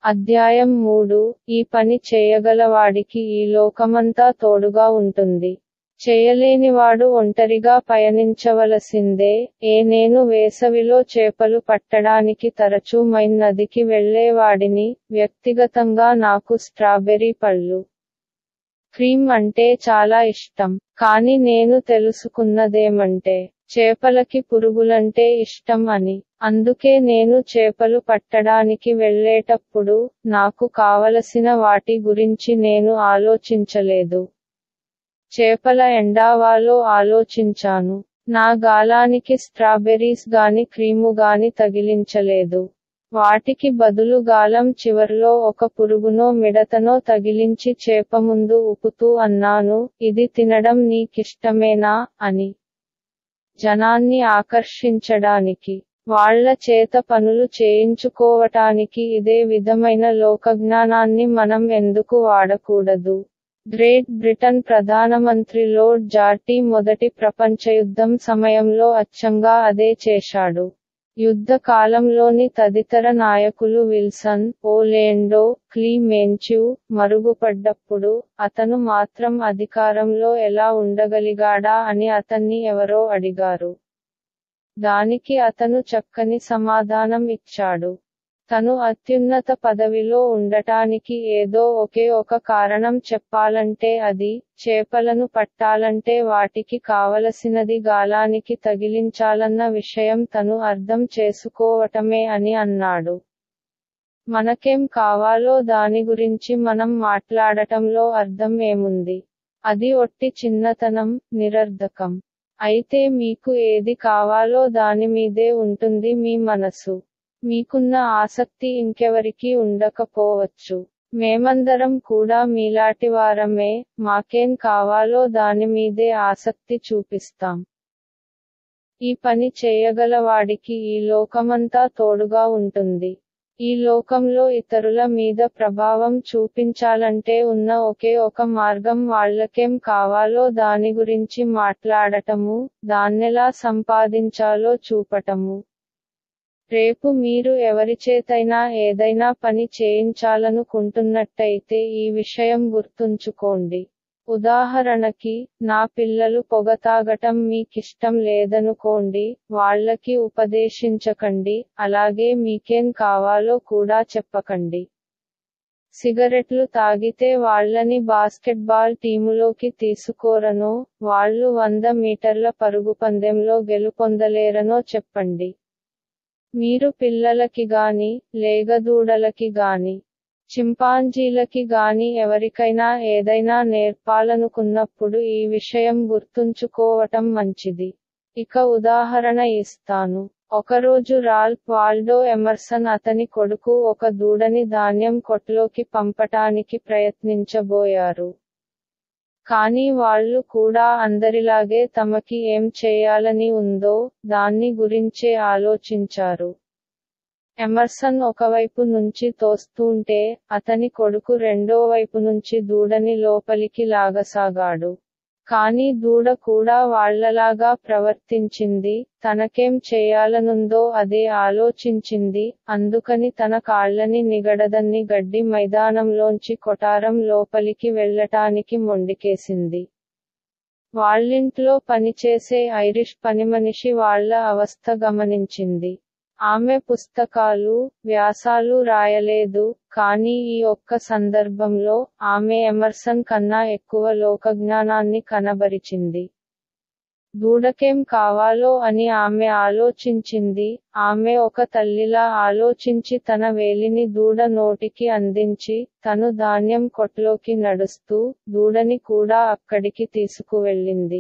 అధ్యాయం మూడు ఈ పని చేయగలవాడికి ఈ లోకమంతా తోడుగా ఉంటుంది చేయలేనివాడు ఒంటరిగా పయనించవలసిందే ఏ నేను వేసవిలో చేపలు పట్టడానికి తరచూ మైన్ నదికి వెళ్లేవాడిని వ్యక్తిగతంగా నాకు స్ట్రాబెర్రీ పళ్ళు క్రీమ్ అంటే చాలా ఇష్టం కానీ నేను తెలుసుకున్నదేమంటే చేపలకి పురుగులంటే ఇష్టం అని అందుకే నేను చేపలు పట్టడానికి వెళ్ళేటప్పుడు నాకు కావలసిన వాటి గురించి నేను ఆలోచించలేదు చేపల ఎండావాలో ఆలోచించాను నా గాలానికి స్ట్రాబెర్రీస్ గాని క్రీము గాని తగిలించలేదు వాటికి బదులు గాలం చివర్లో ఒక పురుగునో మిడతనో తగిలించి చేప ముందు ఉపుతూ అన్నాను ఇది తినడం నీకిష్టమేనా అని జనాన్ని ఆకర్షించడానికి వాళ్ల చేత పనులు చేయించుకోవటానికి ఇదే విధమైన లోకజ్ఞానాన్ని మనం ఎందుకు వాడకూడదు గ్రేట్ బ్రిటన్ ప్రధానమంత్రి లోర్డ్ జార్టీ మొదటి ప్రపంచయుద్ధం సమయంలో అచ్చంగా అదే చేశాడు యుద్ధ కాలంలోని తదితర నాయకులు విల్సన్ ఓలేండో క్లీమెంచ్యూ మరుగుపడ్డప్పుడు అతను మాత్రం అధికారంలో ఎలా ఉండగలిగాడా అని అతన్ని ఎవరో అడిగారు దానికి అతను చక్కని సమాధానం ఇచ్చాడు తను అత్యున్నత పదవిలో ఉండటానికి ఏదో ఒకే ఒక కారణం చెప్పాలంటే అది చేపలను పట్టాలంటే వాటికి కావలసినది గాలానికి తగిలించాలన్న విషయం తను అర్థం చేసుకోవటమే అని అన్నాడు మనకేం కావాలో దాని గురించి మనం మాట్లాడటంలో అర్థం ఏముంది అది ఒట్టి చిన్నతనం నిరర్ధకం అయితే మీకు ఏది కావాలో దానిమీదే ఉంటుంది మీ మనసు మీకున్న ఆసక్తి ఇంకెవరికి ఉండకపోవచ్చు మేమందరం కూడా మీలాంటివారమే మాకేం కావాలో దానిమీదే ఆసక్తి చూపిస్తాం ఈ పని చేయగలవాడికి ఈ లోకమంతా తోడుగా ఉంటుంది ఈ లోకంలో ఇతరుల మీద ప్రభావం చూపించాలంటే ఉన్న ఒకే ఒక మార్గం వాళ్లకేం కావాలో దాని గురించి మాట్లాడటము దాన్నెలా సంపాదించాలో చూపటము రేపు మీరు ఎవరిచేతైనా ఏదైనా పని చేయించాలనుకుంటున్నట్టయితే ఈ విషయం గుర్తుంచుకోండి ఉదాహరణకి నా పిల్లలు పొగ తాగటం మీకిష్టం లేదనుకోండి వాళ్ళకి ఉపదేశించకండి అలాగే మీకేం కావాలో కూడా చెప్పకండి సిగరెట్లు తాగితే వాళ్ళని బాస్కెట్బాల్ టీములోకి తీసుకోరనో వాళ్ళు వంద మీటర్ల పరుగు పందెంలో గెలుపొందలేరనో చెప్పండి మీరు పిల్లలకి గాని లేగదూడలకి గాని చింపాంజీలకి గాని ఎవరికైనా ఏదైనా నేర్పాలనుకున్నప్పుడు ఈ విషయం గుర్తుంచుకోవటం మంచిది ఇక ఉదాహరణ ఇస్తాను ఒకరోజు రాల్ఫ్ వాల్డో ఎమర్సన్ అతని కొడుకు ఒక దూడని ధాన్యం కొట్లోకి పంపటానికి ప్రయత్నించబోయారు కానీ వాళ్ళు కూడా అందరిలాగే తమకి ఏం చేయాలని ఉందో దాన్ని గురించే ఆలోచించారు ఎమర్సన్ ఒకవైపు నుంచి తోస్తుంటే అతని కొడుకు రెండో వైపు నుంచి దూడని లోపలికి లాగసాగాడు కానీ దూడ కూడా వాళ్లలాగా ప్రవర్తించింది తనకేం చేయాలనుందో అదే ఆలోచించింది అందుకని తన కాళ్లని నిగడదన్ని గడ్డి మైదానంలోంచి కొటారం లోపలికి వెళ్లటానికి మొండికేసింది వాళ్ళింట్లో పనిచేసే ఐరిష్ పనిమనిషి వాళ్ల అవస్థ గమనించింది ఆమె పుస్తకాలు వ్యాసాలు రాయలేదు కానీ ఈ ఒక్క సందర్భంలో ఆమె ఎమర్సన్ కన్నా ఎక్కువ లోకజ్ఞానాన్ని కనబరిచింది దూడకేం కావాలో అని ఆమె ఆలోచించింది ఆమె ఒక తల్లిలా ఆలోచించి తన వేలిని దూడ నోటికి అందించి తను ధాన్యం కొట్లోకి నడుస్తూ దూడని కూడా అక్కడికి తీసుకువెళ్ళింది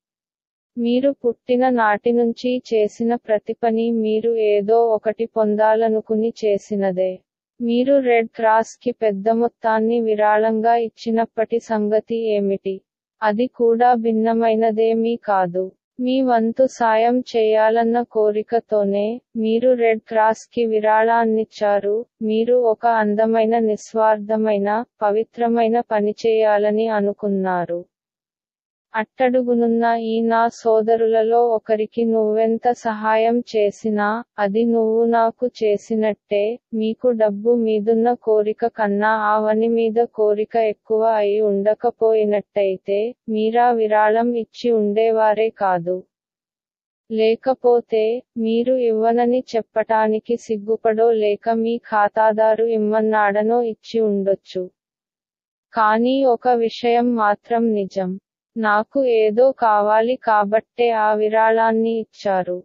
మీరు పుట్టిన నాటి నుంచి చేసిన ప్రతి పని మీరు ఏదో ఒకటి పొందాలనుకుని చేసినదే మీరు రెడ్ క్రాస్ కి పెద్ద మొత్తాన్ని విరాళంగా ఇచ్చినప్పటి సంగతి ఏమిటి అది కూడా భిన్నమైనదేమీ కాదు మీ వంతు సాయం చేయాలన్న కోరికతోనే మీరు రెడ్ క్రాస్ కి విరాళాన్నిచ్చారు మీరు ఒక అందమైన నిస్వార్థమైన పవిత్రమైన పని చేయాలని అనుకున్నారు అట్టడుగునున్న ఈ నా సోదరులలో ఒకరికి నువ్వెంత సహాయం చేసినా అది నువ్వు నాకు చేసినట్టే మీకు డబ్బు మీదున్న కోరిక కన్నా ఆవని మీద కోరిక ఎక్కువ అయి ఉండకపోయినట్టయితే మీరా విరాళం ఇచ్చి ఉండేవారే కాదు లేకపోతే మీరు ఇవ్వనని చెప్పటానికి సిగ్గుపడో లేక మీ ఖాతాదారు ఇమ్మన్నాడనో ఇచ్చి ఉండొచ్చు కానీ ఒక విషయం మాత్రం నిజం నాకు ఏదో కావాలి కాబట్టే ఆ విరాళాన్ని ఇచ్చారు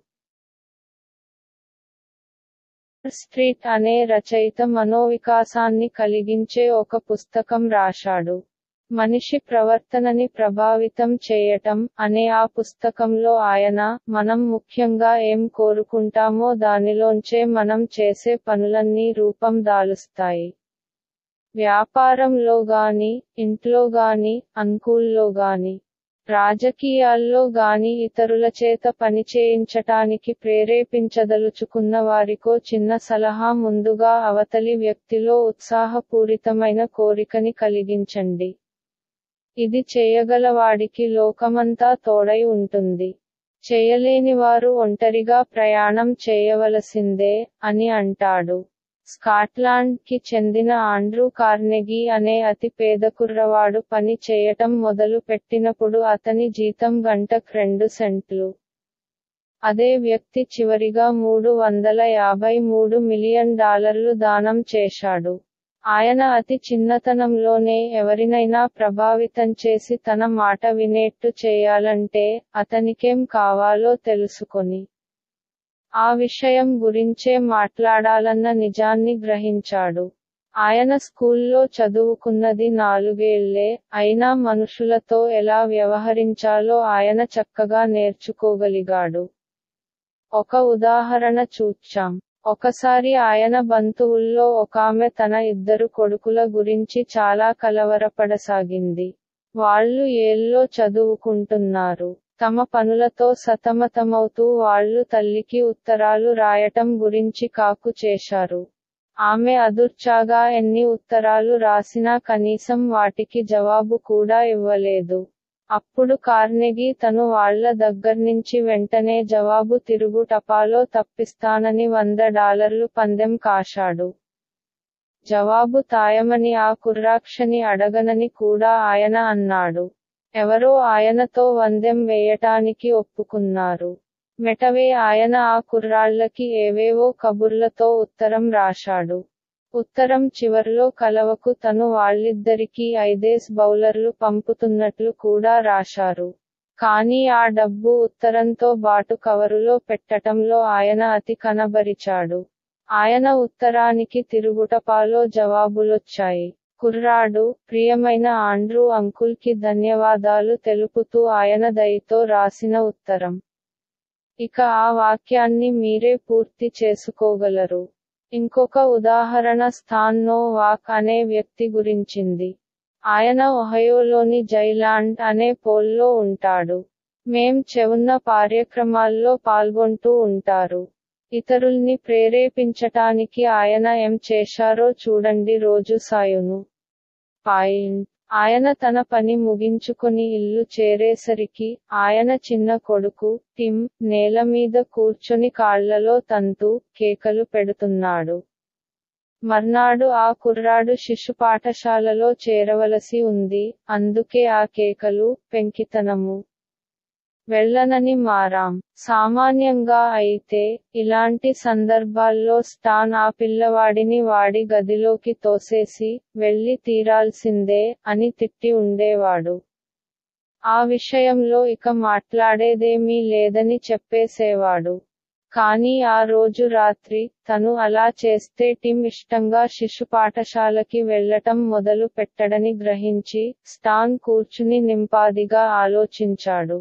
స్ట్రీట్ అనే రచయిత మనోవికాసాన్ని కలిగించే ఒక పుస్తకం రాశాడు మనిషి ప్రవర్తనని ప్రభావితం చేయటం అనే ఆ పుస్తకంలో ఆయన మనం ముఖ్యంగా ఏం కోరుకుంటామో దానిలోంచే మనం చేసే పనులన్నీ రూపం దాలుస్తాయి వ్యాపారంలో గాని ఇంట్లో గాని అంకుల్లో గాని రాజకీయాల్లో గాని ఇతరుల చేత పనిచేయించటానికి ప్రేరేపించదలుచుకున్న వారికో చిన్న సలహా ముందుగా అవతలి వ్యక్తిలో ఉత్సాహపూరితమైన కోరికని కలిగించండి ఇది చేయగలవాడికి లోకమంతా తోడై ఉంటుంది చేయలేనివారు ఒంటరిగా ప్రయాణం చేయవలసిందే అని అంటాడు స్కాట్లాండ్ కి చెందిన ఆండ్రూ కార్నెగీ అనే అతి పేద కుర్రవాడు పని చేయటం మొదలు పెట్టినప్పుడు అతని జీతం గంటకు రెండు సెంట్లు అదే వ్యక్తి చివరిగా మూడు వందల యాభై మూడు మిలియన్ డాలర్లు దానం చేశాడు ఆయన అతి చిన్నతనంలోనే ఎవరినైనా ప్రభావితం చేసి తన మాట వినేట్టు చేయాలంటే అతనికేం కావాలో తెలుసుకొని ఆ విషయం గురించే మాట్లాడాలన్న నిజాన్ని గ్రహించాడు ఆయన స్కూల్లో చదువుకున్నది నాలుగేళ్లే అయినా మనుషులతో ఎలా వ్యవహరించాలో ఆయన చక్కగా నేర్చుకోగలిగాడు ఒక ఉదాహరణ చూచాం ఒకసారి ఆయన బంధువుల్లో ఒకామె తన ఇద్దరు కొడుకుల గురించి చాలా కలవరపడసాగింది వాళ్ళు ఏల్లో చదువుకుంటున్నారు తమ పనులతో సతమతమవుతూ వాళ్లు తల్లికి ఉత్తరాలు రాయటం గురించి కాకు చేశారు ఆమె అదుర్చాగా ఎన్ని ఉత్తరాలు రాసినా కనీసం వాటికి జవాబు కూడా ఇవ్వలేదు అప్పుడు కార్నెగీ తను వాళ్ల దగ్గర్నుంచి వెంటనే జవాబు తిరుగు టపాలో తప్పిస్తానని వంద డాలర్లు పందెం కాశాడు జవాబు తాయమని ఆ కుర్రాక్షని అడగనని కూడా ఆయన అన్నాడు ఎవరో ఆయనతో వందెం వేయటానికి ఒప్పుకున్నారు మెటవే ఆయన ఆ కుర్రాళ్లకి ఏవేవో కబుర్లతో ఉత్తరం రాశాడు ఉత్తరం చివర్లో కలవకు తను వాళ్ళిద్దరికీ ఐదేస్ బౌలర్లు పంపుతున్నట్లు కూడా రాశారు కానీ ఆ డబ్బు ఉత్తరంతో బాటు కవరులో పెట్టటంలో ఆయన అతి కనబరిచాడు ఆయన ఉత్తరానికి తిరుగుటపాలో జవాబులొచ్చాయి కుర్రాడు ప్రియమైన ఆండ్రూ అంకుల్ కి ధన్యవాదాలు తెలుపుతూ ఆయన దయతో రాసిన ఉత్తరం ఇక ఆ వాక్యాన్ని మీరే పూర్తి చేసుకోగలరు ఇంకొక ఉదాహరణ స్థాన్ నో వాక్ అనే వ్యక్తి గురించింది ఆయన ఒహయోలోని జైలాండ్ అనే పోల్లో ఉంటాడు మేం చెవున్న కార్యక్రమాల్లో పాల్గొంటూ ఉంటారు ఇతరుల్ని ప్రేరేపించటానికి ఆయన ఏం చేశారో చూడండి రోజు సాయును పాయింట్ ఆయన తన పని ముగించుకొని ఇల్లు చేరేసరికి ఆయన చిన్న కొడుకు టిమ్ నేల మీద కూర్చొని కాళ్లలో తంతు కేకలు పెడుతున్నాడు మర్నాడు ఆ కుర్రాడు శిశు పాఠశాలలో చేరవలసి ఉంది అందుకే ఆ కేకలు పెంకితనము వెళ్ళనని మారాం సామాన్యంగా అయితే ఇలాంటి సందర్భాల్లో స్టాన్ ఆ పిల్లవాడిని వాడి గదిలోకి తోసేసి వెళ్లి తీరాల్సిందే అని తిట్టి ఉండేవాడు ఆ విషయంలో ఇక మాట్లాడేదేమీ లేదని చెప్పేసేవాడు కానీ ఆ రోజు రాత్రి తను అలా చేస్తే టిమ్ ఇష్టంగా శిశు పాఠశాలకి వెళ్లటం మొదలు పెట్టడని గ్రహించి స్టాన్ కూర్చుని నింపాదిగా ఆలోచించాడు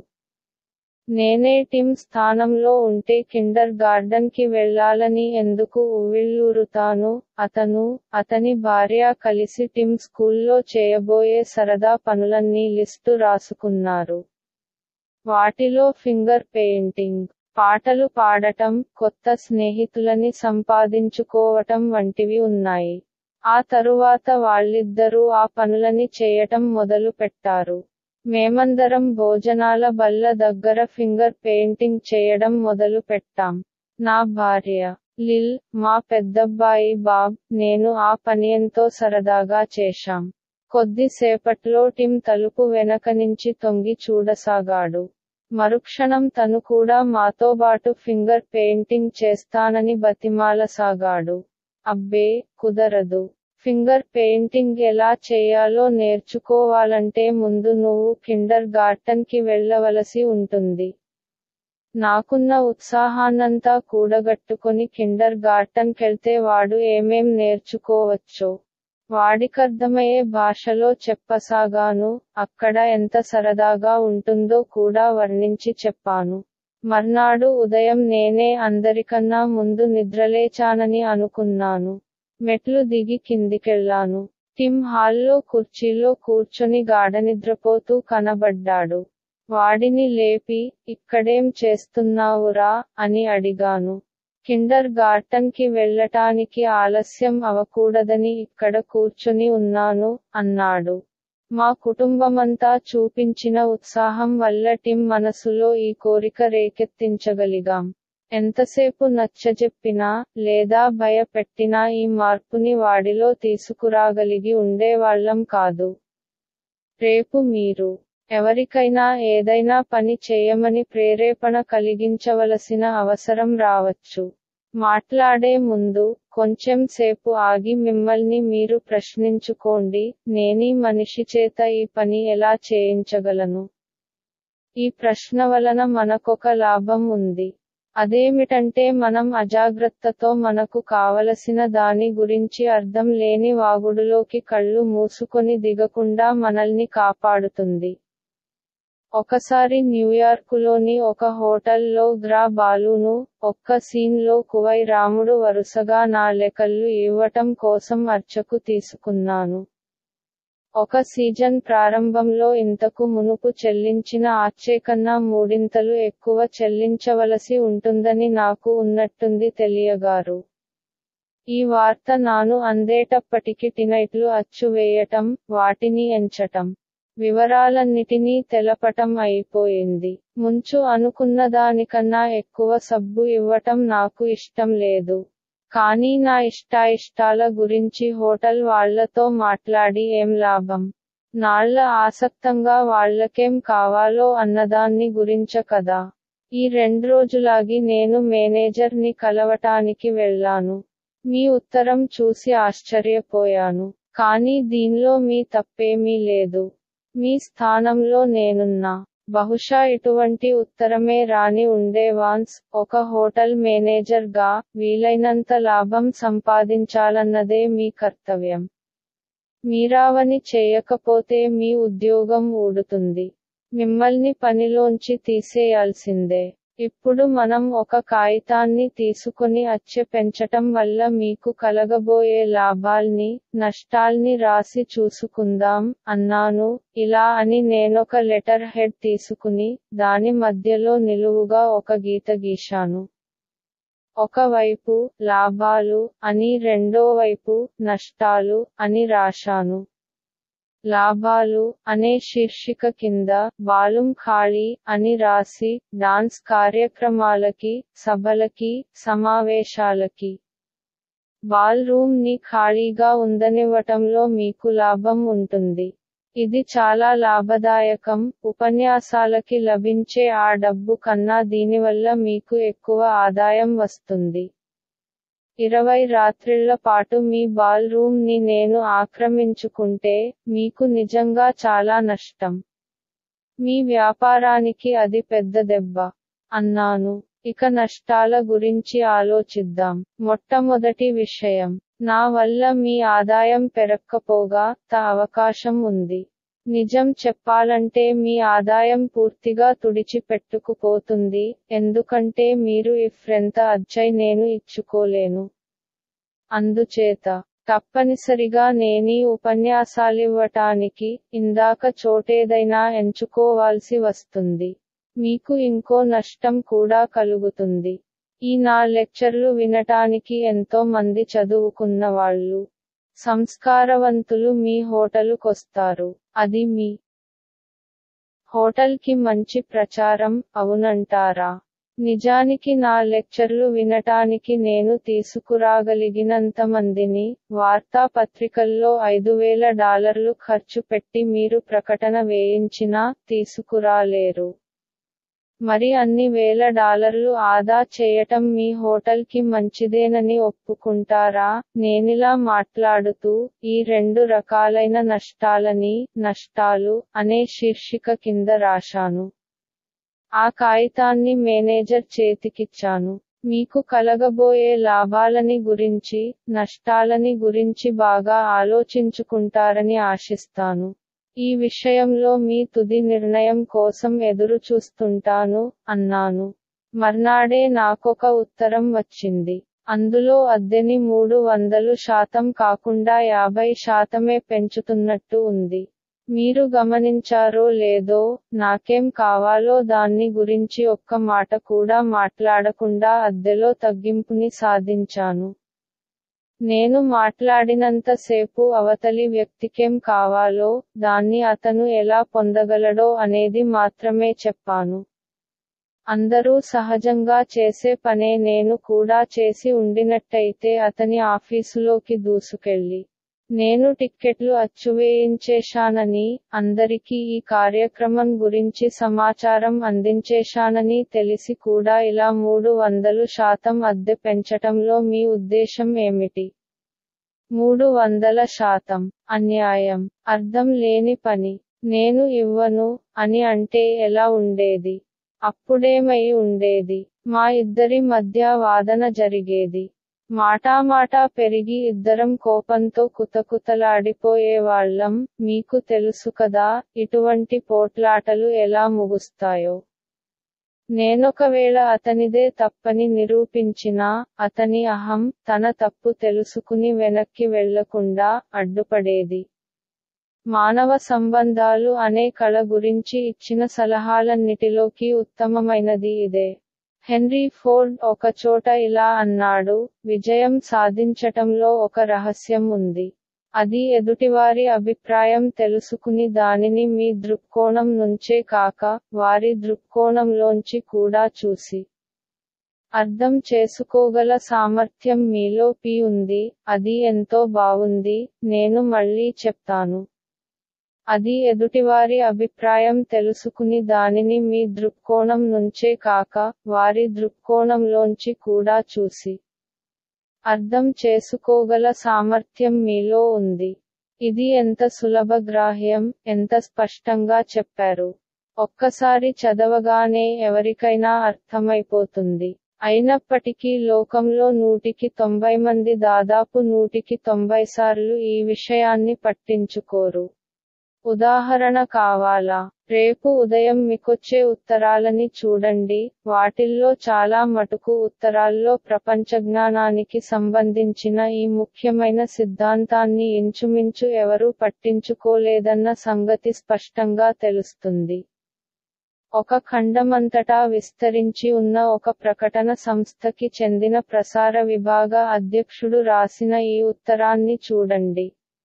నేనే టిమ్ స్థానంలో ఉంటే కిండర్ గార్డెన్ కి వెళ్లాలని ఎందుకు ఉవ్విళ్ళూరుతాను అతను అతని భార్య కలిసి టిమ్ స్కూల్లో చేయబోయే సరదా పనులన్నీ లిస్టు రాసుకున్నారు వాటిలో ఫింగర్ పెయింటింగ్ పాటలు పాడటం కొత్త స్నేహితులని సంపాదించుకోవటం వంటివి ఉన్నాయి ఆ తరువాత వాళ్ళిద్దరూ ఆ పనులని చేయటం మొదలు పెట్టారు మేమందరం భోజనాల బల్ల దగ్గర ఫింగర్ పెయింటింగ్ చేయడం మొదలు పెట్టాం నా భార్య లిల్ మా పెద్దబ్బాయి బాబ్ నేను ఆ పని ఎంతో సరదాగా చేశాం కొద్దిసేపట్లో టిమ్ తలుపు వెనక నుంచి తొంగి చూడసాగాడు మరుక్షణం తను కూడా మాతోబాటు ఫింగర్ పెయింటింగ్ చేస్తానని బతిమాలసాగాడు అబ్బే కుదరదు ఫింగర్ పెయింటింగ్ ఎలా చేయాలో నేర్చుకోవాలంటే ముందు నువ్వు కిండర్ గార్టెన్ కి వెళ్ళవలసి ఉంటుంది నాకున్న ఉత్సాహాన్నంతా కూడగట్టుకొని కిండర్ గార్టెన్ కెళ్తే వాడు ఏమేం నేర్చుకోవచ్చో వాడికర్థమయ్యే భాషలో చెప్పసాగాను అక్కడ ఎంత సరదాగా ఉంటుందో కూడా వర్ణించి చెప్పాను మర్నాడు ఉదయం నేనే అందరికన్నా ముందు నిద్రలేచానని అనుకున్నాను మెట్లు దిగి కిందికెళ్లాను టిమ్ హాల్లో కుర్చీలో కూర్చొని గాఢనిద్రపోతూ కనబడ్డాడు వాడిని లేపి ఇక్కడేం చేస్తున్నావురా అని అడిగాను కిండర్ గార్టెన్ కి వెళ్ళటానికి ఆలస్యం అవకూడదని ఇక్కడ కూర్చొని ఉన్నాను అన్నాడు మా కుటుంబమంతా చూపించిన ఉత్సాహం వల్ల టిమ్ మనసులో ఈ కోరిక రేకెత్తించగలిగాం ఎంతసేపు నచ్చజెప్పినా లేదా భయపెట్టినా ఈ మార్పుని వాడిలో తీసుకురాగలిగి ఉండేవాళ్లం కాదు రేపు మీరు ఎవరికైనా ఏదైనా పని చేయమని ప్రేరేపణ కలిగించవలసిన అవసరం రావచ్చు మాట్లాడే ముందు కొంచెం సేపు ఆగి మిమ్మల్ని మీరు ప్రశ్నించుకోండి నేనీ మనిషి చేత ఈ పని ఎలా చేయించగలను ఈ ప్రశ్న వలన మనకొక లాభం ఉంది అదేమిటంటే మనం అజాగ్రత్తతో మనకు కావలసిన దాని గురించి అర్థం లేని వాగుడులోకి కళ్ళు మూసుకొని దిగకుండా మనల్ని కాపాడుతుంది ఒకసారి న్యూయార్కులోని ఒక హోటల్లో గ్రా బాలును ఒక్క సీన్లో కువై రాముడు వరుసగా నా లెక్కలు ఇవ్వటం కోసం అర్చకు తీసుకున్నాను ఒక సీజన్ ప్రారంభంలో ఇంతకు మునుపు చెల్లించిన ఆచ్చేకన్నా మూడింతలు ఎక్కువ చెల్లించవలసి ఉంటుందని నాకు ఉన్నట్టుంది తెలియగారు ఈ వార్త నాను అందేటప్పటికి టినైట్లు అచ్చువేయటం వాటిని ఎంచటం వివరాలన్నిటినీ తెలపటం అయిపోయింది ముంచు అనుకున్న దానికన్నా ఎక్కువ సబ్బు ఇవ్వటం నాకు ఇష్టం లేదు కానీ నా ఇష్టాయిష్టాల గురించి హోటల్ వాళ్లతో మాట్లాడి ఏం లాభం నాళ్ల ఆసక్తంగా వాళ్లకేం కావాలో అన్నదాన్ని గురించ కదా ఈ రెండ్రోజులాగి నేను మేనేజర్ ని కలవటానికి వెళ్ళాను మీ ఉత్తరం చూసి ఆశ్చర్యపోయాను కానీ దీనిలో మీ తప్పేమీ లేదు మీ స్థానంలో నేనున్నా బహుశా ఇటువంటి ఉత్తరమే రాని ఉండేవాన్స్ ఒక హోటల్ మేనేజర్ గా వీలైనంత లాభం సంపాదించాలన్నదే మీ కర్తవ్యం మీరావని చేయకపోతే మీ ఉద్యోగం ఊడుతుంది మిమ్మల్ని పనిలోంచి తీసేయాల్సిందే ఇప్పుడు మనం ఒక కాగితాన్ని తీసుకొని అచ్చె పెంచటం వల్ల మీకు కలగబోయే లాభాల్ని నష్టాల్ని రాసి చూసుకుందాం అన్నాను ఇలా అని నేనొక లెటర్ హెడ్ తీసుకుని దాని మధ్యలో నిలువుగా ఒక గీత గీశాను ఒకవైపు లాభాలు అని రెండో వైపు నష్టాలు అని రాశాను లాభాలు అనే శీర్షిక కింద బాలుం ఖాళీ అని రాసి డాన్స్ కార్యక్రమాలకి సభలకి సమావేశాలకి బాల్ రూమ్ ని ఖాళీగా ఉందనివ్వటంలో మీకు లాభం ఉంటుంది ఇది చాలా లాభదాయకం ఉపన్యాసాలకి లభించే ఆ డబ్బు కన్నా దీనివల్ల మీకు ఎక్కువ ఆదాయం వస్తుంది ఇరవై రాత్రిళ్ల పాటు మీ బాల్ రూమ్ ని నేను ఆక్రమించుకుంటే మీకు నిజంగా చాలా నష్టం మీ వ్యాపారానికి అది పెద్ద దెబ్బ అన్నాను ఇక నష్టాల గురించి ఆలోచిద్దాం మొట్టమొదటి విషయం నా వల్ల మీ ఆదాయం పెరక్కపోగా త అవకాశం ఉంది నిజం చెప్పాలంటే మీ ఆదాయం పూర్తిగా తుడిచిపెట్టుకుపోతుంది ఎందుకంటే మీరు ఇఫ్ ఎంత అజ్జై నేను ఇచ్చుకోలేను అందుచేత తప్పనిసరిగా నేనీ ఉపన్యాసాలివ్వటానికి ఇందాక చోటేదైనా ఎంచుకోవాల్సి వస్తుంది మీకు ఇంకో నష్టం కూడా కలుగుతుంది ఈ నా లెక్చర్లు వినటానికి ఎంతో మంది చదువుకున్న వాళ్ళు సంస్కారవంతులు మీ హోటలుకొస్తారు అది మీ హోటల్ కి మంచి ప్రచారం అవునంటారా నిజానికి నా లెక్చర్లు వినటానికి నేను తీసుకురాగలిగినంత మందిని వార్తాపత్రికల్లో ఐదు వేల డాలర్లు ఖర్చు పెట్టి మీరు ప్రకటన వేయించినా తీసుకురాలేరు మరి అన్ని వేల డాలర్లు ఆదా చేయటం మీ హోటల్ కి మంచిదేనని ఒప్పుకుంటారా నేనిలా మాట్లాడుతూ ఈ రెండు రకాలైన నష్టాలని నష్టాలు అనే శీర్షిక కింద రాశాను ఆ కాగితాన్ని మేనేజర్ చేతికిచ్చాను మీకు కలగబోయే లాభాలని గురించి నష్టాలని గురించి బాగా ఆలోచించుకుంటారని ఆశిస్తాను ఈ విషయంలో మీ తుది నిర్ణయం కోసం ఎదురు చూస్తుంటాను అన్నాను మర్నాడే నాకొక ఉత్తరం వచ్చింది అందులో అద్దెని మూడు వందలు శాతం కాకుండా యాభై శాతమే పెంచుతున్నట్టు ఉంది మీరు గమనించారో లేదో నాకేం కావాలో దాన్ని గురించి ఒక్క మాట కూడా మాట్లాడకుండా అద్దెలో తగ్గింపుని సాధించాను నేను మాట్లాడినంత సేపు అవతలి వ్యక్తికేం కావాలో దాన్ని అతను ఎలా పొందగలడో అనేది మాత్రమే చెప్పాను అందరూ సహజంగా చేసే పనే నేను కూడా చేసి ఉండినట్టయితే అతని ఆఫీసులోకి దూసుకెళ్ళి నేను టిక్కెట్లు అచ్చువేయించేశానని అందరికీ ఈ కార్యక్రమం గురించి సమాచారం అందించేశానని తెలిసి కూడా ఇలా మూడు వందలు శాతం అద్దె పెంచటంలో మీ ఉద్దేశం ఏమిటి మూడు వందల శాతం అన్యాయం అర్థం లేని పని నేను ఇవ్వను అని అంటే ఎలా ఉండేది అప్పుడేమై ఉండేది మా ఇద్దరి మధ్య వాదన జరిగేది మాటామాటా పెరిగి ఇద్దరం కోపంతో కుతకుతలాడిపోయేవాళ్లం మీకు తెలుసు కదా ఇటువంటి పోట్లాటలు ఎలా ముగుస్తాయో నేనొకవేళ అతనిదే తప్పని నిరూపించినా అతని అహం తన తప్పు తెలుసుకుని వెనక్కి వెళ్లకుండా అడ్డుపడేది మానవ సంబంధాలు అనే కళ గురించి ఇచ్చిన సలహాలన్నిటిలోకి ఉత్తమమైనది ఇదే హెన్రీ ఫోర్డ్ ఒకచోట ఇలా అన్నాడు విజయం సాధించటంలో ఒక రహస్యం ఉంది అది ఎదుటివారి అభిప్రాయం తెలుసుకుని దానిని మీ దృక్కోణం నుంచే కాక వారి దృక్కోణంలోంచి కూడా చూసి అర్థం చేసుకోగల సామర్థ్యం మీలో పి ఉంది అది ఎంతో బావుంది నేను మళ్ళీ చెప్తాను అది ఎదుటివారి అభిప్రాయం తెలుసుకుని దానిని మీ దృక్కోణం నుంచే కాక వారి దృక్కోణంలోంచి కూడా చూసి అర్థం చేసుకోగల సామర్థ్యం మీలో ఉంది ఇది ఎంత సులభగ్రాహ్యం ఎంత స్పష్టంగా చెప్పారు ఒక్కసారి చదవగానే ఎవరికైనా అర్థమైపోతుంది అయినప్పటికీ లోకంలో నూటికి తొంభై మంది దాదాపు నూటికి తొంభై సార్లు ఈ విషయాన్ని పట్టించుకోరు ఉదాహరణ కావాలా రేపు ఉదయం మీకొచ్చే ఉత్తరాలని చూడండి వాటిల్లో చాలా మటుకు ఉత్తరాల్లో ప్రపంచజ్ఞానానికి సంబంధించిన ఈ ముఖ్యమైన సిద్ధాంతాన్ని ఇంచుమించు ఎవరూ పట్టించుకోలేదన్న సంగతి స్పష్టంగా తెలుస్తుంది ఒక ఖండమంతటా విస్తరించి ఉన్న ఒక ప్రకటన సంస్థకి చెందిన ప్రసార విభాగ అధ్యక్షుడు రాసిన ఈ ఉత్తరాన్ని చూడండి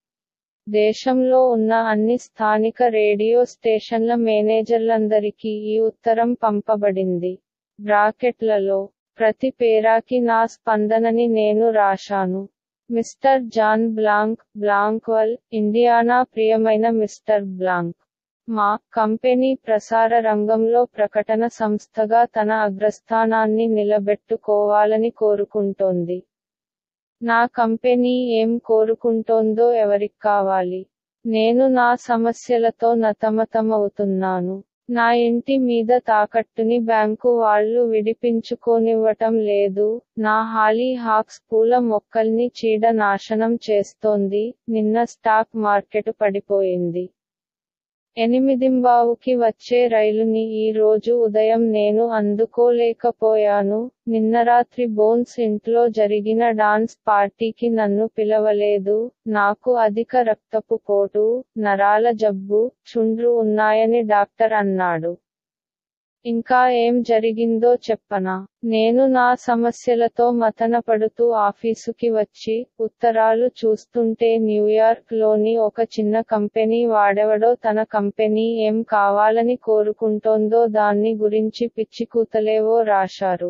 దేశంలో ఉన్న అన్ని స్థానిక రేడియో స్టేషన్ల మేనేజర్లందరికీ ఈ ఉత్తరం పంపబడింది బ్రాకెట్లలో ప్రతి పేరాకి నా స్పందనని నేను రాశాను మిస్టర్ జాన్ బ్లాంక్ బ్లాంక్వల్ ఇండియానా ప్రియమైన మిస్టర్ బ్లాంక్ మా కంపెనీ ప్రసార రంగంలో ప్రకటన సంస్థగా తన అగ్రస్థానాన్ని నిలబెట్టుకోవాలని కోరుకుంటోంది నా కంపెనీ ఏం కోరుకుంటోందో ఎవరికి కావాలి నేను నా సమస్యలతో నతమతమవుతున్నాను నా ఇంటి మీద తాకట్టుని బ్యాంకు వాళ్ళు విడిపించుకోనివ్వటం లేదు నా హాలీ హాక్స్ పూల మొక్కల్ని చీడ నాశనం చేస్తోంది నిన్న స్టాక్ మార్కెట్ పడిపోయింది ఎనిమిదింబావుకి వచ్చే రైలుని ఈ రోజు ఉదయం నేను అందుకోలేకపోయాను నిన్న రాత్రి బోన్స్ ఇంట్లో జరిగిన డాన్స్ పార్టీకి నన్ను పిలవలేదు నాకు అధిక రక్తపు పోటు నరాల జబ్బు చుండ్రు ఉన్నాయని డాక్టర్ అన్నాడు ఇంకా ఏం జరిగిందో చెప్పనా నేను నా సమస్యలతో మతనపడుతూ ఆఫీసుకి వచ్చి ఉత్తరాలు చూస్తుంటే న్యూయార్క్ లోని ఒక చిన్న కంపెనీ వాడెవడో తన కంపెనీ ఏం కావాలని కోరుకుంటోందో దాన్ని గురించి పిచ్చికూతలేవో రాశారు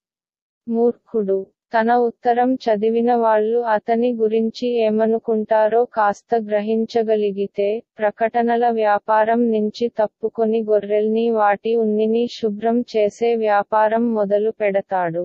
మూర్ఖుడు తన ఉత్తరం చదివిన వాళ్ళు అతని గురించి ఏమనుకుంటారో కాస్త గ్రహించగలిగితే ప్రకటనల వ్యాపారం నుంచి తప్పుకొని గొర్రెల్ని వాటి ఉన్నిని శుభ్రం చేసే వ్యాపారం మొదలు పెడతాడు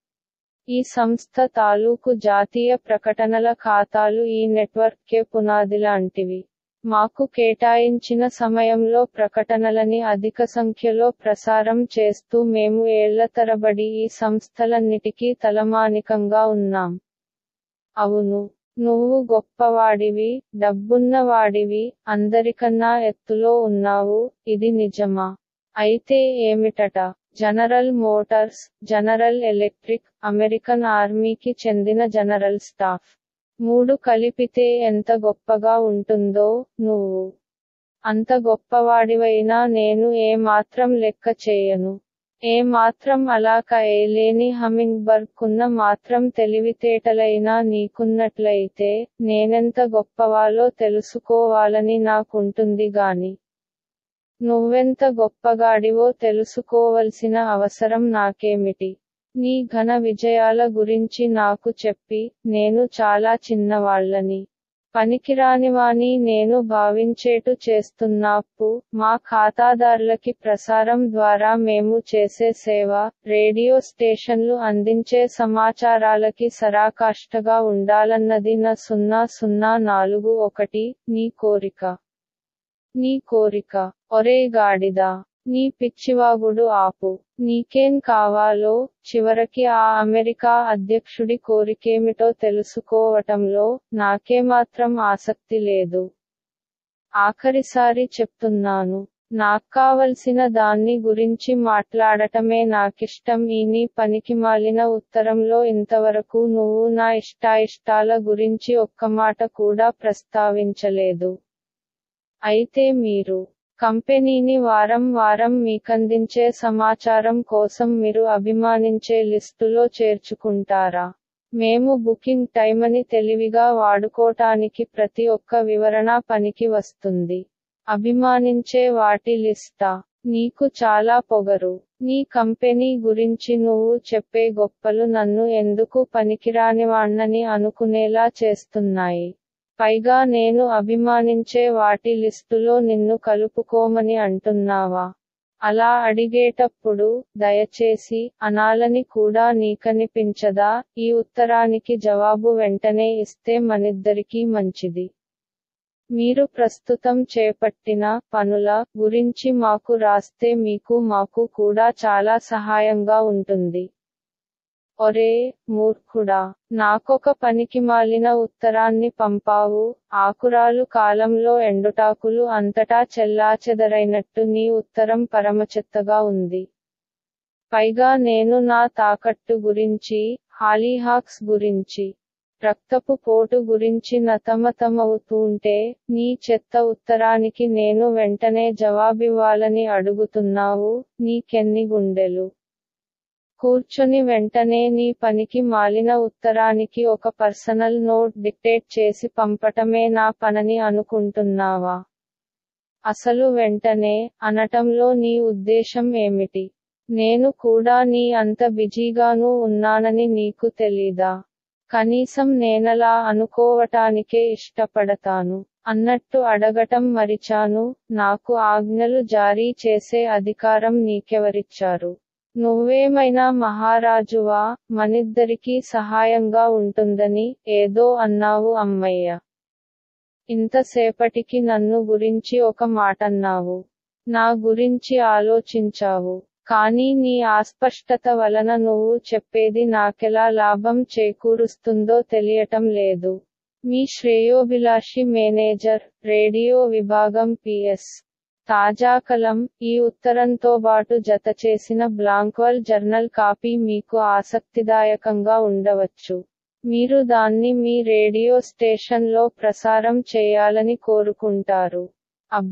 ఈ సంస్థ తాలూకు జాతీయ ప్రకటనల ఖాతాలు ఈ నెట్వర్క్కే పునాదిలాంటివి మాకు కేటాయించిన సమయంలో ప్రకటనలని అధిక సంఖ్యలో ప్రసారం చేస్తూ మేము ఏళ్ల తరబడి ఈ సంస్థలన్నిటికీ తలమానికంగా ఉన్నాం అవును నువ్వు గొప్పవాడివి డబ్బున్నవాడివి అందరికన్నా ఎత్తులో ఉన్నావు ఇది నిజమా అయితే ఏమిటట General Motors General Electric American ఆర్మీకి చెందిన జనరల్ స్టాఫ్ మూడు కలిపితే ఎంత గొప్పగా ఉంటుందో నువ్వు అంత గొప్పవాడివైనా నేను ఏ మాత్రం లెక్క చేయను ఏ మాత్రం అలాక ఏలేని హమింగ్ బర్గ్ కున్న మాత్రం తెలివితేటలైనా నీకున్నట్లయితే నేనెంత గొప్పవాలో తెలుసుకోవాలని నాకుంటుంది గాని నువ్వెంత గొప్పగాడివో తెలుసుకోవలసిన అవసరం నాకేమిటి నీ ఘన విజయాల గురించి నాకు చెప్పి నేను చాలా చిన్నవాళ్లని పనికిరానివాని నేను భావించేటు చేస్తున్నాప్పు మా ఖాతాదారులకి ప్రసారం ద్వారా మేము చేసే సేవ రేడియో స్టేషన్లు అందించే సమాచారాలకి సరాకాష్టగా ఉండాలన్నది నా సున్నా సున్నా నాలుగు ఒకటి నీ కోరిక నీ కోరిక ఒరే గాడిదా నీ పిచ్చివాగుడు ఆపు నీకేం కావాలో చివరికి ఆ అమెరికా అధ్యక్షుడి కోరికేమిటో తెలుసుకోవటంలో నాకేమాత్రం ఆసక్తి లేదు ఆఖరిసారి చెప్తున్నాను నాక్కావలసిన దాన్ని గురించి మాట్లాడటమే నాకిష్టం ఈ నీ పనికిమాలిన ఉత్తరంలో ఇంతవరకు నువ్వు నా ఇష్టాయిష్టాల గురించి ఒక్క మాట కూడా ప్రస్తావించలేదు అయితే మీరు కంపెనీని వారం వారం మీకందించే సమాచారం కోసం మీరు అభిమానించే లిస్టులో చేర్చుకుంటారా మేము బుకింగ్ టైమని తెలివిగా వాడుకోటానికి ప్రతి ఒక్క వివరణ పనికి వస్తుంది అభిమానించే వాటి లిస్టా నీకు చాలా పొగరు నీ కంపెనీ గురించి నువ్వు చెప్పే గొప్పలు నన్ను ఎందుకు పనికిరానివాణ్ణని అనుకునేలా చేస్తున్నాయి పైగా నేను అభిమానించే వాటి లిస్టులో నిన్ను కలుపుకోమని అంటున్నావా అలా అడిగేటప్పుడు దయచేసి అనాలని కూడా నీకనిపించదా ఈ ఉత్తరానికి జవాబు వెంటనే ఇస్తే మనిద్దరికీ మంచిది మీరు ప్రస్తుతం చేపట్టిన పనుల గురించి మాకు రాస్తే మీకు మాకు కూడా చాలా సహాయంగా ఉంటుంది ఒరే మూర్ఖుడా నాకొక పనికిమాలిన ఉత్తరాన్ని పంపావు ఆకురాలు కాలంలో ఎండుటాకులు అంతటా చెల్లాచెదరైనట్టు నీ ఉత్తరం పరమచెత్తగా ఉంది పైగా నేను నా తాకట్టు గురించి హాలీహాక్స్ గురించి రక్తపు పోటు గురించి నతమతమవుతూంటే నీ చెత్త ఉత్తరానికి నేను వెంటనే జవాబివ్వాలని అడుగుతున్నావు నీకెన్ని గుండెలు కూర్చొని వెంటనే నీ పనికి మాలిన ఉత్తరానికి ఒక పర్సనల్ నోట్ డిక్టేట్ చేసి పంపటమే నా పనని అనుకుంటున్నావా అసలు వెంటనే అనటంలో నీ ఉద్దేశం ఏమిటి నేను కూడా నీ అంత బిజీగానూ ఉన్నానని నీకు తెలీదా కనీసం నేనలా అనుకోవటానికే ఇష్టపడతాను అన్నట్టు అడగటం మరిచాను నాకు ఆజ్ఞలు జారీ చేసే అధికారం నీకెవరిచ్చారు నువ్వేమైనా మహారాజువా మనిద్దరికీ సహాయంగా ఉంటుందని ఏదో అన్నావు అమ్మయ్య ఇంతసేపటికి నన్ను గురించి ఒక మాటన్నావు నా గురించి ఆలోచించావు కానీ నీ అస్పష్టత వలన నువ్వు చెప్పేది నాకెలా లాభం చేకూరుస్తుందో తెలియటం లేదు మీ శ్రేయోభిలాషి మేనేజర్ రేడియో విభాగం పిఎస్ తాజాకలం ఈ ఉత్తరంతో బాటు జత చేసిన బ్లాంక్వల్ జర్నల్ కాపీ మీకు ఆసక్తిదాయకంగా ఉండవచ్చు మీరు దాన్ని మీ రేడియో స్టేషన్లో ప్రసారం చేయాలని కోరుకుంటారు అబ్బా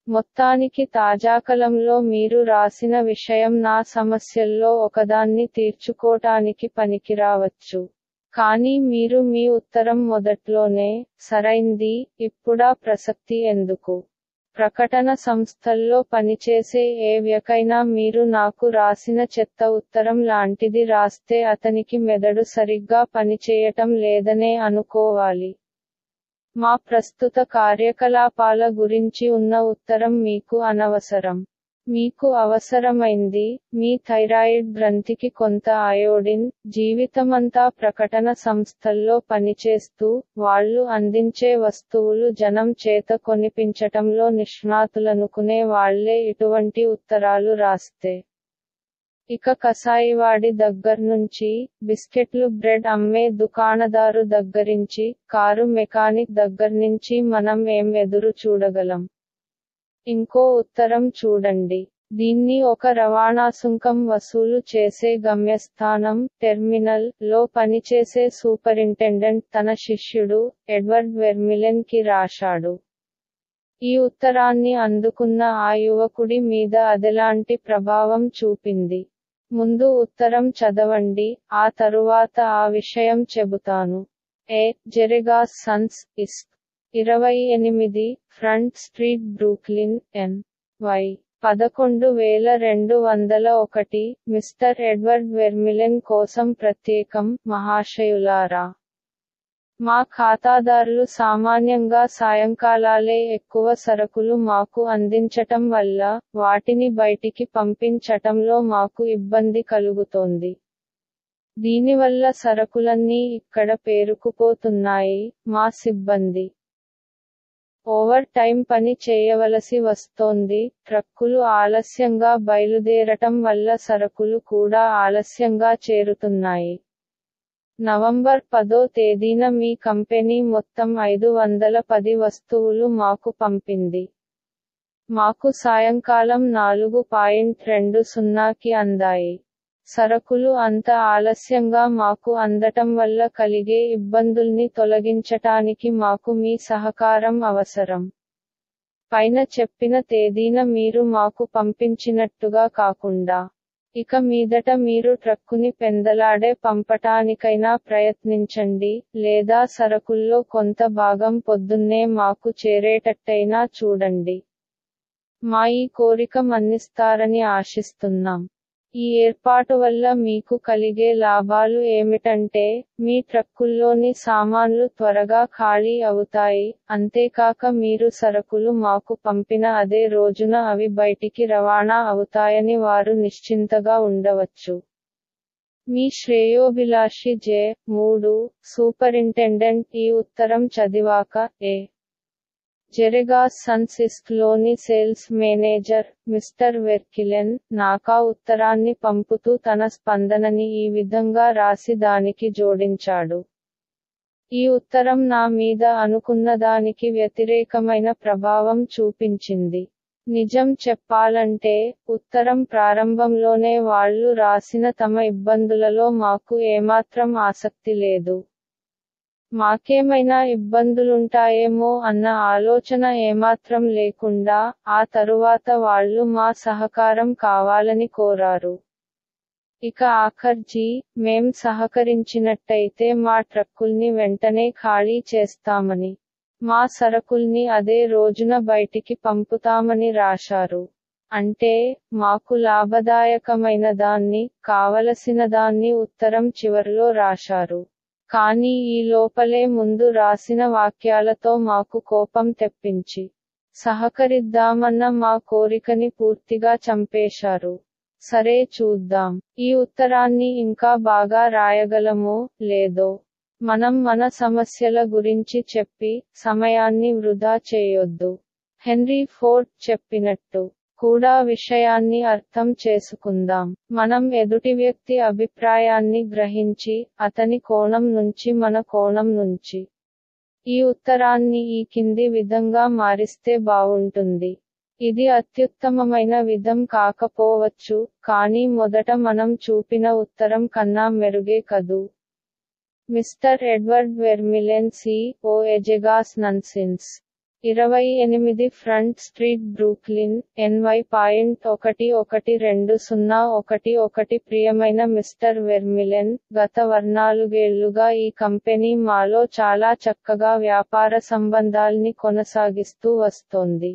మొత్తానికి తాజాకాలంలో మీరు రాసిన విషయం నా సమస్యల్లో ఒకదాన్ని తీర్చుకోటానికి పనికిరావచ్చు కానీ మీరు మీ ఉత్తరం మొదట్లోనే సరైంది ఇప్పుడా ప్రసక్తి ఎందుకు ప్రకటన సంస్థల్లో పనిచేసే ఏ వ్యకైనా మీరు నాకు రాసిన చెత్త ఉత్తరం లాంటిది రాస్తే అతనికి మెదడు సరిగ్గా పనిచేయటం లేదనే అనుకోవాలి మా ప్రస్తుత కార్యకలాపాల గురించి ఉన్న ఉత్తరం మీకు అనవసరం మీకు అవసరమైంది మీ థైరాయిడ్ గ్రంథికి కొంత అయోడిన్ జీవితమంతా ప్రకటన సంస్థల్లో పనిచేస్తూ వాళ్ళు అందించే వస్తువులు జనం చేత కొనిపించటంలో నిష్ణాతులనుకునే వాళ్లే ఇటువంటి ఉత్తరాలు రాస్తే ఇక కసాయివాడి దగ్గర్నుంచి బిస్కెట్లు బ్రెడ్ అమ్మే దుకాణదారు దగ్గరించి కారు మెకానిక్ దగ్గర్నుంచి మనం ఏం ఎదురు చూడగలం ఇంకో ఉత్తరం చూడండి దీన్ని ఒక రవాణా సుంకం వసూలు చేసే గమ్యస్థానం టెర్మినల్ లో పనిచేసే సూపరింటెండెంట్ తన శిష్యుడు ఎడ్వర్డ్ వెర్మిలెన్ కి రాశాడు ఈ ఉత్తరాన్ని అందుకున్న ఆ యువకుడి మీద అదెలాంటి ప్రభావం చూపింది ముందు ఉత్తరం చదవండి ఆ తరువాత ఆ విషయం చెబుతాను ఏ జెరెగాస్ సన్స్ ఇస్క్ ఇరవై ఎనిమిది Front Street Brooklyn N Y పదకొండు వేల రెండు వందల ఒకటి మిస్టర్ ఎడ్వర్డ్ వెర్మిలెన్ కోసం ప్రత్యేకం మహాశయులారా మా ఖాతాదారులు సామాన్యంగా సాయంకాలాలే ఎక్కువ సరుకులు మాకు అందించటం వల్ల వాటిని బయటికి పంపించటంలో మాకు ఇబ్బంది కలుగుతోంది దీనివల్ల సరుకులన్నీ ఇక్కడ పేరుకుపోతున్నాయి మా సిబ్బంది ఓవర్ టైం పని చేయవలసి వస్తోంది ట్రక్కులు ఆలస్యంగా బయలుదేరటం వల్ల సరుకులు కూడా ఆలస్యంగా చేరుతున్నాయి నవంబర్ పదో తేదీన మీ కంపెనీ మొత్తం ఐదు వందల పది వస్తువులు మాకు పంపింది మాకు సాయంకాలం నాలుగు పాయింట్ రెండు సున్నాకి అందాయి సరుకులు అంత ఆలస్యంగా మాకు అందటం వల్ల కలిగే ఇబ్బందుల్ని తొలగించటానికి మాకు మీ సహకారం అవసరం పైన చెప్పిన తేదీన మీరు మాకు పంపించినట్టుగా కాకుండా ఇక మీదట మీరు ట్రక్కుని పెందలాడే పంపటానికైనా ప్రయత్నించండి లేదా సరుకుల్లో కొంత భాగం పొద్దున్నే మాకు చేరేటట్టయినా చూడండి మా ఈ కోరిక మన్నిస్తారని ఆశిస్తున్నాం ఈ ఏర్పాటు వల్ల మీకు కలిగే లాభాలు ఏమిటంటే మీ ట్రక్కుల్లోని సామాన్లు త్వరగా ఖాళీ అవుతాయి అంతేకాక మీరు సరుకులు మాకు పంపిన అదే రోజున అవి బయటికి రవాణా అవుతాయని వారు నిశ్చింతగా ఉండవచ్చు మీ శ్రేయోభిలాషి జే మూడు సూపరింటెండెంట్ ఈ ఉత్తరం చదివాక ఏ జెరెగాస్ సన్సిస్క్ లోని సేల్స్ మేనేజర్ మిస్టర్ వెర్కిలెన్ నాకా ఉత్తరాన్ని పంపుతూ తన స్పందనని ఈ విధంగా రాసి దానికి జోడించాడు ఈ ఉత్తరం నా మీద అనుకున్నదానికి వ్యతిరేకమైన ప్రభావం చూపించింది నిజం చెప్పాలంటే ఉత్తరం ప్రారంభంలోనే వాళ్ళు రాసిన తమ ఇబ్బందులలో మాకు ఏమాత్రం ఆసక్తి లేదు మాకేమైనా ఇబ్బందులుంటాయేమో అన్న ఆలోచన ఏమాత్రం లేకుండా ఆ తరువాత వాళ్ళు మా సహకారం కావాలని కోరారు ఇక ఆఖర్జీ మేం సహకరించినట్టయితే మా ట్రక్కుల్ని వెంటనే ఖాళీ చేస్తామని మా సరుకుల్ని అదే రోజున బయటికి పంపుతామని రాశారు అంటే మాకు లాభదాయకమైన దాన్ని కావలసిన దాన్ని ఉత్తరం చివర్లో రాశారు కానీ ఈ లోపలే ముందు రాసిన వాక్యాలతో మాకు కోపం తెప్పించి సహకరిద్దామన్న మా కోరికని పూర్తిగా చంపేశారు సరే చూద్దాం ఈ ఉత్తరాన్ని ఇంకా బాగా రాయగలమో లేదో మనం మన సమస్యల గురించి చెప్పి సమయాన్ని వృధా చేయొద్దు హెన్రీ ఫోర్డ్ చెప్పినట్టు కూడా విషయాన్ని అర్థం చేసుకుందాం మనం ఎదుటి వ్యక్తి అభిప్రాయాన్ని గ్రహించి అతని కోణం నుంచి మన కోణం నుంచి ఈ ఉత్తరాన్ని ఈ కింది విధంగా మారిస్తే బావుంటుంది ఇది అత్యుత్తమమైన విధం కాకపోవచ్చు కానీ మొదట మనం చూపిన ఉత్తరం కన్నా మెరుగే కదూ Mr Edward Vermilen C O ఎజెగాస్ నన్సిన్స్ ఇరవై ఎనిమిది Front Street Brooklyn NY point ఒకటి ఒకటి రెండు సున్నా ఒకటి ఒకటి ప్రియమైన మిస్టర్ వెర్మిలెన్ గత వర్ణాలుగేళ్లుగా ఈ కంపెనీ మాలో చాలా చక్కగా వ్యాపార సంబంధాల్ని కొనసాగిస్తూ వస్తోంది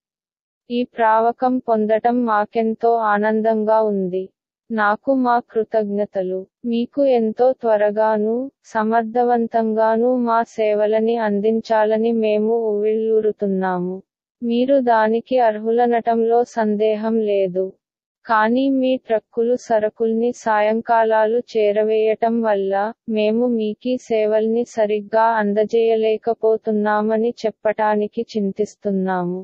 ఈ ప్రావకం పొందటం మాకెంతో ఆనందంగా ఉంది నాకు మా కృతజ్ఞతలు మీకు ఎంతో త్వరగాను సమర్థవంతంగానూ మా సేవలని అందించాలని మేము ఉవ్విళ్ళూరుతున్నాము మీరు దానికి అర్హులనటంలో సందేహం లేదు కానీ మీ ట్రక్కులు సరకుల్ని సాయంకాలాలు చేరవేయటం వల్ల మేము మీకీ సేవల్ని సరిగ్గా అందజేయలేకపోతున్నామని చెప్పటానికి చింతిస్తున్నాము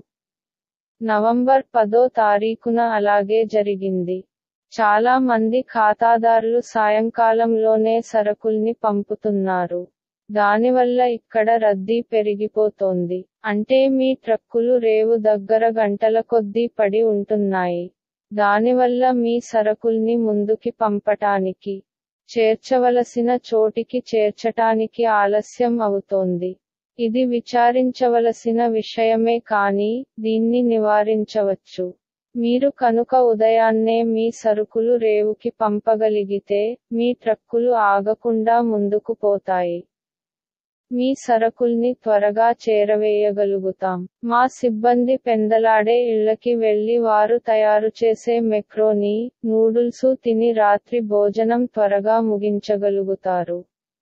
నవంబర్ పదో తారీఖున అలాగే జరిగింది చాలా మంది ఖాతాదారులు సాయంకాలంలోనే సరకుల్ని పంపుతున్నారు దానివల్ల ఇక్కడ రద్దీ పెరిగిపోతోంది అంటే మీ ట్రక్కులు రేవు దగ్గర గంటల కొద్దీ పడి ఉంటున్నాయి దానివల్ల మీ సరకుల్ని ముందుకి పంపటానికి చేర్చవలసిన చోటికి చేర్చటానికి ఆలస్యం అవుతోంది ఇది విచారించవలసిన విషయమే కానీ దీన్ని నివారించవచ్చు మీరు కనుక ఉదయాన్నే మీ సరుకులు రేవుకి పంపగలిగితే మీ ట్రక్కులు ఆగకుండా ముందుకు పోతాయి మీ సరకుల్ని త్వరగా చేరవేయగలుగుతాం మా సిబ్బంది పెందలాడే ఇళ్లకి వెళ్లి వారు తయారు చేసే మెక్రోని నూడుల్సు తిని రాత్రి భోజనం త్వరగా ముగించగలుగుతారు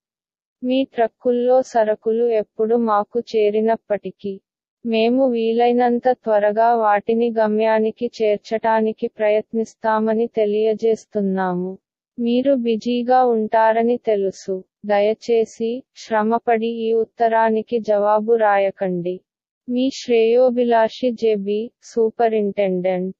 మీ ట్రక్కుల్లో సరకులు ఎప్పుడు మాకు చేరినప్పటికీ మేము వీలైనంత త్వరగా వాటిని గమ్యానికి చేర్చటానికి ప్రయత్నిస్తామని తెలియజేస్తున్నాము మీరు బిజీగా ఉంటారని తెలుసు దయచేసి శ్రమపడి ఈ ఉత్తరానికి జవాబు రాయకండి మీ శ్రేయోభిలాషి జెబి సూపరింటెండెంట్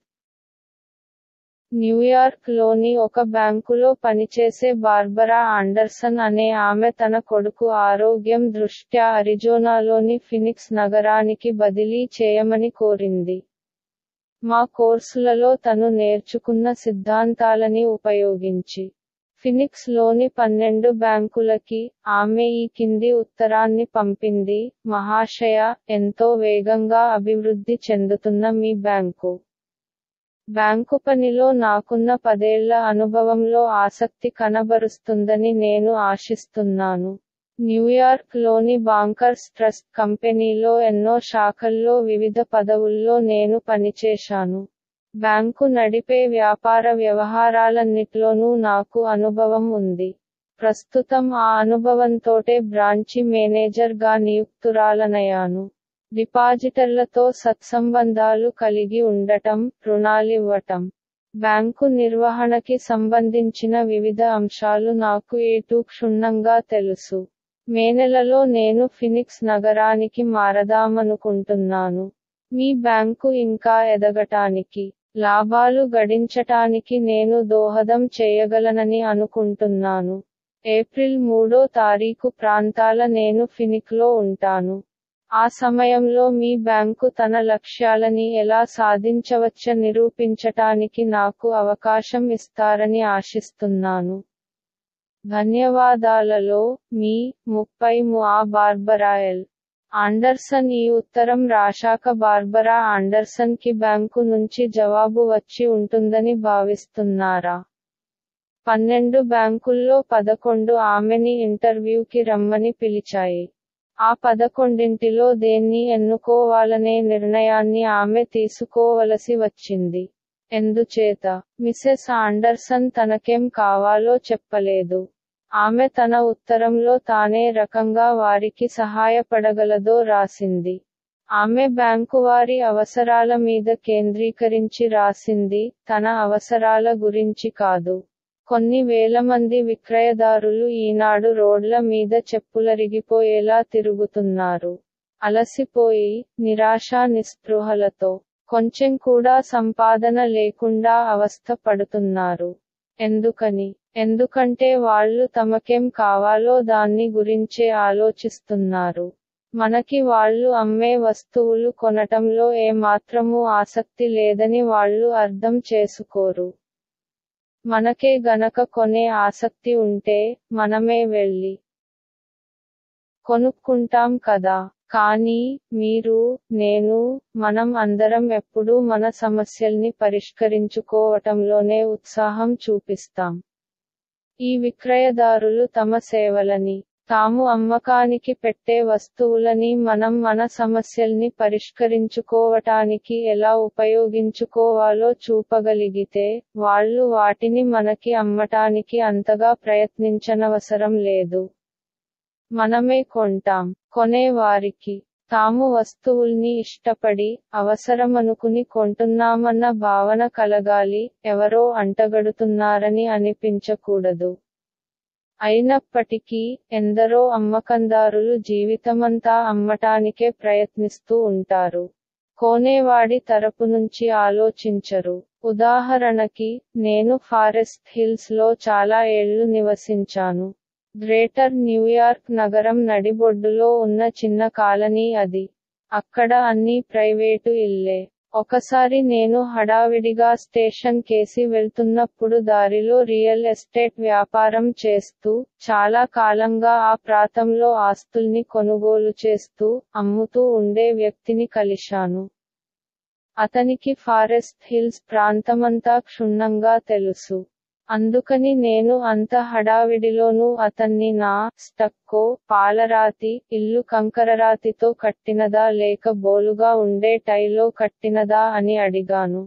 న్యూయార్క్ లోని ఒక బ్యాంకులో పనిచేసే బార్బరా ఆండర్సన్ అనే ఆమె తన కొడుకు ఆరోగ్యం దృష్ట్యా అరిజోనాలోని ఫినిక్స్ నగరానికి బదిలీ చేయమని కోరింది మా కోర్సులలో తను నేర్చుకున్న సిద్ధాంతాలని ఉపయోగించి ఫినిక్స్ లోని పన్నెండు బ్యాంకులకి ఆమె ఈ కింది ఉత్తరాన్ని పంపింది మహాశయ ఎంతో వేగంగా అభివృద్ధి చెందుతున్న మీ బ్యాంకు బ్యాంకు పనిలో నాకున్న పదేళ్ల అనుభవంలో ఆసక్తి కనబరుస్తుందని నేను ఆశిస్తున్నాను న్యూయార్క్ లోని బాంకర్స్ ట్రస్ట్ కంపెనీలో ఎన్నో శాఖల్లో వివిధ పదవుల్లో నేను పనిచేశాను బ్యాంకు నడిపే వ్యాపార వ్యవహారాలన్నిట్లోనూ నాకు అనుభవం ఉంది ప్రస్తుతం ఆ అనుభవంతోటే బ్రాంచి మేనేజర్ గా నియుక్తురాలనయ్యాను డిపాజిటర్లతో సత్సంబంధాలు కలిగి ఉండటం రుణాలివ్వటం బ్యాంకు నిర్వహణకి సంబంధించిన వివిధ అంశాలు నాకు ఏటూ క్షుణ్ణంగా తెలుసు మే నెలలో నేను ఫినిక్స్ నగరానికి మారదామనుకుంటున్నాను మీ బ్యాంకు ఇంకా ఎదగటానికి లాభాలు గడించటానికి నేను దోహదం చేయగలనని అనుకుంటున్నాను ఏప్రిల్ మూడో తారీఖు ప్రాంతాల నేను ఫినిక్లో ఉంటాను ఆ సమయంలో మీ బ్యాంకు తన లక్ష్యాలని ఎలా సాధించవచ్చ నిరూపించటానికి నాకు అవకాశం ఇస్తారని ఆశిస్తున్నాను ధన్యవాదాలలో మీ ముప్పై ముఆ బార్బరాయల్ ఆండర్సన్ ఈ ఉత్తరం రాశాక బార్బరా ఆండర్సన్ కి బ్యాంకు నుంచి జవాబు వచ్చి ఉంటుందని భావిస్తున్నారా పన్నెండు బ్యాంకుల్లో పదకొండు ఆమెని ఇంటర్వ్యూకి రమ్మని పిలిచాయి ఆ పదకొండింటిలో దేన్ని ఎన్నుకోవాలనే నిర్ణయాన్ని ఆమె తీసుకోవలసి వచ్చింది ఎందుచేత మిసెస్ ఆండర్సన్ తనకేం కావాలో చెప్పలేదు ఆమె తన ఉత్తరంలో తానే రకంగా వారికి సహాయపడగలదో రాసింది ఆమె బ్యాంకు వారి అవసరాల మీద కేంద్రీకరించి రాసింది తన అవసరాల గురించి కాదు కొన్ని వేల మంది విక్రయదారులు ఈనాడు రోడ్ల మీద చెప్పులరిగిపోయేలా తిరుగుతున్నారు అలసిపోయి నిరాశ నిస్పృహలతో కొంచెం కూడా సంపాదన లేకుండా అవస్థ పడుతున్నారు ఎందుకని ఎందుకంటే వాళ్ళు తమకేం కావాలో దాన్ని గురించే ఆలోచిస్తున్నారు మనకి వాళ్ళు అమ్మే వస్తువులు కొనటంలో ఏ మాత్రమూ ఆసక్తి లేదని వాళ్ళు అర్థం చేసుకోరు మనకే గనక కొనే ఆసక్తి ఉంటే మనమే వెళ్ళి కొనుక్కుంటాం కదా కానీ మీరు నేను మనం అందరం ఎప్పుడూ మన సమస్యల్ని పరిష్కరించుకోవటంలోనే ఉత్సాహం చూపిస్తాం ఈ విక్రయదారులు తమ సేవలని తాము అమ్మకానికి పెట్టే వస్తువులని మనం మన సమస్యల్ని పరిష్కరించుకోవటానికి ఎలా ఉపయోగించుకోవాలో చూపగలిగితే వాళ్ళు వాటిని మనకి అమ్మటానికి అంతగా ప్రయత్నించనవసరం లేదు మనమే కొంటాం కొనేవారికి తాము వస్తువుల్ని ఇష్టపడి అవసరమనుకుని కొంటున్నామన్న భావన కలగాలి ఎవరో అంటగడుతున్నారని అనిపించకూడదు అయినప్పటికీ ఎందరో అమ్మకందారులు జీవితమంతా అమ్మటానికే ప్రయత్నిస్తూ ఉంటారు కోనేవాడి తరపు నుంచి ఆలోచించరు ఉదాహరణకి నేను ఫారెస్ట్ హిల్స్ లో చాలా ఏళ్లు నివసించాను గ్రేటర్ న్యూయార్క్ నగరం నడిబొడ్డులో ఉన్న చిన్న కాలనీ అది అక్కడ అన్నీ ప్రైవేటు ఇల్లే ఒకసారి నేను హడావిడిగా స్టేషన్ కేసి వెళ్తున్నప్పుడు దారిలో రియల్ ఎస్టేట్ వ్యాపారం చేస్తూ చాలా కాలంగా ఆ ప్రాంతంలో ఆస్తుల్ని కొనుగోలు చేస్తూ అమ్ముతూ ఉండే వ్యక్తిని కలిశాను అతనికి ఫారెస్ట్ హిల్స్ ప్రాంతమంతా క్షుణ్ణంగా తెలుసు అందుకని నేను అంత హడావిడిలోనూ అతన్ని నా స్టక్కో పాలరాతి ఇల్లు కంకరరాతితో కట్టినదా లేక బోలుగా ఉండే టైలో కట్టినదా అని అడిగాను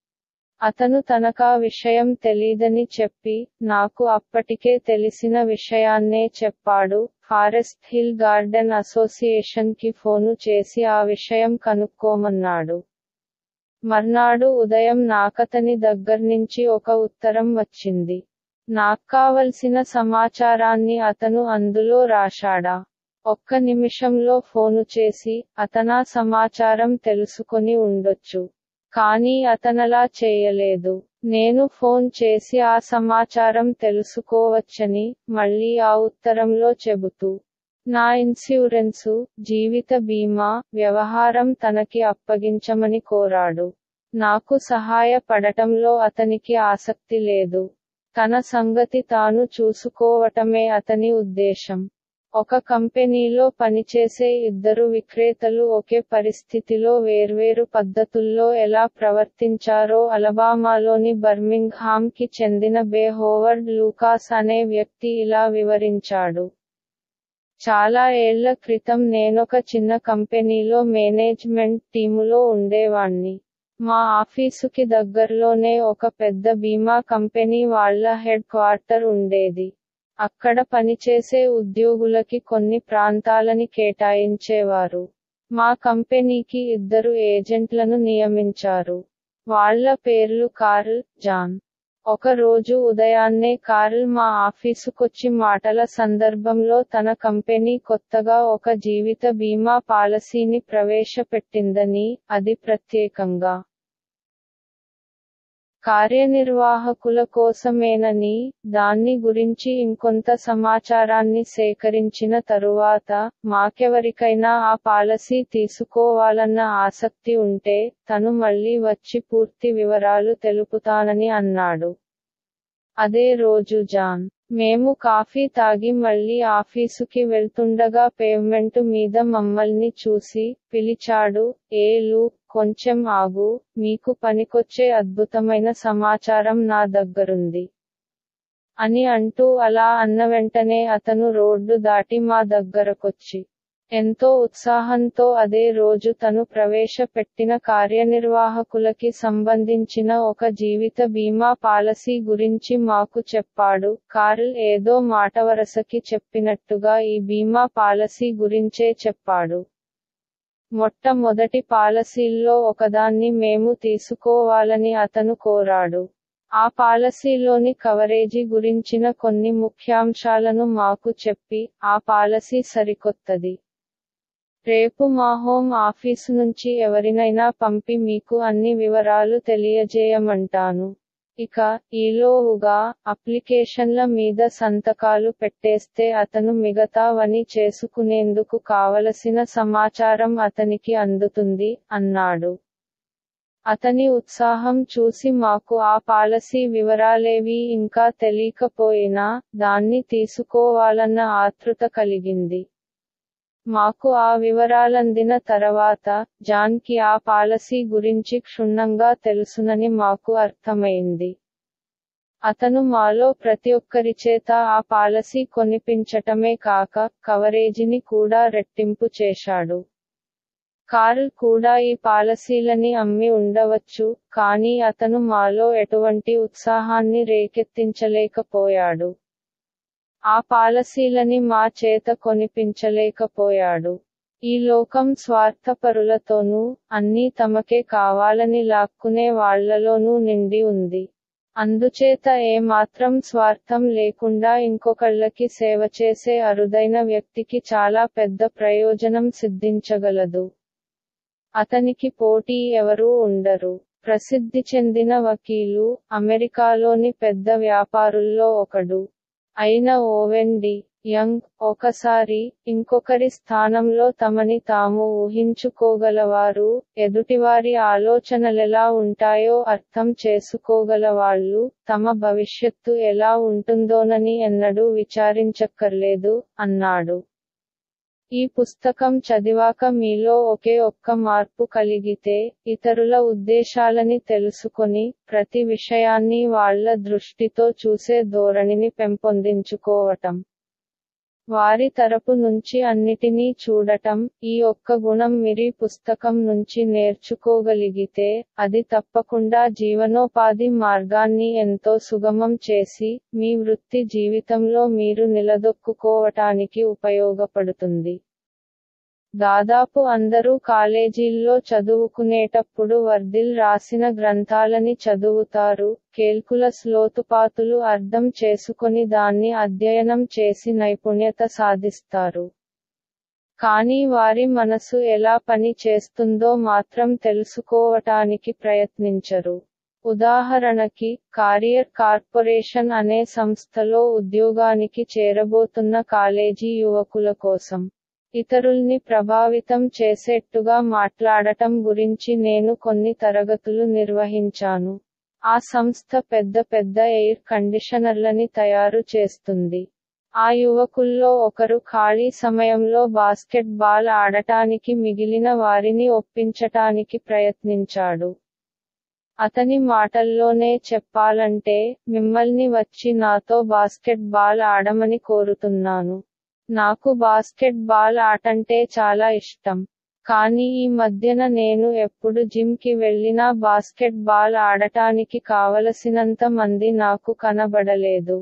అతను తనకా విషయం తెలీదని చెప్పి నాకు అప్పటికే తెలిసిన విషయాన్నే చెప్పాడు ఫారెస్ట్ హిల్ గార్డెన్ అసోసియేషన్ కి ఫోను చేసి ఆ విషయం కనుక్కోమన్నాడు మర్నాడు ఉదయం నాకతని దగ్గర్నుంచి ఒక ఉత్తరం వచ్చింది నాక్కావలసిన సమాచారాన్ని అతను అందులో రాశాడా ఒక్క నిమిషంలో ఫోను చేసి అతనా సమాచారం తెలుసుకొని ఉండొచ్చు కానీ అతనలా చేయలేదు నేను ఫోన్ చేసి ఆ సమాచారం తెలుసుకోవచ్చని మళ్ళీ ఆ ఉత్తరంలో చెబుతూ నా ఇన్సూరెన్సు జీవిత బీమా వ్యవహారం తనకి అప్పగించమని కోరాడు నాకు సహాయపడటంలో అతనికి ఆసక్తి లేదు తన సంగతి తాను చూసుకోవటమే అతని ఉద్దేశం ఒక కంపెనీలో పనిచేసే ఇద్దరు విక్రేతలు ఒకే పరిస్థితిలో వేర్వేరు పద్ధతుల్లో ఎలా ప్రవర్తించారో అలబామాలోని బర్మింగ్హామ్ కి చెందిన బే హోవర్డ్ లూకాస్ అనే వ్యక్తి ఇలా వివరించాడు చాలా ఏళ్ల క్రితం నేనొక చిన్న కంపెనీలో మేనేజ్మెంట్ టీములో ఉండేవాణ్ణి మా ఆఫీసుకి దగ్గర్లోనే ఒక పెద్ద బీమా కంపెనీ వాళ్ల హెడ్ క్వార్టర్ ఉండేది అక్కడ పనిచేసే ఉద్యోగులకి కొన్ని ప్రాంతాలని కేటాయించేవారు మా కంపెనీకి ఇద్దరు ఏజెంట్లను నియమించారు వాళ్ల పేర్లు కార్ల్ జాన్ ఒక రోజు ఉదయాన్నే కార్ల్ మా ఆఫీసుకొచ్చి మాటల సందర్భంలో తన కంపెనీ కొత్తగా ఒక జీవిత బీమా పాలసీని ప్రవేశపెట్టిందని అది ప్రత్యేకంగా కార్యనిర్వాహకుల కోసమేనని దాన్ని గురించి ఇంకొంత సమాచారాన్ని సేకరించిన తరువాత మాకెవరికైనా ఆ పాలసీ తీసుకోవాలన్న ఆసక్తి ఉంటే తను మళ్ళీ వచ్చి పూర్తి వివరాలు తెలుపుతానని అన్నాడు అదే రోజు జాన్ మేము కాఫీ తాగి మళ్ళీ ఆఫీసుకి వెళ్తుండగా పేవ్మెంటు మీద మమ్మల్ని చూసి పిలిచాడు ఏ లూ కొంచెం ఆగు మీకు పనికొచ్చే అద్భుతమైన సమాచారం నా దగ్గరుంది అని అంటూ అలా అన్న వెంటనే అతను రోడ్డు దాటి మా దగ్గరకొచ్చి ఎంతో ఉత్సాహంతో అదే రోజు తను ప్రవేశపెట్టిన కార్యనిర్వాహకులకి సంబంధించిన ఒక జీవిత బీమా పాలసీ గురించి మాకు చెప్పాడు కార్ల్ ఏదో మాటవరసకి చెప్పినట్టుగా ఈ బీమా పాలసీ గురించే చెప్పాడు మొట్టమొదటి పాలసీల్లో ఒకదాన్ని మేము తీసుకోవాలని అతను కోరాడు ఆ పాలసీలోని కవరేజీ గురించిన కొన్ని ముఖ్యాంశాలను మాకు చెప్పి ఆ పాలసీ సరికొత్తది రేపు మా హోమ్ ఆఫీసు నుంచి ఎవరినైనా పంపి మీకు అన్ని వివరాలు తెలియజేయమంటాను ఇక ఈలోవుగా అప్లికేషన్ల మీద సంతకాలు పెట్టేస్తే అతను మిగతావని చేసుకునేందుకు కావలసిన సమాచారం అతనికి అందుతుంది అన్నాడు అతని ఉత్సాహం చూసి మాకు ఆ పాలసీ వివరాలేవీ ఇంకా తెలియకపోయినా దాన్ని తీసుకోవాలన్న ఆతృత కలిగింది మాకు ఆ వివరాలందిన తర్వాత జాన్ కి ఆ పాలసీ గురించి క్షుణ్ణంగా తెలుసునని మాకు అర్థమైంది అతను మాలో ప్రతి ఒక్కరి చేత ఆ పాలసీ కొనిపించటమే కాక కవరేజీని కూడా రెట్టింపు చేశాడు కార్ల్ కూడా ఈ పాలసీలని అమ్మి ఉండవచ్చు కానీ అతను మాలో ఎటువంటి ఉత్సాహాన్ని రేకెత్తించలేకపోయాడు ఆ పాలసీలని మా చేత కొనిపించలేకపోయాడు ఈ లోకం స్వార్థపరులతోనూ అన్నీ తమకే కావాలని లాక్కునే వాళ్లలోనూ నిండి ఉంది అందుచేత ఏ మాత్రం స్వార్థం లేకుండా ఇంకొకళ్ళకి సేవ చేసే అరుదైన వ్యక్తికి చాలా పెద్ద ప్రయోజనం సిద్ధించగలదు అతనికి పోటీ ఎవరూ ఉండరు ప్రసిద్ధి చెందిన వకీలు అమెరికాలోని పెద్ద వ్యాపారుల్లో ఒకడు అయిన ఓవెన్ డి యంగ్ ఒకసారి ఇంకొకరి స్థానంలో తమని తాము ఊహించుకోగలవారు ఎదుటివారి ఆలోచనలెలా ఉంటాయో అర్థం చేసుకోగలవాళ్ళు తమ భవిష్యత్తు ఎలా ఉంటుందోనని ఎన్నడూ విచారించక్కర్లేదు అన్నాడు ఈ పుస్తకం చదివాక మీలో ఒకే ఒక్క మార్పు కలిగితే ఇతరుల ఉద్దేశాలని తెలుసుకొని ప్రతి విషయాన్ని వాళ్ల దృష్టితో చూసే ధోరణిని పెంపొందించుకోవటం వారి తరపు నుంచి అన్నిటినీ చూడటం ఈ ఒక్క గుణం మిరి పుస్తకం నుంచి నేర్చుకోగలిగితే అది తప్పకుండా జీవనోపాధి మార్గాన్ని ఎంతో సుగమం చేసి మీ వృత్తి జీవితంలో మీరు నిలదొక్కుకోవటానికి ఉపయోగపడుతుంది దాదాపు అందరూ కాలేజీల్లో చదువుకునేటప్పుడు వర్దిల్ రాసిన గ్రంథాలని చదువుతారు కేల్కులస్ లోతుపాతులు అర్థం చేసుకొని దాన్ని అధ్యయనం చేసి నైపుణ్యత సాధిస్తారు కానీ వారి మనసు ఎలా పని చేస్తుందో మాత్రం తెలుసుకోవటానికి ప్రయత్నించరు ఉదాహరణకి కారియర్ కార్పొరేషన్ అనే సంస్థలో ఉద్యోగానికి చేరబోతున్న కాలేజీ యువకుల కోసం ఇతరుల్ని ప్రభావితం చేసేట్టుగా మాట్లాడటం గురించి నేను కొన్ని తరగతులు నిర్వహించాను ఆ సంస్థ పెద్ద పెద్ద ఎయిర్ కండిషనర్లని తయారు చేస్తుంది ఆ యువకుల్లో ఒకరు ఖాళీ సమయంలో బాస్కెట్ బాల్ ఆడటానికి మిగిలిన వారిని ఒప్పించటానికి ప్రయత్నించాడు అతని మాటల్లోనే చెప్పాలంటే మిమ్మల్ని వచ్చి నాతో బాస్కెట్ బాల్ ఆడమని కోరుతున్నాను నాకు బాస్కెట్ బాల్ ఆటంటే చాలా ఇష్టం కానీ ఈ మధ్యన నేను ఎప్పుడు జిమ్ కి వెళ్ళినా బాస్కెట్ బాల్ ఆడటానికి కావలసినంత మంది నాకు కనబడలేదు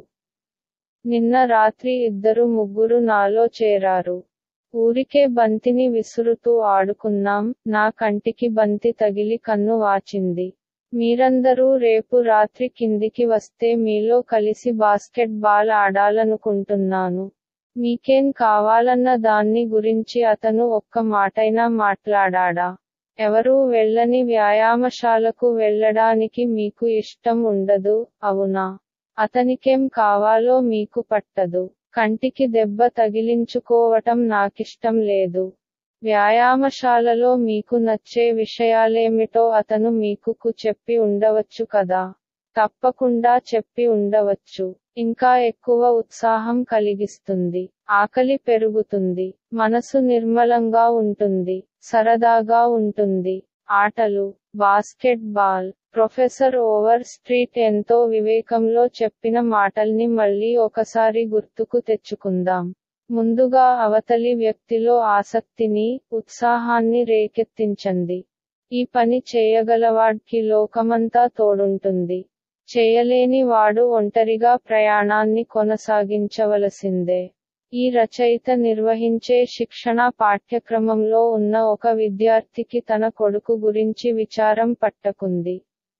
నిన్న రాత్రి ఇద్దరు ముగ్గురు నాలో చేరారు ఊరికే బంతిని విసురుతూ ఆడుకున్నాం నా కంటికి బంతి తగిలి కన్ను వాచింది మీరందరూ రేపు రాత్రి కిందికి వస్తే మీలో కలిసి బాస్కెట్ బాల్ ఆడాలనుకుంటున్నాను మీకేం కావాలన్న దాన్ని గురించి అతను ఒక్క మాటైనా మాట్లాడా ఎవరూ వెళ్ళని వ్యాయామశాలకు వెళ్ళడానికి మీకు ఇష్టం ఉండదు అవునా అతనికేం కావాలో మీకు పట్టదు కంటికి దెబ్బ తగిలించుకోవటం నాకిష్టం లేదు వ్యాయామశాలలో మీకు నచ్చే విషయాలేమిటో అతను మీకు చెప్పి ఉండవచ్చు కదా తప్పకుండా చెప్పి ఉండవచ్చు ఇంకా ఎక్కువ ఉత్సాహం కలిగిస్తుంది ఆకలి పెరుగుతుంది మనసు నిర్మలంగా ఉంటుంది సరదాగా ఉంటుంది ఆటలు basketball professor Overstreet ఎంతో వివేకంలో చెప్పిన మాటల్ని మళ్ళీ ఒకసారి గుర్తుకు తెచ్చుకుందాం ముందుగా అవతలి వ్యక్తిలో ఆసక్తిని ఉత్సాహాన్ని రేకెత్తించండి ఈ పని చేయగలవాడ్కి లోకమంతా తోడుంటుంది చేయలేని వాడు ఒంటరిగా ప్రయాణాన్ని కొనసాగించవలసిందే ఈ రచయిత నిర్వహించే శిక్షణ పాఠ్యక్రమంలో ఉన్న ఒక విద్యార్థికి తన కొడుకు గురించి విచారం పట్టకుంది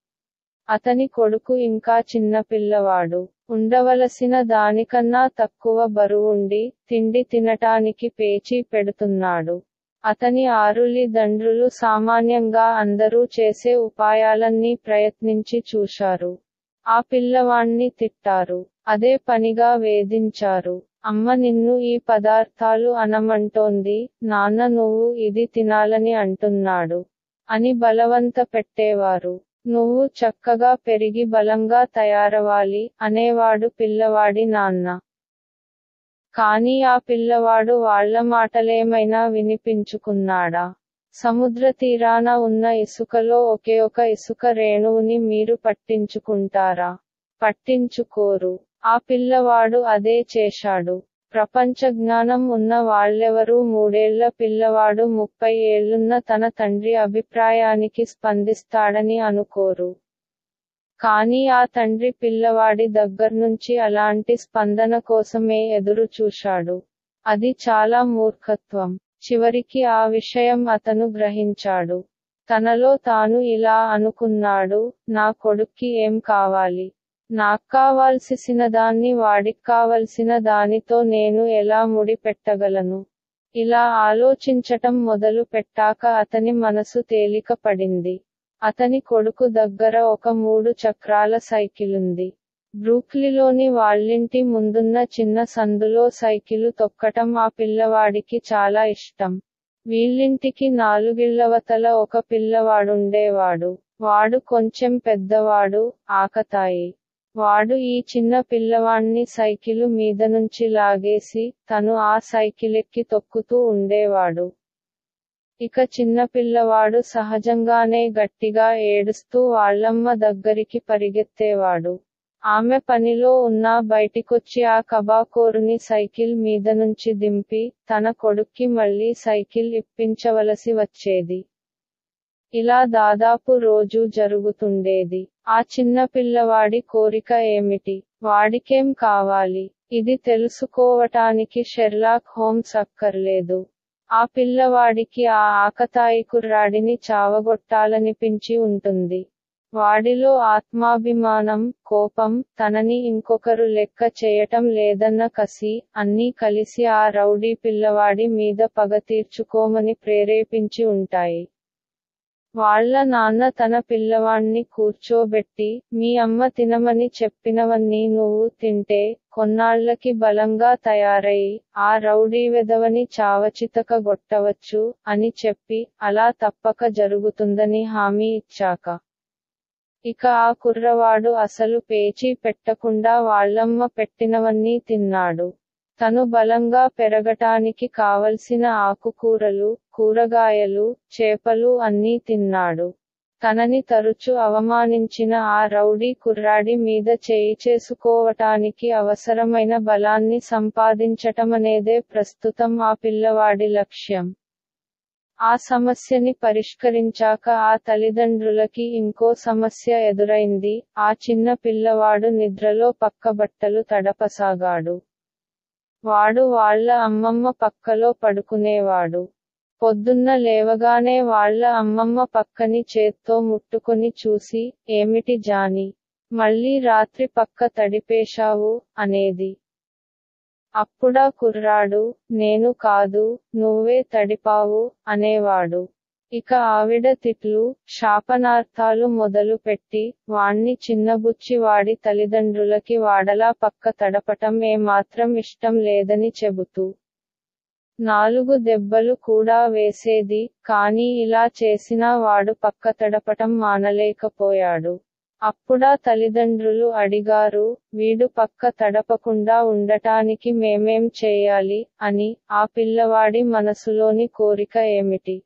అతని కొడుకు ఇంకా చిన్నపిల్లవాడు ఉండవలసిన దానికన్నా తక్కువ బరువుండి తిండి తినటానికి పేచీ పెడుతున్నాడు అతని ఆరులి దండ్రులు సామాన్యంగా అందరూ చేసే ఉపాయాలన్నీ ప్రయత్నించి చూశారు ఆ పిల్లవాణ్ణి తిట్టారు అదే పనిగా వేధించారు అమ్మ నిన్ను ఈ పదార్థాలు అనమంటోంది నాన్న నువ్వు ఇది తినాలని అంటున్నాడు అని బలవంత పెట్టేవారు నువ్వు చక్కగా పెరిగి బలంగా తయారవాలి అనేవాడు పిల్లవాడి నాన్న కాని ఆ పిల్లవాడు వాళ్ళ మాటలేమైనా వినిపించుకున్నాడా సముద్ర తీరాన ఉన్న ఇసుకలో ఒకే ఒక ఇసుక రేణువుని మీరు పట్టించుకుంటారా పట్టించుకోరు ఆ పిల్లవాడు అదే చేశాడు ప్రపంచ జ్ఞానం ఉన్న వాళ్ళెవరూ మూడేళ్ల పిల్లవాడు ముప్పై ఏళ్లున్న తన తండ్రి అభిప్రాయానికి స్పందిస్తాడని అనుకోరు కానీ ఆ తండ్రి పిల్లవాడి దగ్గర్నుంచి అలాంటి స్పందన కోసమే ఎదురు చూశాడు అది చాలా మూర్ఖత్వం చివరికి ఆ విషయం అతను గ్రహించాడు తనలో తాను ఇలా అనుకున్నాడు నా కొడుక్కి ఏం కావాలి నాక్కావాల్సిన దాన్ని వాడిక్కావలసిన దానితో నేను ఎలా ముడి పెట్టగలను ఇలా ఆలోచించటం మొదలు పెట్టాక అతని మనసు తేలిక పడింది అతని కొడుకు దగ్గర ఒక మూడు చక్రాల సైకిలుంది బ్రూక్లిలోని వాళ్ళింటి ముందున్న చిన్న సందులో సైకిలు తొక్కటం ఆ పిల్లవాడికి చాలా ఇష్టం వీళ్ళింటికి నాలుగిళ్లవతల ఒక పిల్లవాడుండేవాడు వాడు కొంచెం పెద్దవాడు ఆకతాయి వాడు ఈ చిన్న పిల్లవాణ్ణి సైకిలు మీద నుంచి లాగేసి తను ఆ సైకిలెక్కి తొక్కుతూ ఉండేవాడు ఇక చిన్న పిల్లవాడు సహజంగానే గట్టిగా ఏడుస్తూ వాళ్ళమ్మ దగ్గరికి పరిగెత్తేవాడు ఆమె పనిలో ఉన్నా బయటికొచ్చి ఆ కబాకోరుని సైకిల్ మీద నుంచి దింపి తన కొడుక్కి మళ్ళీ సైకిల్ ఇప్పించవలసి వచ్చేది ఇలా దాదాపు రోజు జరుగుతుండేది ఆ చిన్న పిల్లవాడి కోరిక ఏమిటి వాడికేం కావాలి ఇది తెలుసుకోవటానికి షెర్లాక్ హోమ్స్ అక్కర్లేదు ఆ పిల్లవాడికి ఆ ఆకతాయి కుర్రాడిని చావగొట్టాలనిపించి ఉంటుంది వాడిలో ఆత్మాభిమానం కోపం తనని ఇంకొకరు లెక్క చేయటం లేదన్న కసి అన్నీ కలిసి ఆ రౌడీ పిల్లవాడి మీద పగ తీర్చుకోమని ప్రేరేపించి ఉంటాయి వాళ్ళ నాన్న తన పిల్లవాణ్ణి కూర్చోబెట్టి మీ అమ్మ తినమని చెప్పినవన్నీ నువ్వు తింటే కొన్నాళ్లకి బలంగా తయారై ఆ రౌడీ వెదవని చావచితక గొట్టవచ్చు అని చెప్పి అలా తప్పక జరుగుతుందని హామీ ఇచ్చాక ఇక ఆ కుర్రవాడు అసలు పేచీ పెట్టకుండా వాళ్ళమ్మ పెట్టినవన్నీ తిన్నాడు తను బలంగా పెరగటానికి కావలసిన ఆకుకూరలు కూరగాయలు చేపలు అన్నీ తిన్నాడు తనని తరచు అవమానించిన ఆ రౌడీ కుర్రాడి మీద చేయి చేసుకోవటానికి అవసరమైన బలాన్ని సంపాదించటమనేదే ప్రస్తుతం ఆ పిల్లవాడి లక్ష్యం ఆ సమస్యని పరిష్కరించాక ఆ తల్లిదండ్రులకి ఇంకో సమస్య ఎదురైంది ఆ చిన్న పిల్లవాడు నిద్రలో పక్కబట్టలు తడపసాగాడు వాడు వాళ్ళ అమ్మమ్మ పక్కలో పడుకునేవాడు పొద్దున్న లేవగానే వాళ్ళ అమ్మమ్మ పక్కని చేత్తో ముట్టుకొని చూసి ఏమిటి జాని మళ్ళీ రాత్రి పక్క తడిపేశావు అనేది అప్పుడా కుర్రాడు నేను కాదు నువ్వే తడిపావు అనేవాడు ఇక ఆవిడ తిట్లు శాపనార్థాలు మొదలు పెట్టి వాణ్ణి చిన్నబుచ్చి వాడి తల్లిదండ్రులకి వాడలా పక్క తడపటం ఏమాత్రం ఇష్టం లేదని చెబుతూ నాలుగు దెబ్బలు కూడా వేసేది కానీ ఇలా చేసినా వాడు పక్క తడపటం మానలేకపోయాడు అప్పుడా తల్లిదండ్రులు అడిగారు వీడు పక్క తడపకుండా ఉండటానికి మేమేం చేయాలి అని ఆ పిల్లవాడి మనసులోని కోరిక ఏమిటి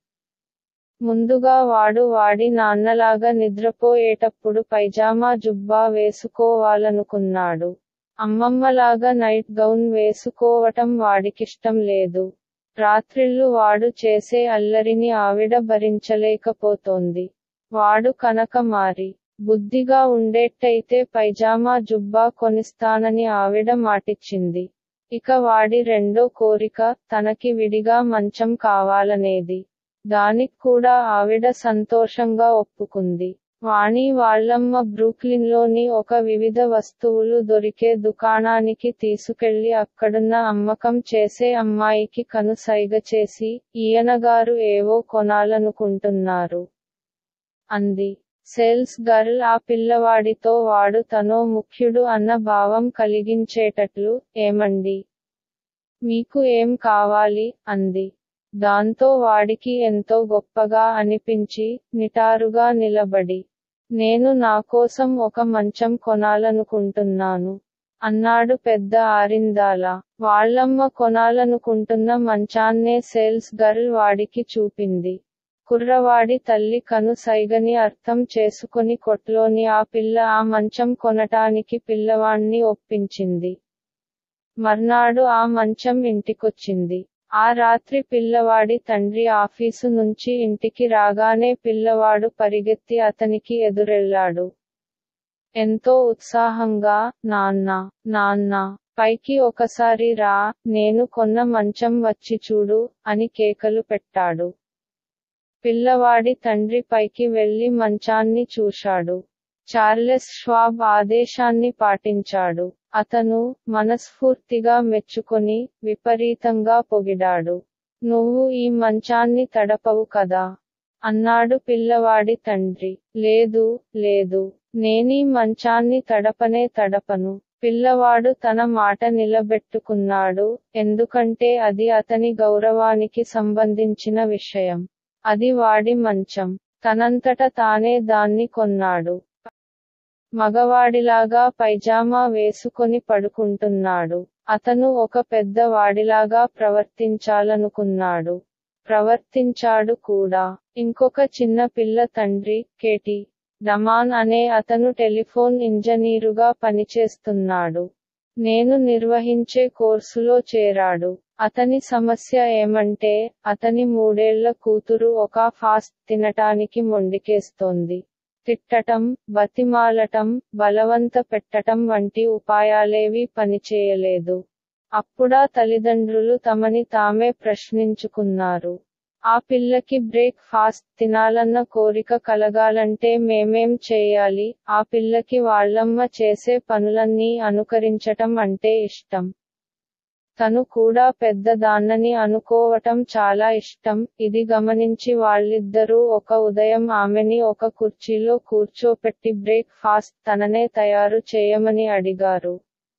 ముందుగా వాడు వాడి నాన్నలాగా నిద్రపోయేటప్పుడు పైజామా జుబ్బా వేసుకోవాలనుకున్నాడు అమ్మమ్మలాగా నైట్ గౌన్ వేసుకోవటం వాడికిష్టం లేదు రాత్రిళ్ళు వాడు చేసే అల్లరిని ఆవిడ భరించలేకపోతోంది వాడు కనుక మారి బుద్ధిగా ఉండేట్టయితే పైజామా జుబ్బా కొనిస్తానని ఆవిడ మాటిచ్చింది ఇక వాడి రెండో కోరిక తనకి విడిగా మంచం కావాలనేది దానికి కూడా ఆవిడ సంతోషంగా ఒప్పుకుంది వాణి వాళ్ళమ్మ బ్రూక్లిన్లోని ఒక వివిధ వస్తువులు దొరికే దుకాణానికి తీసుకెళ్లి అక్కడున్న అమ్మకం చేసే అమ్మాయికి కనుసైగ చేసి ఈయనగారు ఏవో కొనాలనుకుంటున్నారు అంది సేల్స్ గర్ల్ ఆ పిల్లవాడితో వాడు తనో ముఖ్యుడు అన్న భావం కలిగించేటట్లు ఏమండి మీకు ఏం కావాలి అంది దాంతో వాడికి ఎంతో గొప్పగా అనిపించి నిటారుగా నిలబడి నేను నాకోసం ఒక మంచం కొనాలనుకుంటున్నాను అన్నాడు పెద్ద ఆరిందాల వాళ్ళమ్మ కొనాలనుకుంటున్న మంచాన్నే సేల్స్ గర్ల్ వాడికి చూపింది కుర్రవాడి తల్లి కను సైగని అర్థం చేసుకుని కొట్లోని ఆ పిల్ల ఆ మంచం కొనటానికి పిల్లవాణ్ణి ఒప్పించింది మర్నాడు ఆ మంచం ఇంటికొచ్చింది ఆ రాత్రి పిల్లవాడి తండ్రి ఆఫీసు నుంచి ఇంటికి రాగానే పిల్లవాడు పరిగెత్తి అతనికి ఎదురెళ్ళాడు ఎంతో ఉత్సాహంగా నాన్న నాన్న పైకి ఒకసారి రా నేను కొన్న మంచం వచ్చి చూడు అని కేకలు పెట్టాడు పిల్లవాడి తండ్రి పైకి వెళ్లి మంచాన్ని చూశాడు చార్లెస్ ష్వాబ్ ఆదేశాన్ని పాటించాడు అతను మనస్ఫూర్తిగా మెచ్చుకొని విపరీతంగా పొగిడాడు నువ్వు ఈ మంచాన్ని తడపవు కదా అన్నాడు పిల్లవాడి తండ్రి లేదు లేదు నేనీ మంచాన్ని తడపనే తడపను పిల్లవాడు తన మాట నిలబెట్టుకున్నాడు ఎందుకంటే అది అతని గౌరవానికి సంబంధించిన విషయం అది వాడి మంచం తనంతట తానే దాన్ని కొన్నాడు మగవాడిలాగా పైజామా వేసుకొని పడుకుంటున్నాడు అతను ఒక పెద్ద వాడిలాగా ప్రవర్తించాలనుకున్నాడు ప్రవర్తించాడు కూడా ఇంకొక చిన్న పిల్ల తండ్రి కేటి డమాన్ అనే అతను టెలిఫోన్ ఇంజనీరుగా పనిచేస్తున్నాడు నేను నిర్వహించే కోర్సులో చేరాడు అతని సమస్య ఏమంటే అతని మూడేళ్ల కూతురు ఒక ఫాస్ట్ తినటానికి మొండికేస్తోంది తిట్టటం బతిమాలటం బలవంత పెట్టటం వంటి ఉపాయాలేవీ పనిచేయలేదు అప్పుడా తల్లిదండ్రులు తమని తామే ప్రశ్నించుకున్నారు ఆ పిల్లకి బ్రేక్ ఫాస్ట్ తినాలన్న కోరిక కలగాలంటే మేమేం చేయాలి ఆ పిల్లకి వాళ్ళమ్మ చేసే పనులన్నీ అనుకరించటం అంటే ఇష్టం తను కూడా పెద్ద దాన్నని అనుకోవటం చాలా ఇష్టం ఇది గమనించి వాళ్ళిద్దరూ ఒక ఉదయం ఆమెని ఒక కుర్చీలో కూర్చోపెట్టి బ్రేక్ ఫాస్ట్ తననే తయారు చేయమని అడిగారు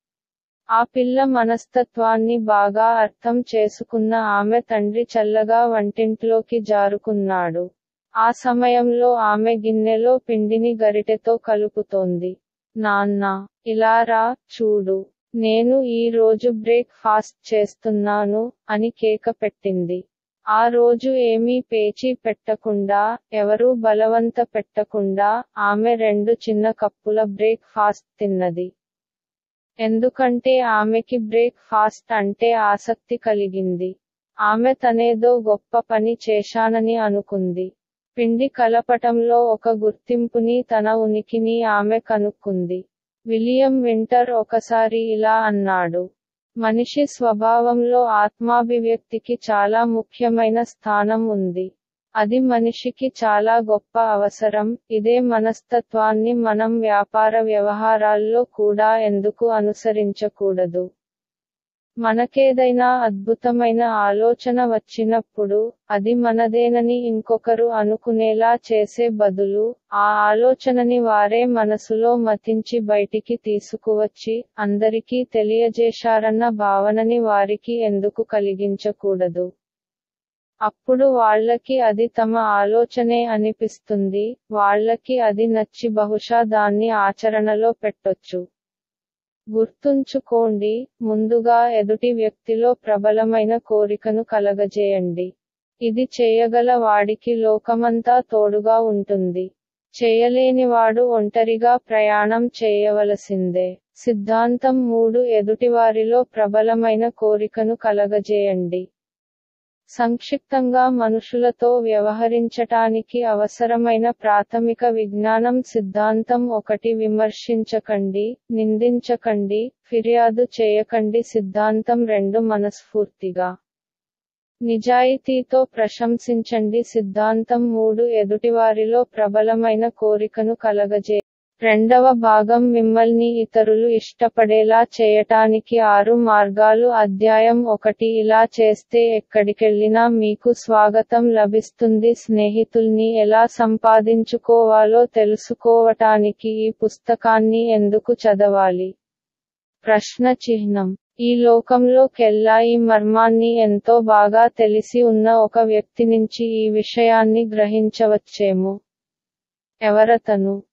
ఆ పిల్ల మనస్తత్వాన్ని బాగా అర్థం చేసుకున్న ఆమె తండ్రి చల్లగా వంటింట్లోకి జారుకున్నాడు ఆ సమయంలో ఆమె గిన్నెలో పిండిని గరిటెతో కలుపుతోంది నాన్న ఇలారా చూడు నేను ఈ రోజు బ్రేక్ ఫాస్ట్ చేస్తున్నాను అని కేక పెట్టింది ఆ రోజు ఏమీ పేచీ పెట్టకుండా ఎవరూ బలవంత పెట్టకుండా ఆమె రెండు చిన్న కప్పుల బ్రేక్ ఫాస్ట్ తిన్నది ఎందుకంటే ఆమెకి బ్రేక్ ఫాస్ట్ అంటే ఆసక్తి కలిగింది ఆమె తనేదో గొప్ప పని చేశానని అనుకుంది పిండి కలపటంలో ఒక గుర్తింపుని తన ఉనికిని ఆమె కనుక్కుంది విలియం వింటర్ ఒకసారి ఇలా అన్నాడు మనిషి స్వభావంలో ఆత్మాభివ్యక్తికి చాలా ముఖ్యమైన స్థానం ఉంది అది మనిషికి చాలా గొప్ప అవసరం ఇదే మనస్తత్వాన్ని మనం వ్యాపార వ్యవహారాల్లో కూడా ఎందుకు అనుసరించకూడదు మనకేదైనా అద్భుతమైన ఆలోచన వచ్చినప్పుడు అది మనదేనని ఇంకొకరు అనుకునేలా చేసే బదులు ఆ ఆలోచనని వారే మనసులో మతించి బయటికి తీసుకువచ్చి అందరికీ తెలియజేశారన్న భావనని వారికి ఎందుకు కలిగించకూడదు అప్పుడు వాళ్ళకి అది తమ ఆలోచనే అనిపిస్తుంది వాళ్ళకి అది నచ్చి బహుశా దాన్ని ఆచరణలో పెట్టొచ్చు గుర్తుంచుకోండి ముందుగా ఎదుటి వ్యక్తిలో ప్రబలమైన కోరికను కలగజేయండి ఇది చేయగల వాడికి లోకమంతా తోడుగా ఉంటుంది చేయలేనివాడు ఒంటరిగా ప్రయాణం చేయవలసిందే సిద్ధాంతం మూడు ఎదుటివారిలో ప్రబలమైన కోరికను కలగజేయండి సంక్షిప్తంగా మనుషులతో వ్యవహరించటానికి అవసరమైన ప్రాథమిక విజ్ఞానం సిద్ధాంతం ఒకటి విమర్శించకండి నిందించకండి ఫిర్యాదు చేయకండి సిద్ధాంతం రెండు మనస్ఫూర్తిగా నిజాయితీతో ప్రశంసించండి సిద్ధాంతం మూడు ఎదుటివారిలో ప్రబలమైన కోరికను కలగజే రెండవ భాగం మిమ్మల్ని ఇతరులు ఇష్టపడేలా చేయటానికి ఆరు మార్గాలు అధ్యాయం ఒకటి ఇలా చేస్తే ఎక్కడికెళ్ళినా మీకు స్వాగతం లభిస్తుంది స్నేహితుల్ని ఎలా సంపాదించుకోవాలో తెలుసుకోవటానికి ఈ పుస్తకాన్ని ఎందుకు చదవాలి ప్రశ్న చిహ్నం ఈ లోకంలో కెల్లా ఈ మర్మాన్ని ఎంతో బాగా తెలిసి ఉన్న ఒక వ్యక్తి నుంచి ఈ విషయాన్ని గ్రహించవచ్చేమో ఎవరతను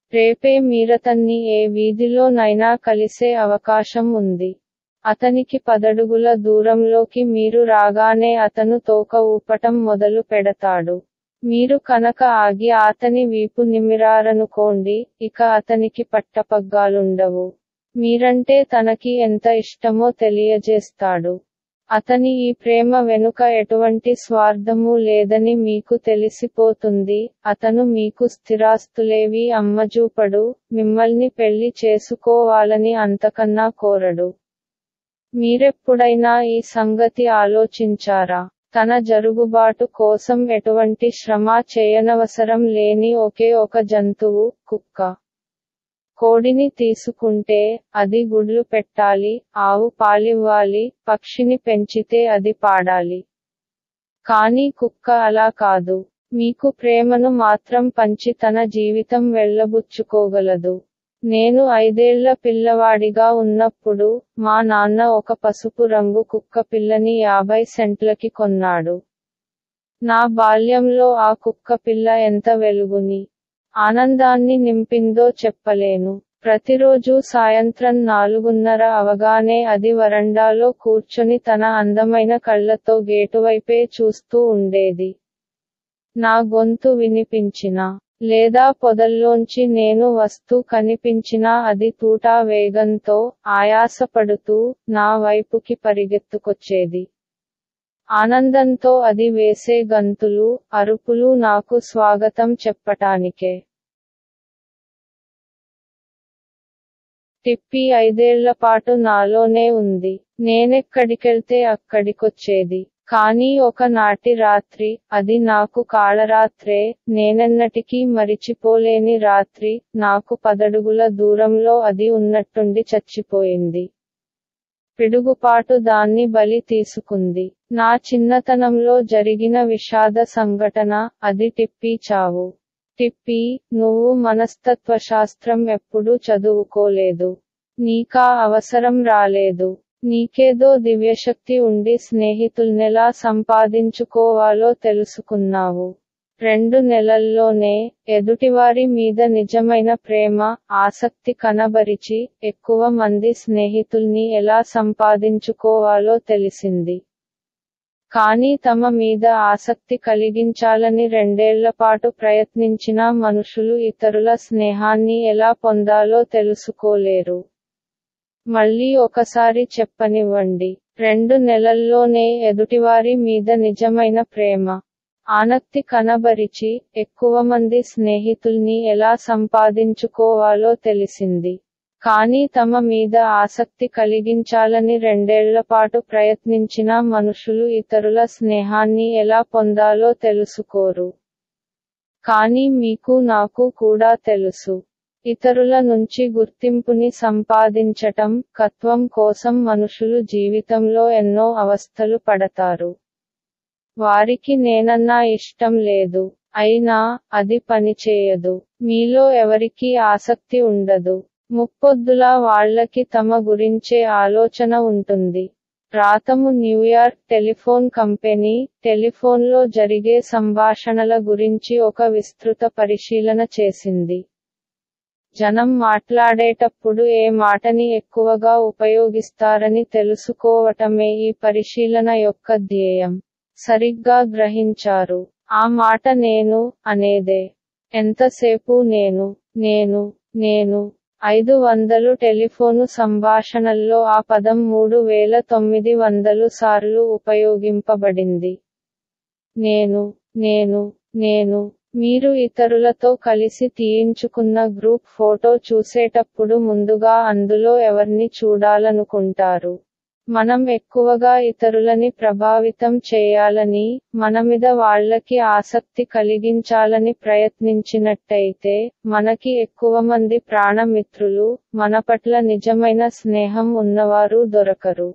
రేపే మీరతన్ని ఏ వీధిలోనైనా కలిసే అవకాశం ఉంది అతనికి పదడుగుల దూరంలోకి మీరు రాగానే అతను తోక ఊపటం మొదలు పెడతాడు మీరు కనుక ఆగి అతని వీపు నిమిరారనుకోండి ఇక అతనికి పట్టపగ్గాలుండవు మీరంటే తనకి ఎంత ఇష్టమో తెలియజేస్తాడు అతని ఈ ప్రేమ వెనుక ఎటువంటి స్వార్థము లేదని మీకు తెలిసిపోతుంది అతను మీకు స్థిరాస్తులేవి అమ్మజూపడు మిమ్మల్ని పెళ్లి చేసుకోవాలని అంతకన్నా కోరడు మీరెప్పుడైనా ఈ సంగతి ఆలోచించారా తన జరుగుబాటు కోసం ఎటువంటి శ్రమ చేయనవసరం లేని ఒకే ఒక జంతువు కుక్క కోడిని తీసుకుంటే అది గుడ్లు పెట్టాలి ఆవు పాలివ్వాలి పక్షిని పెంచితే అది పాడాలి కానీ కుక్క అలా కాదు మీకు ప్రేమను మాత్రం పంచి తన జీవితం వెళ్ళబుచ్చుకోగలదు నేను ఐదేళ్ల పిల్లవాడిగా ఉన్నప్పుడు మా నాన్న ఒక పసుపు రంగు కుక్క పిల్లని యాభై సెంట్లకి కొన్నాడు నా బాల్యంలో ఆ కుక్క పిల్ల ఎంత వెలుగుని ఆనందాన్ని నింపిందో చెప్పలేను ప్రతిరోజు సాయంత్రం నాలుగున్నర అవగానే అది వరండాలో కూర్చొని తన అందమైన కళ్ళతో గేటువైపే చూస్తూ ఉండేది నా గొంతు వినిపించిన లేదా పొదల్లోంచి నేను వస్తూ కనిపించినా అది తూటా వేగంతో ఆయాసపడుతూ నా వైపుకి పరిగెత్తుకొచ్చేది ఆనందంతో అది వేసే గంతులు అరుపులు నాకు స్వాగతం చెప్పటానికే టిప్పి ఐదేళ్ల పాటు నాలోనే ఉంది నేనెక్కడికెళ్తే అక్కడికొచ్చేది కానీ ఒకనాటి రాత్రి అది నాకు కాళరాత్రే నేనెన్నటికీ మరిచిపోలేని రాత్రి నాకు పదడుగుల దూరంలో అది ఉన్నట్టుండి చచ్చిపోయింది పిడుగుపాటు దాన్ని బలి తీసుకుంది నా చిన్నతనంలో జరిగిన విషాద సంఘటన అది టిప్పీ చావు టిప్పీ నువ్వు మనస్తత్వశాస్త్రం ఎప్పుడూ చదువుకోలేదు నీకా అవసరం రాలేదు నీకేదో దివ్యశక్తి ఉండి స్నేహితుల్నెలా సంపాదించుకోవాలో తెలుసుకున్నావు రెండు నెలల్లోనే ఎదుటివారి మీద నిజమైన ప్రేమ ఆసక్తి కనబరిచి ఎక్కువ మంది స్నేహితుల్ని ఎలా సంపాదించుకోవాలో తెలిసింది కానీ తమ మీద ఆసక్తి కలిగించాలని రెండేళ్లపాటు ప్రయత్నించిన మనుషులు ఇతరుల స్నేహాన్ని ఎలా పొందాలో తెలుసుకోలేరు మళ్ళీ ఒకసారి చెప్పనివ్వండి రెండు నెలల్లోనే ఎదుటివారి మీద నిజమైన ప్రేమ ఆనక్తి కనబరిచి ఎక్కువ మంది స్నేహితుల్ని ఎలా సంపాదించుకోవాలో తెలిసింది కానీ తమ మీద ఆసక్తి కలిగించాలని రెండేళ్లపాటు ప్రయత్నించిన మనుషులు ఇతరుల స్నేహాన్ని ఎలా పొందాలో తెలుసుకోరు కానీ మీకు నాకు కూడా తెలుసు ఇతరుల నుంచి గుర్తింపుని సంపాదించటం కత్వం కోసం మనుషులు జీవితంలో ఎన్నో అవస్థలు పడతారు వారికి నేనన్నా ఇష్టం లేదు అయినా అది పనిచేయదు మీలో ఎవరికీ ఆసక్తి ఉండదు ముప్పొద్దులా వాళ్లకి తమ గురించే ఆలోచన ఉంటుంది రాతము న్యూయార్క్ టెలిఫోన్ కంపెనీ టెలిఫోన్లో జరిగే సంభాషణల గురించి ఒక విస్తృత పరిశీలన చేసింది జనం మాట్లాడేటప్పుడు ఏ మాటని ఎక్కువగా ఉపయోగిస్తారని తెలుసుకోవటమే ఈ పరిశీలన యొక్క ధ్యేయం సరిగ్గా గ్రహించారు ఆ మాట నేను అనేదే ఎంతసేపు నేను నేను నేను ఐదు వందలు టెలిఫోను సంభాషణల్లో ఆ పదం మూడు వేల తొమ్మిది వందలు సార్లు ఉపయోగింపబడింది నేను నేను నేను మీరు ఇతరులతో కలిసి తీయించుకున్న గ్రూప్ ఫోటో చూసేటప్పుడు ముందుగా అందులో ఎవర్ని చూడాలనుకుంటారు మనం ఎక్కువగా ఇతరులని ప్రభావితం చేయాలని మనమిద వాళ్లకి ఆసక్తి కలిగించాలని ప్రయత్నించినట్టయితే మనకి ఎక్కువ మంది ప్రాణమిత్రులు మన పట్ల నిజమైన స్నేహం ఉన్నవారు దొరకరు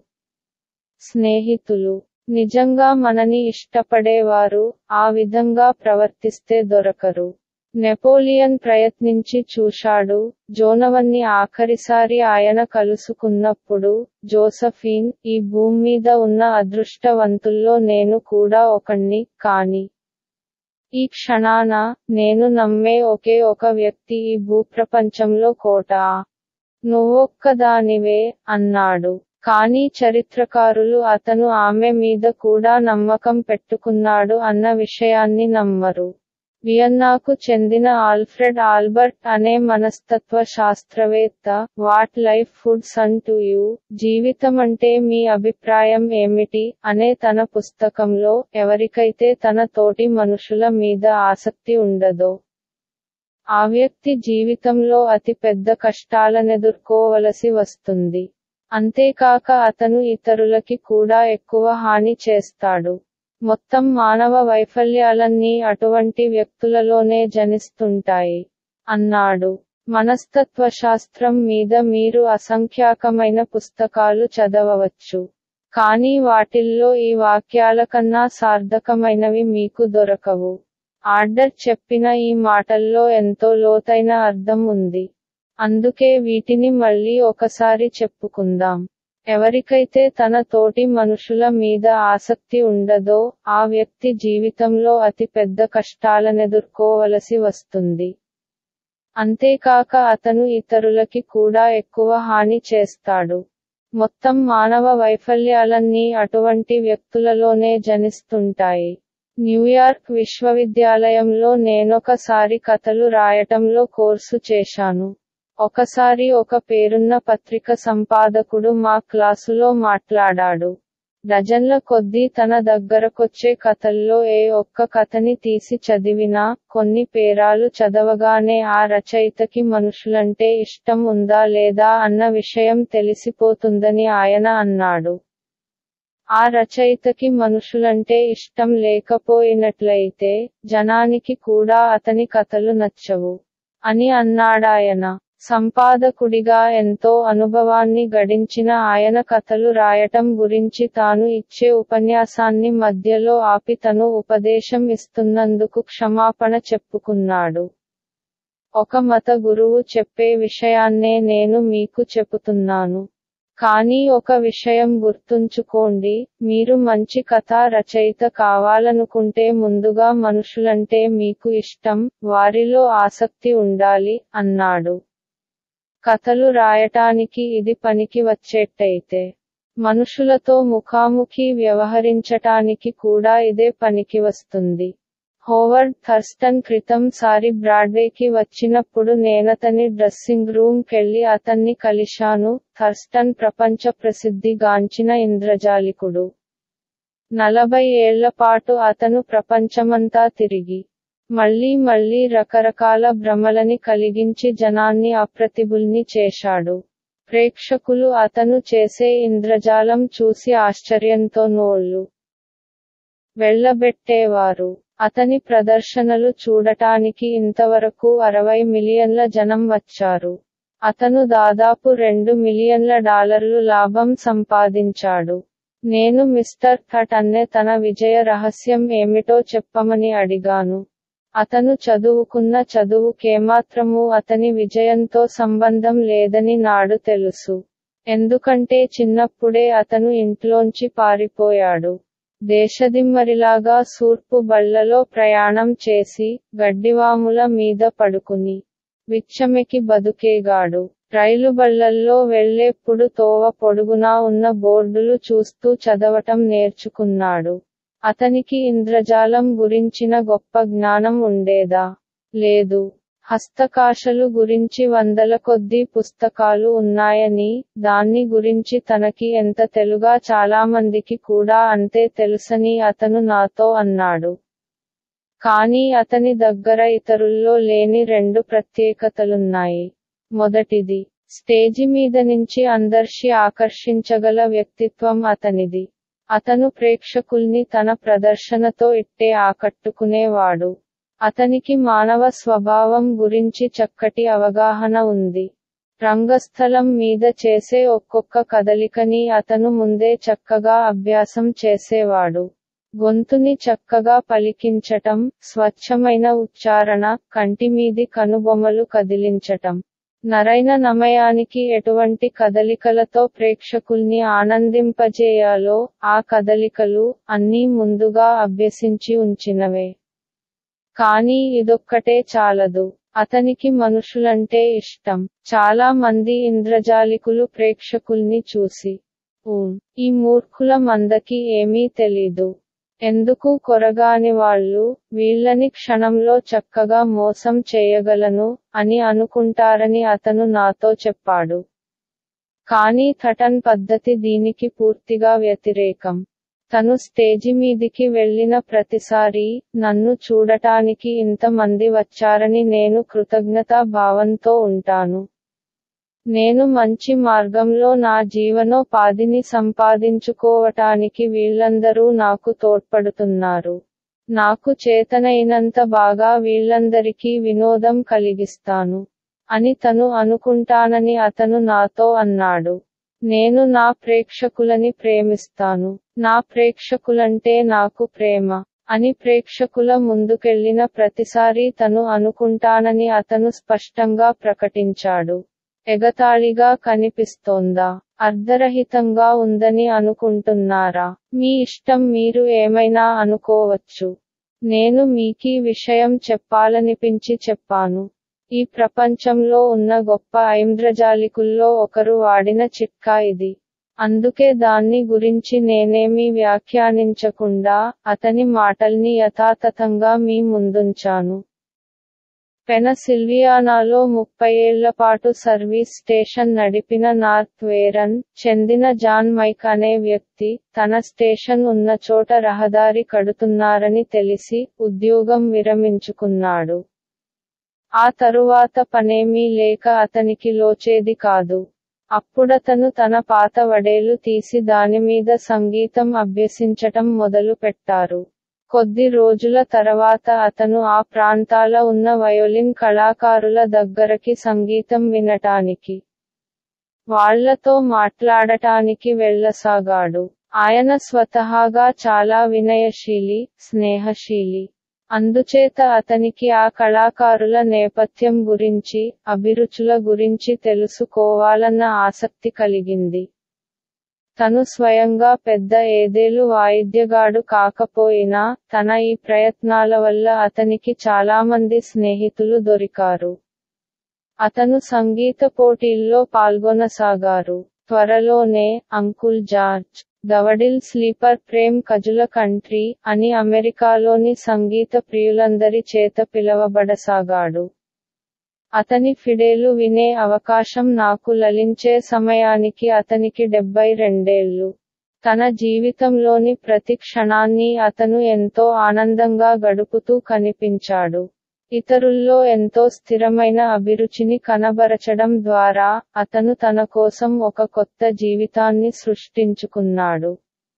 స్నేహితులు నిజంగా మనని ఇష్టపడేవారు ఆ విధంగా ప్రవర్తిస్తే దొరకరు నెపోలియన్ ప్రయత్నించి చూశాడు జోనవన్ని ఆఖరిసారి ఆయన కలుసుకున్నప్పుడు జోసఫీన్ ఈ భూమ్మీద ఉన్న అదృష్టవంతుల్లో నేను కూడా ఒకణ్ణి కాని ఈ క్షణాన నేను నమ్మే ఒకే ఒక వ్యక్తి ఈ భూప్రపంచంలో కోట నువ్వొక్కదానివే అన్నాడు కానీ చరిత్రకారులు అతను ఆమె మీద కూడా నమ్మకం పెట్టుకున్నాడు అన్న విషయాన్ని నమ్మరు వియన్నాకు చెందిన ఆల్ఫ్రెడ్ ఆల్బర్ట్ అనే మనస్తత్వ శాస్త్రవేత్త వాట్ లైఫ్ ఫుడ్స్ అంటూ యూ జీవితమంటే మీ అభిప్రాయం ఏమిటి అనే తన పుస్తకంలో ఎవరికైతే తన తోటి మనుషుల మీద ఆసక్తి ఉండదో ఆ వ్యక్తి జీవితంలో అతి పెద్ద కష్టాలనెదుర్కోవలసి వస్తుంది అంతేకాక అతను ఇతరులకి కూడా ఎక్కువ హాని చేస్తాడు మొత్తం మానవ వైఫల్యాలన్నీ అటువంటి వ్యక్తులలోనే జనిస్తుంటాయి అన్నాడు మనస్తత్వశాస్త్రం మీద మీరు అసంఖ్యాకమైన పుస్తకాలు చదవవచ్చు కానీ వాటిల్లో ఈ వాక్యాల కన్నా సార్థకమైనవి మీకు దొరకవు ఆర్డర్ చెప్పిన ఈ మాటల్లో ఎంతో లోతైన అర్థం ఉంది అందుకే వీటిని మళ్ళీ ఒకసారి చెప్పుకుందాం ఎవరికైతే తన తోటి మనుషుల మీద ఆసక్తి ఉండదో ఆ వ్యక్తి జీవితంలో అతి పెద్ద కష్టాలనెదుర్కోవలసి వస్తుంది అంతేకాక అతను ఇతరులకి కూడా ఎక్కువ హాని చేస్తాడు మొత్తం మానవ వైఫల్యాలన్నీ అటువంటి వ్యక్తులలోనే జనిస్తుంటాయి న్యూయార్క్ విశ్వవిద్యాలయంలో నేనొకసారి కథలు రాయటంలో కోర్సు చేశాను ఒకసారి ఒక పేరున్న పత్రిక సంపాదకుడు మా క్లాసులో మాట్లాడాడు డజన్ల కొద్దీ తన దగ్గరకొచ్చే కథల్లో ఏ ఒక్క కథని తీసి చదివినా కొన్ని పేరాలు చదవగానే ఆ రచయితకి మనుషులంటే ఇష్టం ఉందా లేదా అన్న విషయం తెలిసిపోతుందని ఆయన అన్నాడు ఆ రచయితకి మనుషులంటే ఇష్టం లేకపోయినట్లయితే జనానికి కూడా అతని కథలు నచ్చవు అని అన్నాడాయన సంపాదకుడిగా ఎంతో అనుభవాన్ని గడించిన ఆయన కథలు రాయటం గురించి తాను ఇచ్చే ఉపన్యాసాన్ని మధ్యలో ఆపి తను ఉపదేశం ఇస్తున్నందుకు క్షమాపణ చెప్పుకున్నాడు ఒక మత గురువు చెప్పే విషయాన్నే నేను మీకు చెబుతున్నాను కానీ ఒక విషయం గుర్తుంచుకోండి మీరు మంచి కథా రచయిత కావాలనుకుంటే ముందుగా మనుషులంటే మీకు ఇష్టం వారిలో ఆసక్తి ఉండాలి అన్నాడు కథలు రాయటానికి ఇది పనికి వచ్చేట్టయితే మనుషులతో ముఖాముఖి వ్యవహరించటానికి కూడా ఇదే పనికి వస్తుంది హోవర్డ్ థర్స్టన్ క్రితం సారి బ్రాడ్వేకి వచ్చినప్పుడు నేనతని డ్రెస్సింగ్ రూమ్ కెళ్లి అతన్ని కలిశాను థర్స్టన్ ప్రపంచ ప్రసిద్ధి గాంచిన ఇంద్రజాలికుడు నలభై ఏళ్ల పాటు అతను ప్రపంచమంతా తిరిగి మళ్లీ మళ్లీ రకరకాల భ్రమలని కలిగించి జనాన్ని అప్రతిభుల్ని చేశాడు ప్రేక్షకులు అతను చేసే ఇంద్రజాలం చూసి ఆశ్చర్యంతో నోళ్లు వెళ్లబెట్టేవారు అతని ప్రదర్శనలు చూడటానికి ఇంతవరకు అరవై మిలియన్ల జనం వచ్చారు అతను దాదాపు రెండు మిలియన్ల డాలర్లు లాభం సంపాదించాడు నేను మిస్టర్ థట్ అన్నే తన విజయ రహస్యం ఏమిటో చెప్పమని అడిగాను అతను చదువుకున్న చదువుకేమాత్రమూ అతని విజయంతో సంబంధం లేదని నాడు తెలుసు ఎందుకంటే చిన్నప్పుడే అతను ఇంట్లోంచి పారిపోయాడు దేశదిమ్మరిలాగా సూర్పు బళ్లలో ప్రయాణం చేసి గడ్డివాముల మీద పడుకుని విచ్చమెకి బతుకేగాడు రైలు బళ్లల్లో వెళ్లేప్పుడు తోవ పొడుగునా ఉన్న బోర్డులు చూస్తూ చదవటం నేర్చుకున్నాడు అతనికి ఇంద్రజాలం గురించిన గొప్ప జ్ఞానం ఉండేదా లేదు హస్తకాశలు గురించి వందల కొద్దీ పుస్తకాలు ఉన్నాయని దాన్ని గురించి తనకి ఎంత తెలుగా చాలామందికి కూడా అంతే తెలుసని అతను నాతో అన్నాడు కానీ అతని దగ్గర ఇతరుల్లో లేని రెండు ప్రత్యేకతలున్నాయి మొదటిది స్టేజి మీద నుంచి అందర్శి ఆకర్షించగల వ్యక్తిత్వం అతనిది అతను ప్రేక్షకుల్ని తన ప్రదర్శనతో ఇట్టే ఆకట్టుకునేవాడు అతనికి మానవ స్వభావం గురించి చక్కటి అవగాహన ఉంది రంగస్థలం మీద చేసే ఒక్కొక్క కదలికని అతను ముందే చక్కగా అభ్యాసం చేసేవాడు గొంతుని చక్కగా పలికించటం స్వచ్ఛమైన ఉచ్చారణ కంటిమీది కనుబొమ్మలు కదిలించటం నరైన నమయానికి ఎటువంటి కదలికలతో ప్రేక్షకుల్ని ఆనందింపజేయాలో ఆ కదలికలు అన్నీ ముందుగా అభ్యసించి ఉంచినవే కానీ ఇదొక్కటే చాలదు అతనికి మనుషులంటే ఇష్టం చాలా మంది ఇంద్రజాలికులు ప్రేక్షకుల్ని చూసి ఊ ఈ మూర్ఖుల మందకి ఏమీ తెలీదు ఎందుకు కొరగాని వాళ్ళు వీళ్ళని క్షణంలో చక్కగా మోసం చేయగలను అని అనుకుంటారని అతను నాతో చెప్పాడు కానీ థటన్ పద్ధతి దీనికి పూర్తిగా వ్యతిరేకం తను స్టేజి మీదికి వెళ్లిన ప్రతిసారీ నన్ను చూడటానికి ఇంతమంది వచ్చారని నేను కృతజ్ఞతా భావంతో ఉంటాను నేను మంచి మార్గంలో నా జీవనోపాధిని సంపాదించుకోవటానికి వీళ్ళందరూ నాకు తోడ్పడుతున్నారు నాకు చేతనైనంత బాగా వీళ్ళందరికీ వినోదం కలిగిస్తాను అని తను అనుకుంటానని అతను నాతో అన్నాడు నేను నా ప్రేక్షకులని ప్రేమిస్తాను నా ప్రేక్షకులంటే నాకు ప్రేమ అని ప్రేక్షకుల ముందుకెళ్లిన ప్రతిసారీ తను అనుకుంటానని అతను స్పష్టంగా ప్రకటించాడు ఎగతాళిగా కనిపిస్తోందా అర్ధరహితంగా ఉందని అనుకుంటున్నారా మీ ఇష్టం మీరు ఏమైనా అనుకోవచ్చు నేను మీకీ విషయం చెప్పాలనిపించి చెప్పాను ఈ ప్రపంచంలో ఉన్న గొప్ప ఐంద్రజాలికుల్లో ఒకరు వాడిన చిట్కా ఇది అందుకే దాన్ని గురించి నేనేమీ వ్యాఖ్యానించకుండా అతని మాటల్ని యథాతథంగా మీ ముందుంచాను పెనసిల్వియానాలో ముప్పై ఏళ్ల పాటు సర్వీస్ స్టేషన్ నడిపిన నార్త్ వేరన్ చెందిన జాన్ మైక్ అనే వ్యక్తి తన స్టేషన్ ఉన్న చోట రహదారి కడుతున్నారని తెలిసి ఉద్యోగం విరమించుకున్నాడు ఆ తరువాత పనేమీ లేక అతనికి లోచేది కాదు అప్పుడతను తన పాత వడేలు తీసి దానిమీద సంగీతం అభ్యసించటం మొదలు పెట్టారు కొద్ది రోజుల తర్వాత అతను ఆ ప్రాంతాల ఉన్న వయోలిన్ కళాకారుల దగ్గరకి సంగీతం వినటానికి వాళ్లతో మాట్లాడటానికి వెళ్ళసాగాడు ఆయన స్వతహాగా చాలా వినయశీలి స్నేహశీలి అందుచేత అతనికి ఆ కళాకారుల నేపథ్యం గురించి అభిరుచుల గురించి తెలుసుకోవాలన్న ఆసక్తి కలిగింది తను స్వయంగా పెద్ద ఏదేలు వాయిద్యగాడు కాకపోయినా తన ఈ ప్రయత్నాల వల్ల అతనికి చాలామంది స్నేహితులు దొరికారు అతను సంగీత పోటీల్లో పాల్గొనసాగారు త్వరలోనే అంకుల్ జార్జ్ దవడిల్ స్లీపర్ ప్రేమ్ కజుల కంట్రీ అని అమెరికాలోని సంగీత ప్రియులందరి చేత పిలవబడసాగాడు అతని ఫిడేలు వినే అవకాశం నాకు లలించే సమయానికి అతనికి డెబ్బై రెండేళ్లు తన జీవితంలోని ప్రతి క్షణాన్ని అతను ఎంతో ఆనందంగా గడుపుతూ కనిపించాడు ఇతరుల్లో ఎంతో స్థిరమైన అభిరుచిని కనబరచడం ద్వారా అతను తన కోసం ఒక కొత్త జీవితాన్ని సృష్టించుకున్నాడు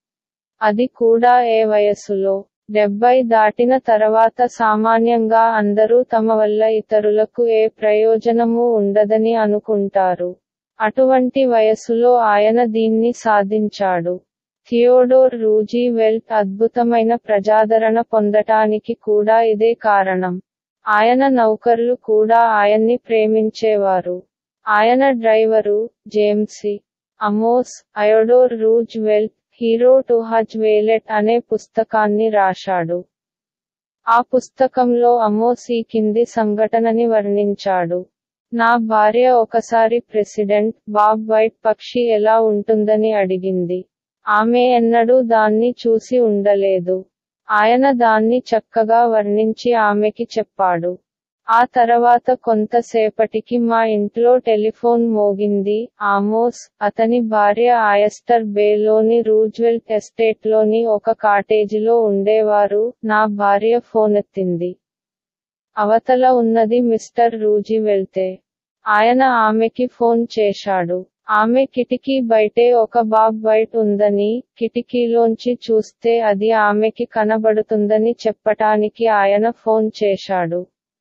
అది కూడా ఏ వయసులో డెబ్బై దాటిన తర్వాత సామాన్యంగా అందరూ తమ వల్ల ఇతరులకు ఏ ప్రయోజనమూ ఉండదని అనుకుంటారు అటువంటి వయసులో ఆయన దీన్ని సాధించాడు థియోడోర్ రూజీవెల్ట్ అద్భుతమైన ప్రజాదరణ పొందటానికి కూడా ఇదే కారణం ఆయన నౌకర్లు కూడా ఆయన్ని ప్రేమించేవారు ఆయన driver James E Amos Theodore Roosevelt hero to his valet అనే పుస్తకాన్ని రాశాడు ఆ పుస్తకంలో అమోస్ ఈ కింది సంఘటనని వర్ణించాడు నా భార్య ఒకసారి ప్రెసిడెంట్ బాబ్ వైట్ పక్షి ఎలా ఉంటుందని అడిగింది ఆమె ఎన్నడూ దాన్ని చూసి ఉండలేదు ఆయన దాన్ని చక్కగా వర్ణించి ఆమెకి చెప్పాడు ఆ తర్వాత కొంతసేపటికి మా ఇంట్లో టెలిఫోన్ మోగింది ఆమోస్ అతని భార్య ఆయస్టర్ బేలోని రూజ్వెల్ట్ ఎస్టేట్లోని ఒక కాటేజీలో ఉండేవారు నా భార్య ఫోనెత్తింది అవతల ఉన్నది మిస్టర్ రూజీ వెళ్తే ఆయన ఆమెకి ఫోన్ చేశాడు ఆమె కిటికీ బయటే ఒక బాబ్ వైట్ ఉందని కిటికీలోంచి చూస్తే అది ఆమెకి కనబడుతుందని చెప్పటానికి ఆయన ఫోన్ చేశాడు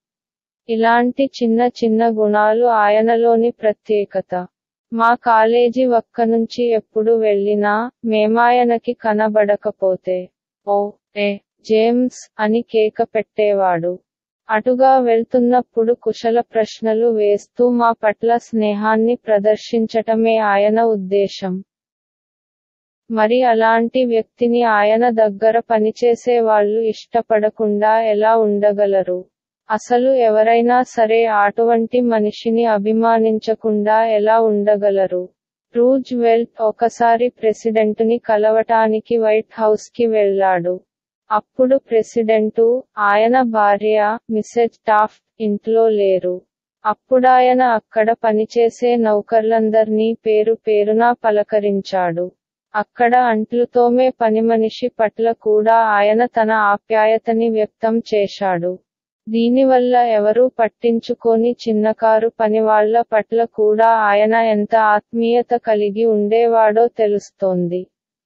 ఇలాంటి చిన్న చిన్న గుణాలు ఆయనలోని ప్రత్యేకత మా కాలేజీ వక్క నుంచి ఎప్పుడు వెళ్ళినా మేమాయనకి కనబడకపోతే ఓ ఏ జేమ్స్ అని కేక పెట్టేవాడు అటుగా వెళ్తున్నప్పుడు కుశల ప్రశ్నలు వేస్తూ మా పట్ల స్నేహాన్ని ప్రదర్శించటమే ఆయన ఉద్దేశం మరి అలాంటి వ్యక్తిని ఆయన దగ్గర పనిచేసే వాళ్ళు ఇష్టపడకుండా ఎలా ఉండగలరు అసలు ఎవరైనా సరే అటువంటి మనిషిని అభిమానించకుండా ఎలా ఉండగలరు రూజ్ వెల్ట్ ఒకసారి ప్రెసిడెంటుని కలవటానికి వైట్ హౌస్ కి వెళ్లాడు అప్పుడు ప్రెసిడెంటు ఆయన భార్య మిసెస్ టాఫ్ట్ ఇంట్లో లేరు అప్పుడాయన అక్కడ పనిచేసే నౌకర్లందర్నీ పేరు పేరునా పలకరించాడు అక్కడ అంట్లుతోమే పనిమనిషి పట్ల కూడా ఆయన తన ఆప్యాయతని వ్యక్తం చేశాడు దీనివల్ల ఎవరూ పట్టించుకోని చిన్నకారు పనివాళ్ల పట్ల కూడా ఆయన ఎంత ఆత్మీయత కలిగి ఉండేవాడో తెలుస్తోంది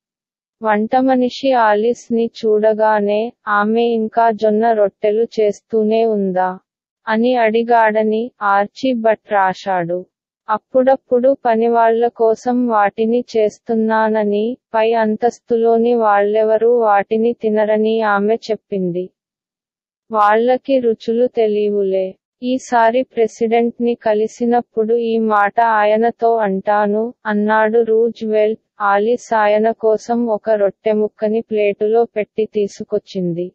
వంటమనిషి ఆలిస్ ని చూడగానే ఆమె ఇంకా జొన్న రొట్టెలు చేస్తూనే ఉందా అని అడిగాడని ఆర్చి భట్ రాశాడు అప్పుడప్పుడు పనివాళ్ల కోసం వాటిని చేస్తున్నానని పై అంతస్తులోని వాళ్ళెవరూ వాటిని తినరని ఆమె చెప్పింది వాళ్ళకి రుచులు తెలియవులే ఈసారి ప్రెసిడెంట్ ని కలిసినప్పుడు ఈ మాట ఆయనతో అంటాను అన్నాడు రూజ్ వెల్ట్ ఆలిస్ ఆయన కోసం ఒక రొట్టె ముక్కని ప్లేటులో పెట్టి తీసుకొచ్చింది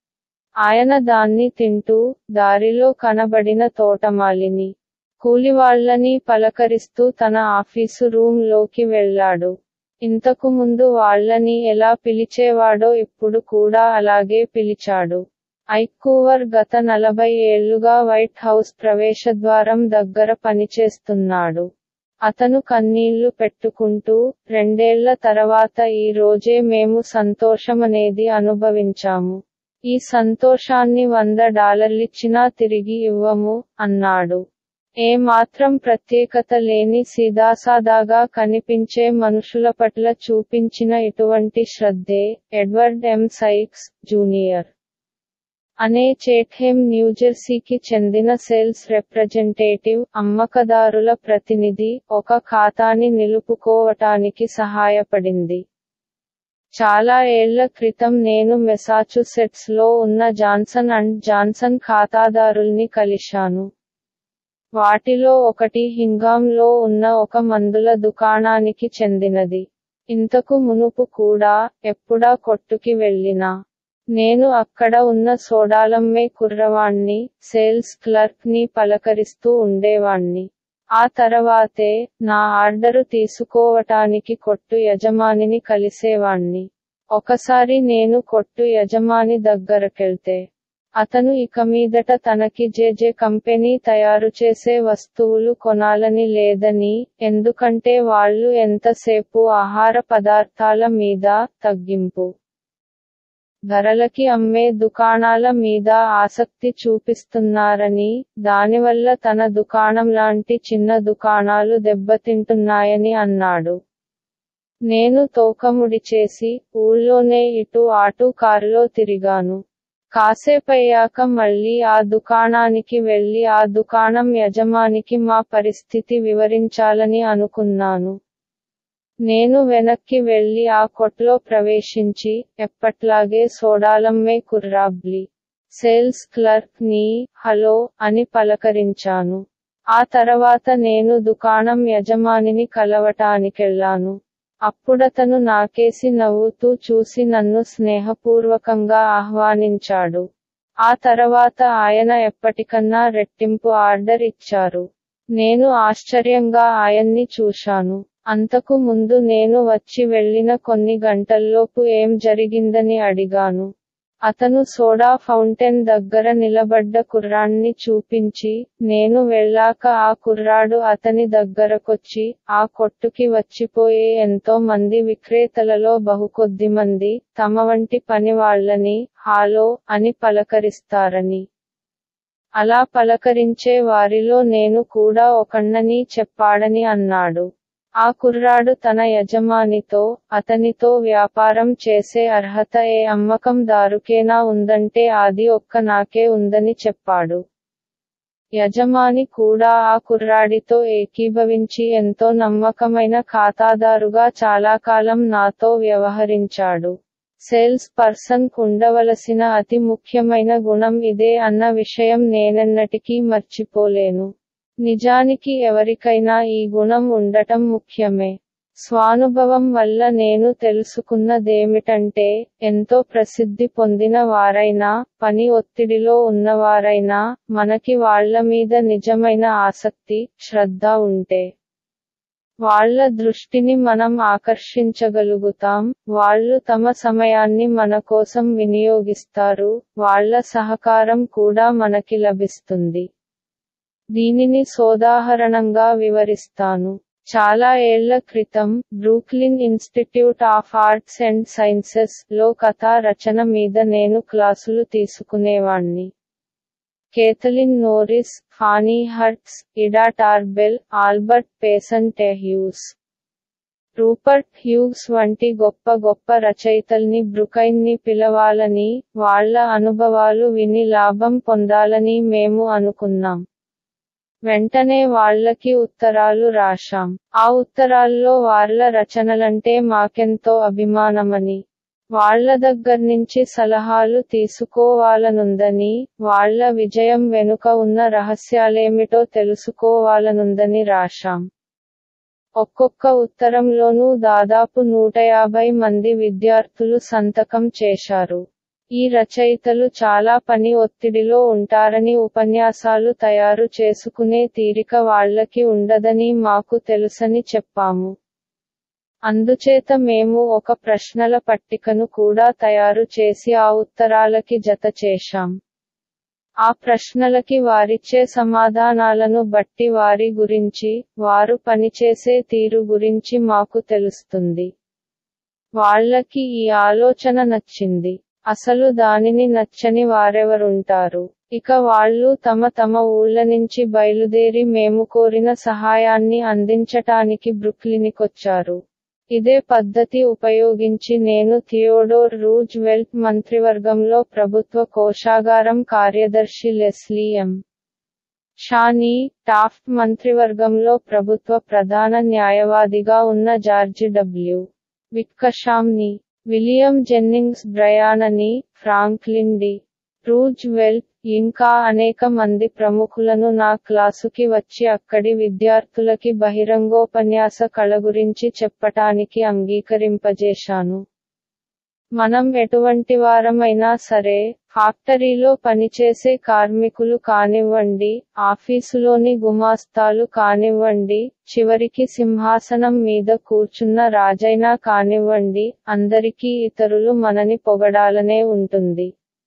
ఆయన దాన్ని తింటూ దారిలో కనబడిన తోటమాలిని కూలివాళ్లని పలకరిస్తూ తన ఆఫీసు రూమ్ లోకి వెళ్లాడు ఇంతకు ముందు వాళ్లని ఎలా పిలిచేవాడో ఇప్పుడు కూడా అలాగే పిలిచాడు ఐకూవర్ గత నలభై ఏళ్లుగా వైట్ హౌస్ ప్రవేశద్వారం దగ్గర పనిచేస్తున్నాడు అతను కన్నీళ్లు పెట్టుకుంటూ రెండేళ్ల తర్వాత ఈ రోజే మేము సంతోషమనేది అనుభవించాము ఈ సంతోషాన్ని వంద డాలర్లిచ్చినా తిరిగి ఇవ్వము అన్నాడు ఏ మాత్రం ప్రత్యేకత లేని సీదాసాదాగా కనిపించే మనుషుల పట్ల చూపించిన ఇటువంటి శ్రద్ధే ఎడ్వర్డ్ ఎం సైక్స్ జూనియర్ అనే చేట్హెమ్ న్యూజెర్సీకి చెందిన సేల్స్ రిప్రజెంటేటివ్ అమ్మకదారుల ప్రతినిధి ఒక ఖాతాని నిలుపుకోవటానికి సహాయపడింది చాలా ఏళ్ల క్రితం నేను మెసాచుసెట్స్ లో ఉన్న జాన్సన్ అండ్ జాన్సన్ ఖాతాదారుల్ని కలిశాను వాటిలో ఒకటి హింగాంలో ఉన్న ఒక మందుల దుకాణానికి చెందినది ఇంతకు మునుపు కూడా ఎప్పుడా కొట్టుకి వెళ్ళినా నేను అక్కడ ఉన్న సోడాలమ్మే కుర్రవాణ్ణి సేల్స్ క్లర్క్ ని పలకరిస్తూ ఉండేవాణ్ణి ఆ తర్వాతే నా ఆర్డరు తీసుకోవటానికి కొట్టు యజమానిని కలిసేవాణ్ణి ఒకసారి నేను కొట్టు యజమాని దగ్గరకెళ్తే అతను ఇక మీదట తనకి జేజే కంపెనీ తయారు చేసే వస్తువులు కొనాలని లేదని ఎందుకంటే వాళ్ళు ఎంతసేపు ఆహార పదార్థాల మీద తగ్గింపు ధరలకి అమ్మే దుకాణాల మీద ఆసక్తి చూపిస్తున్నారని దానివల్ల తన దుకాణం లాంటి చిన్న దుకాణాలు దెబ్బతింటున్నాయని అన్నాడు నేను తోకముడి చేసి ఊళ్ళోనే ఇటు ఆటు కారులో తిరిగాను కాసేపయ్యాక మళ్ళీ ఆ దుకాణానికి వెళ్లి ఆ దుకాణం యజమానికి మా పరిస్థితి వివరించాలని అనుకున్నాను నేను వెనక్కి వెళ్లి ఆ కొట్లో ప్రవేశించి ఎప్పట్లాగే సోడాలమ్మే కుర్రాబ్లి సేల్స్ క్లర్క్ ని హలో అని పలకరించాను ఆ తర్వాత నేను దుకాణం యజమానిని కలవటానికెళ్లాను అప్పుడతను నాకేసి నవ్వుతూ చూసి నన్ను స్నేహపూర్వకంగా ఆహ్వానించాడు ఆ తర్వాత ఆయన ఎప్పటికన్నా రెట్టింపు ఆర్డర్ ఇచ్చారు నేను ఆశ్చర్యంగా ఆయన్ని చూశాను అంతకు ముందు నేను వచ్చి వెళ్లిన కొన్ని గంటల్లోపు ఏం జరిగిందని అడిగాను అతను సోడా ఫౌంటైన్ దగ్గర నిలబడ్డ కుర్రాణ్ణి చూపించి నేను వెళ్ళాక ఆ కుర్రాడు అతని దగ్గరకొచ్చి ఆ కొట్టుకి వచ్చిపోయే ఎంతో మంది విక్రేతలలో బహుకొద్ది మంది తమ వంటి పనివాళ్లని హాలో అని పలకరిస్తారని అలా పలకరించే వారిలో నేను కూడా ఒకణ్ణని చెప్పాడని అన్నాడు ఆ కుర్రాడు తన యజమానితో అతనితో వ్యాపారం చేసే అర్హత ఏ అమ్మకందారుకేనా ఉందంటే అది ఒక్క నాకే ఉందని చెప్పాడు యజమాని కూడా ఆ కుర్రాడితో ఏకీభవించి ఎంతో నమ్మకమైన ఖాతాదారుగా చాలా కాలం నాతో వ్యవహరించాడు సేల్స్ పర్సన్ ఉండవలసిన అతి ముఖ్యమైన గుణం ఇదే అన్న విషయం నేనెన్నటికీ మర్చిపోలేను నిజానికి ఎవరికైనా ఈ గుణం ఉండటం ముఖ్యమే స్వానుభవం వల్ల నేను తెలుసుకున్నదేమిటంటే ఎంతో ప్రసిద్ధి పొందిన వారైనా పని ఒత్తిడిలో ఉన్నవారైనా మనకి వాళ్ళ మీద నిజమైన ఆసక్తి శ్రద్ధ ఉంటే వాళ్ళ దృష్టిని మనం ఆకర్షించగలుగుతాం వాళ్ళు తమ సమయాన్ని మన కోసం వినియోగిస్తారు వాళ్ళ సహకారం కూడా మనకి లభిస్తుంది దీనిని సోదాహరణంగా వివరిస్తాను చాలా ఏళ్ల క్రితం Brooklyn Institute of Arts and Sciences లో కథా రచన మీద నేను క్లాసులు తీసుకునేవాణ్ణి కేథలిన్ నోరిస్ ఫానీ హర్ట్స్ Ida Tarbell Albert Payson Hughes Rupert Hughes వంటి గొప్ప గొప్ప రచయితల్ని బ్రుకైన్ని పిలవాలని వాళ్ళ అనుభవాలు విని లాభం పొందాలని మేము అనుకున్నాం వెంటనే వాళ్ళకి ఉత్తరాలు రాశాం ఆ ఉత్తరాల్లో వాళ్ళ రచనలంటే మాకెంతో అభిమానమని వాళ్ళ దగ్గర్నుంచి సలహాలు తీసుకోవాలనుందని వాళ్ళ విజయం వెనుక ఉన్న రహస్యాలేమిటో తెలుసుకోవాలనుందని రాశాం ఒక్కొక్క ఉత్తరంలోనూ దాదాపు నూట యాభై మంది విద్యార్థులు సంతకం చేశారు ఈ రచయితలు చాలా పని ఒత్తిడిలో ఉంటారని ఉపన్యాసాలు తయారు చేసుకునే తీరిక వాళ్ళకి ఉండదని మాకు తెలుసని చెప్పాము అందుచేత మేము ఒక ప్రశ్నల పట్టికను కూడా తయారు చేసి ఆ ఉత్తరాలకి జత చేశాం ఆ ప్రశ్నలకి వారిచ్చే సమాధానాలను బట్టి వారి గురించి వారు పనిచేసే తీరు గురించి మాకు తెలుస్తుంది వాళ్ళకి ఈ ఆలోచన నచ్చింది అసలు దానిని నచ్చని వారెవరుంటారు ఇక వాళ్ళు తమ తమ ఊళ్ళ నుంచి బయలుదేరి మేము కోరిన సహాయాన్ని అందించటానికి బ్రుక్లినికొచ్చారు ఇదే పద్ధతి ఉపయోగించి నేను థియోడోర్ రూజ్ వెల్ట్ మంత్రివర్గంలో ప్రభుత్వ కోశాగారం కార్యదర్శి లెస్లీ ఎం షానీ టాఫ్ట్ మంత్రివర్గంలో ప్రభుత్వ ప్రధాన న్యాయవాదిగా ఉన్న జార్జి డబ్ల్యూ విక్కషామ్ని విలియం జెన్నింగ్స్ బ్రయానని ఫ్రాంక్లిన్ డి రూజ్ వెల్ట్ ఇంకా అనేక మంది ప్రముఖులను నా క్లాసుకి వచ్చి అక్కడి విద్యార్థులకి బహిరంగోపన్యాస కళ గురించి చెప్పటానికి అంగీకరింపజేశాను మనం ఎటువంటి వారమైనా సరే ఫ్యాక్టరీలో పనిచేసే కార్మికులు కానివ్వండి ఆఫీసులోని గుమాస్తాలు కానివ్వండి చివరికి సింహాసనం మీద కూర్చున్న రాజైనా కానివ్వండి అందరికీ ఇతరులు మనని పొగడాలనే ఉంటుంది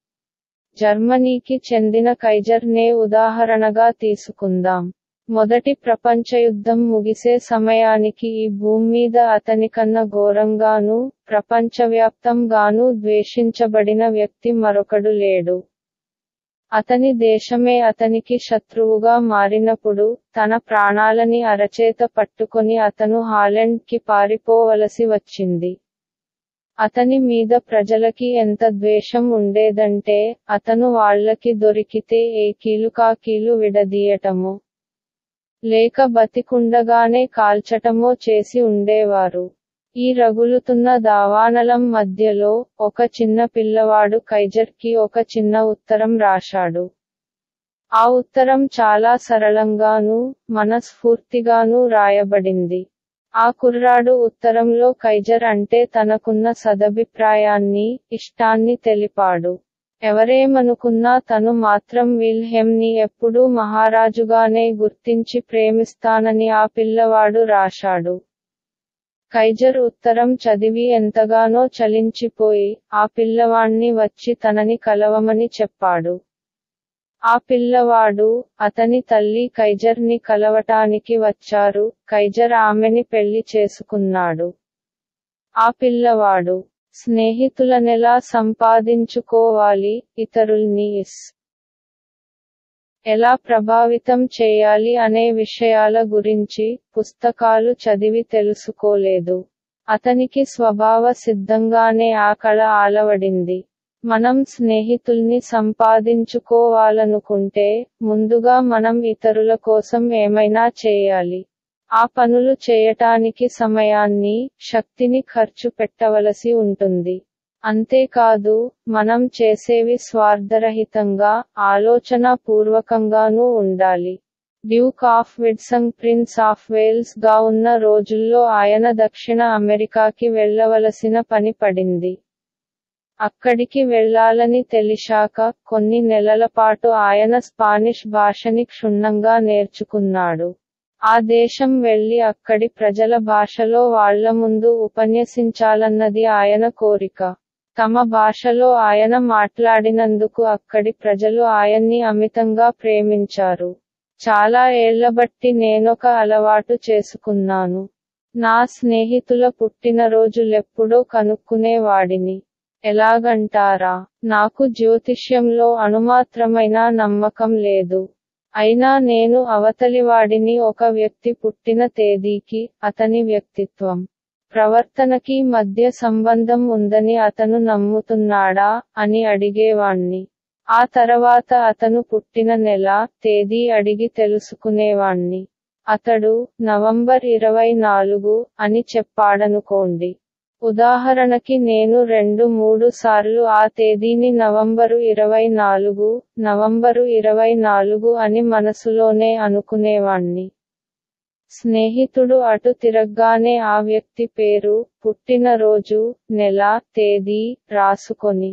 జర్మనీకి చెందిన కైజర్ నే ఉదాహరణగా తీసుకుందాం మొదటి ప్రపంచ యుద్ధం ముగిసే సమయానికి ఈ భూమి మీద అతనికన్నా ఘోరంగానూ ప్రపంచవ్యాప్తంగానూ ద్వేషించబడిన వ్యక్తి మరొకడు లేడు అతని దేశమే అతనికి శత్రువుగా మారినప్పుడు తన ప్రాణాలని అరచేత పట్టుకొని అతను హాలెండ్ కి పారిపోవలసి వచ్చింది అతని మీద ప్రజలకి ఎంత ద్వేషం ఉండేదంటే అతను వాళ్ళకి దొరికితే ఏ కీలుకా కీలు విడదీయటమో లేక బతికుండగానే కాల్చటమో చేసి ఉండేవారు ఈ రగులుతున్న దావానలం మధ్యలో ఒక చిన్న పిల్లవాడు కైజర్కి ఒక చిన్న ఉత్తరం రాశాడు ఆ ఉత్తరం చాలా సరళంగానూ మనస్ఫూర్తిగానూ రాయబడింది ఆ కుర్రాడు ఉత్తరంలో కైజర్ అంటే తనకున్న సదభిప్రాయాన్ని ఇష్టాన్ని తెలిపాడు ఎవరేమనుకున్నా తను మాత్రం విల్హెమ్ని ఎప్పుడూ మహారాజుగానే గుర్తించి ప్రేమిస్తానని ఆ పిల్లవాడు రాశాడు కైజర్ ఉత్తరం చదివి ఎంతగానో చలించిపోయి ఆ పిల్లవాణ్ణి వచ్చి తనని కలవమని చెప్పాడు ఆ పిల్లవాడు అతని తల్లి కైజర్ని కలవటానికి వచ్చారు కైజర్ ఆమెని పెళ్లి చేసుకున్నాడు ఆ పిల్లవాడు స్నేహితులనెలా సంపాదించుకోవాలి ఇతరుల్ని ఇస్ ఎలా ప్రభావితం చేయాలి అనే విషయాల గురించి పుస్తకాలు చదివి తెలుసుకోలేదు అతనికి స్వభావ సిద్ధంగానే ఆ కళ ఆలవడింది మనం స్నేహితుల్ని సంపాదించుకోవాలనుకుంటే ముందుగా మనం ఇతరుల కోసం ఏమైనా చేయాలి ఆ పనులు చేయటానికి సమయాన్ని శక్తిని ఖర్చు పెట్టవలసి ఉంటుంది అంతేకాదు మనం చేసేవి స్వార్థరహితంగా ఆలోచన పూర్వకంగానూ ఉండాలి డ్యూక్ ఆఫ్ విడ్సంగ్ ప్రిన్స్ ఆఫ్ వేల్స్ గా ఉన్న రోజుల్లో ఆయన దక్షిణ అమెరికాకి వెళ్లవలసిన పని పడింది అక్కడికి వెళ్లాలని తెలిశాక కొన్ని నెలల పాటు ఆయన స్పానిష్ భాషని క్షుణ్ణంగా నేర్చుకున్నాడు ఆ దేశం వెళ్లి అక్కడి ప్రజల భాషలో వాళ్ల ముందు ఉపన్యసించాలన్నది ఆయన కోరిక తమ భాషలో ఆయన మాట్లాడినందుకు అక్కడి ప్రజలు ఆయన్ని అమితంగా ప్రేమించారు చాలా ఏళ్లబట్టి నేనొక అలవాటు చేసుకున్నాను నా స్నేహితుల పుట్టినరోజులెప్పుడో కనుక్కునేవాడిని ఎలాగంటారా నాకు జ్యోతిష్యంలో అణుమాత్రమైన నమ్మకం లేదు అయినా నేను అవతలివాడిని ఒక వ్యక్తి పుట్టిన తేదీకి అతని వ్యక్తిత్వం ప్రవర్తనకి మధ్య సంబంధం ఉందని అతను నమ్ముతున్నాడా అని అడిగేవాణ్ణి ఆ తర్వాత అతను పుట్టిన నెల తేదీ అడిగి తెలుసుకునేవాణ్ణి అతడు నవంబర్ ఇరవై నాలుగు అని చెప్పాడనుకోండి ఉదాహరణకి నేను రెండు మూడు సార్లు ఆ తేదీని నవంబరు ఇరవై నాలుగు నవంబరు ఇరవై నాలుగు అని మనసులోనే అనుకునేవాణ్ణి స్నేహితుడు అటు తిరగ్గానే ఆ వ్యక్తి పేరు పుట్టినరోజు నెల తేదీ రాసుకొని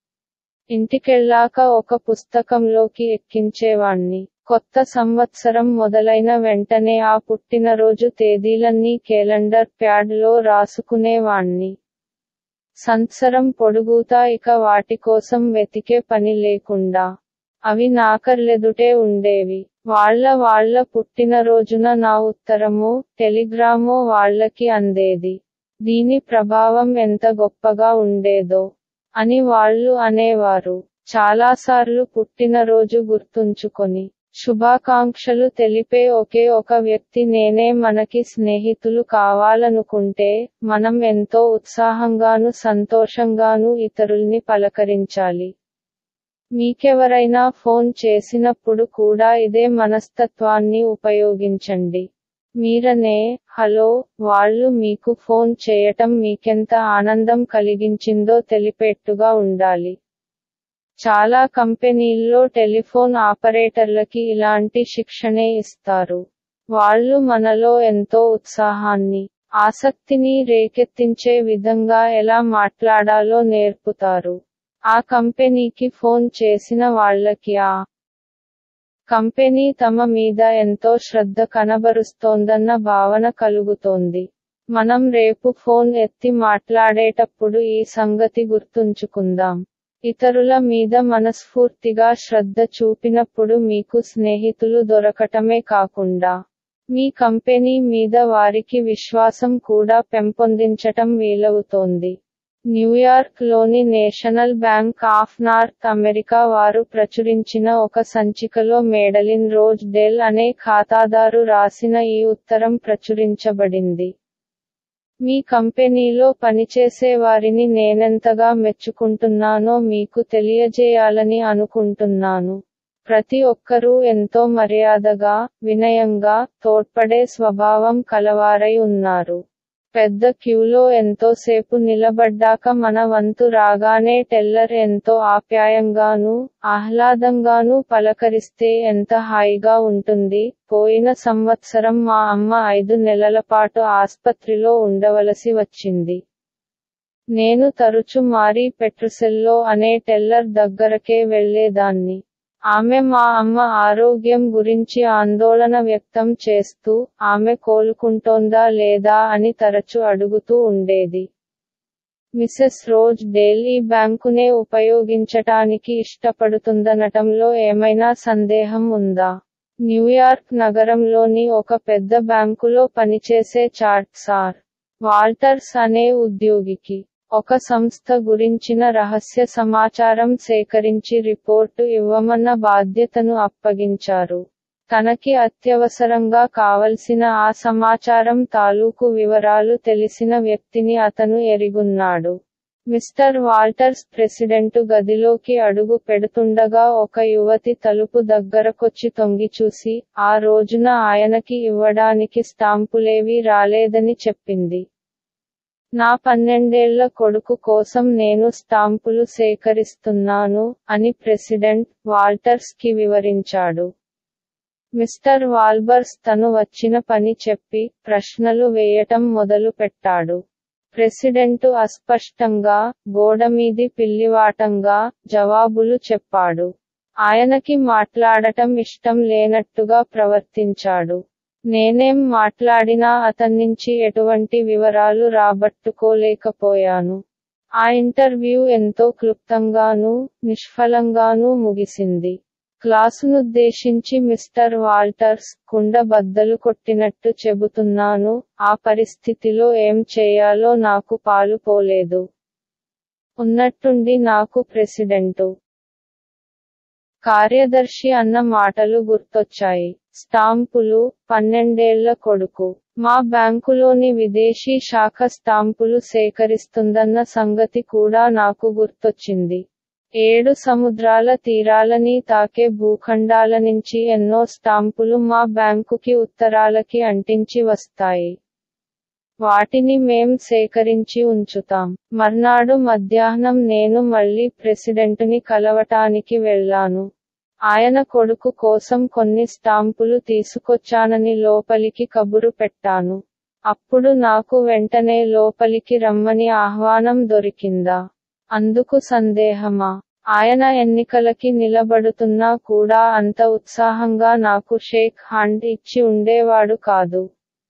ఇంటికెళ్ళాక ఒక పుస్తకంలోకి ఎక్కించేవాణ్ణి కొత్త సంవత్సరం మొదలైన వెంటనే ఆ పుట్టినరోజు తేదీలన్నీ కేలెండర్ ప్యాడ్ లో రాసుకునేవాణ్ణి సంత్సరం పొడుగుతా ఇక వాటి కోసం వెతికే పని లేకుండా అవి నాకర్లెదుటే ఉండేవి వాళ్ల వాళ్ల పుట్టినరోజున నా ఉత్తరమో టెలిగ్రామో వాళ్లకి అందేది దీని ప్రభావం ఎంత గొప్పగా ఉండేదో అని వాళ్ళు అనేవారు చాలాసార్లు పుట్టినరోజు గుర్తుంచుకొని శుభాకాంక్షలు తెలిపే ఒకే ఒక వ్యక్తి నేనే మనకి స్నేహితులు కావాలనుకుంటే మనం ఎంతో ఉత్సాహంగాను సంతోషంగాను ఇతరుల్ని పలకరించాలి మీకెవరైనా ఫోన్ చేసినప్పుడు కూడా ఇదే మనస్తత్వాన్ని ఉపయోగించండి మీరనే హలో వాళ్ళు మీకు ఫోన్ చేయటం మీకెంత ఆనందం కలిగించిందో తెలిపేట్టుగా ఉండాలి చాలా కంపెనీల్లో టెలిఫోన్ ఆపరేటర్లకి ఇలాంటి శిక్షణే ఇస్తారు వాళ్ళు మనలో ఎంతో ఉత్సాహాన్ని ఆసక్తిని రేకెత్తించే విధంగా ఎలా మాట్లాడాలో నేర్పుతారు ఆ కంపెనీకి ఫోన్ చేసిన వాళ్ళకి ఆ కంపెనీ తమ మీద ఎంతో శ్రద్ధ కనబరుస్తోందన్న భావన కలుగుతోంది మనం రేపు ఫోన్ ఎత్తి మాట్లాడేటప్పుడు ఈ సంగతి గుర్తుంచుకుందాం ఇతరుల మీద మనస్ఫూర్తిగా శ్రద్ధ చూపినప్పుడు మీకు స్నేహితులు దొరకటమే కాకుండా మీ కంపెనీ మీద వారికి విశ్వాసం కూడా పెంపొందించటం వీలవుతోంది న్యూయార్క్ లోని National Bank of North America వారు ప్రచురించిన ఒక సంచికలో మేడలిన్ రోజ్ డెల్ అనే ఖాతాదారు రాసిన ఈ ఉత్తరం ప్రచురించబడింది మీ కంపెనీలో పనిచేసే వారిని నేనెంతగా మెచ్చుకుంటున్నానో మీకు తెలియజేయాలని అనుకుంటున్నాను ప్రతి ఒక్కరూ ఎంతో మర్యాదగా వినయంగా తోడ్పడే స్వభావం కలవారై ఉన్నారు పెద్ద క్యూలో ఎంతోసేపు నిలబడ్డాక మన వంతు రాగానే టెల్లర్ ఎంతో ఆప్యాయంగానూ ఆహ్లాదంగానూ పలకరిస్తే ఎంత హాయిగా ఉంటుంది పోయిన సంవత్సరం మా అమ్మ ఐదు నెలల పాటు ఆస్పత్రిలో ఉండవలసి వచ్చింది నేను తరచు మారీ పెట్రుసెల్లో అనే టెల్లర్ దగ్గరకే వెళ్లేదాన్ని ఆమె మా అమ్మ ఆరోగ్యం గురించి ఆందోళన వ్యక్తం చేస్తూ ఆమె కోలుకుంటోందా లేదా అని తరచు అడుగుతూ ఉండేది మిసెస్ రోజ్ డేల్ ఈ బ్యాంకునే ఉపయోగించటానికి ఇష్టపడుతుందనటంలో ఏమైనా సందేహం ఉందా న్యూయార్క్ నగరంలోని ఒక పెద్ద బ్యాంకులో పనిచేసే చార్ట్ సార్ వాల్టర్స్ అనే ఉద్యోగికి ఒక సంస్థ గురించిన రహస్య సమాచారం సేకరించి రిపోర్టు ఇవ్వమన్న బాధ్యతను అప్పగించారు తనకి అత్యవసరంగా కావలసిన ఆ సమాచారం తాలూకు వివరాలు తెలిసిన వ్యక్తిని అతను ఎరిగున్నాడు మిస్టర్ వాల్టర్స్ ప్రెసిడెంటు గదిలోకి అడుగు పెడుతుండగా ఒక యువతి తలుపు దగ్గరకొచ్చి తొంగి చూసి ఆ రోజున ఆయనకి ఇవ్వడానికి స్టాంపులేవీ రాలేదని చెప్పింది నా పన్నెండేళ్ల కొడుకు కోసం నేను స్టాంపులు సేకరిస్తున్నాను అని ప్రెసిడెంట్ వాల్టర్స్ కి వివరించాడు మిస్టర్ వాల్బర్స్ తను వచ్చిన పని చెప్పి ప్రశ్నలు వేయటం మొదలు పెట్టాడు ప్రెసిడెంటు అస్పష్టంగా గోడమీది పిల్లివాటంగా జవాబులు చెప్పాడు ఆయనకి మాట్లాడటం ఇష్టం లేనట్టుగా ప్రవర్తించాడు నేనేం మాట్లాడినా అతన్నించి ఎటువంటి వివరాలు రాబట్టుకోలేకపోయాను ఆ ఇంటర్వ్యూ ఎంతో క్లుప్తంగానూ నిష్ఫలంగానూ ముగిసింది క్లాసునుద్దేశించి మిస్టర్ వాల్టర్స్ కుండ బద్దలు కొట్టినట్టు చెబుతున్నాను ఆ పరిస్థితిలో ఏం చేయాలో నాకు పాలు పోలేదు ఉన్నట్టుండి నాకు ప్రెసిడెంటు కార్యదర్శి అన్న మాటలు గుర్తొచ్చాయి స్టాంపులు పన్నెండేళ్ల కొడుకు మా బ్యాంకులోని విదేశీ శాఖ స్టాంపులు సేకరిస్తుందన్న సంగతి కూడా నాకు గుర్తొచ్చింది ఏడు సముద్రాల తీరాలని తాకే భూఖండాల నుంచి ఎన్నో స్టాంపులు మా బ్యాంకుకి ఉత్తరాలకి అంటించి వస్తాయి వాటిని మేం సేకరించి ఉంచుతాం మర్నాడు మధ్యాహ్నం నేను మళ్ళీ ప్రెసిడెంటుని కలవటానికి వెళ్ళాను ఆయన కొడుకు కోసం కొన్ని స్టాంపులు తీసుకొచ్చానని లోపలికి కబురు పెట్టాను అప్పుడు నాకు వెంటనే లోపలికి రమ్మని ఆహ్వానం దొరికిందా అందుకు సందేహమా ఆయన ఎన్నికలకి నిలబడుతున్నా కూడా అంత ఉత్సాహంగా నాకు షేక్ హ్యాండ్ ఇచ్చి ఉండేవాడు కాదు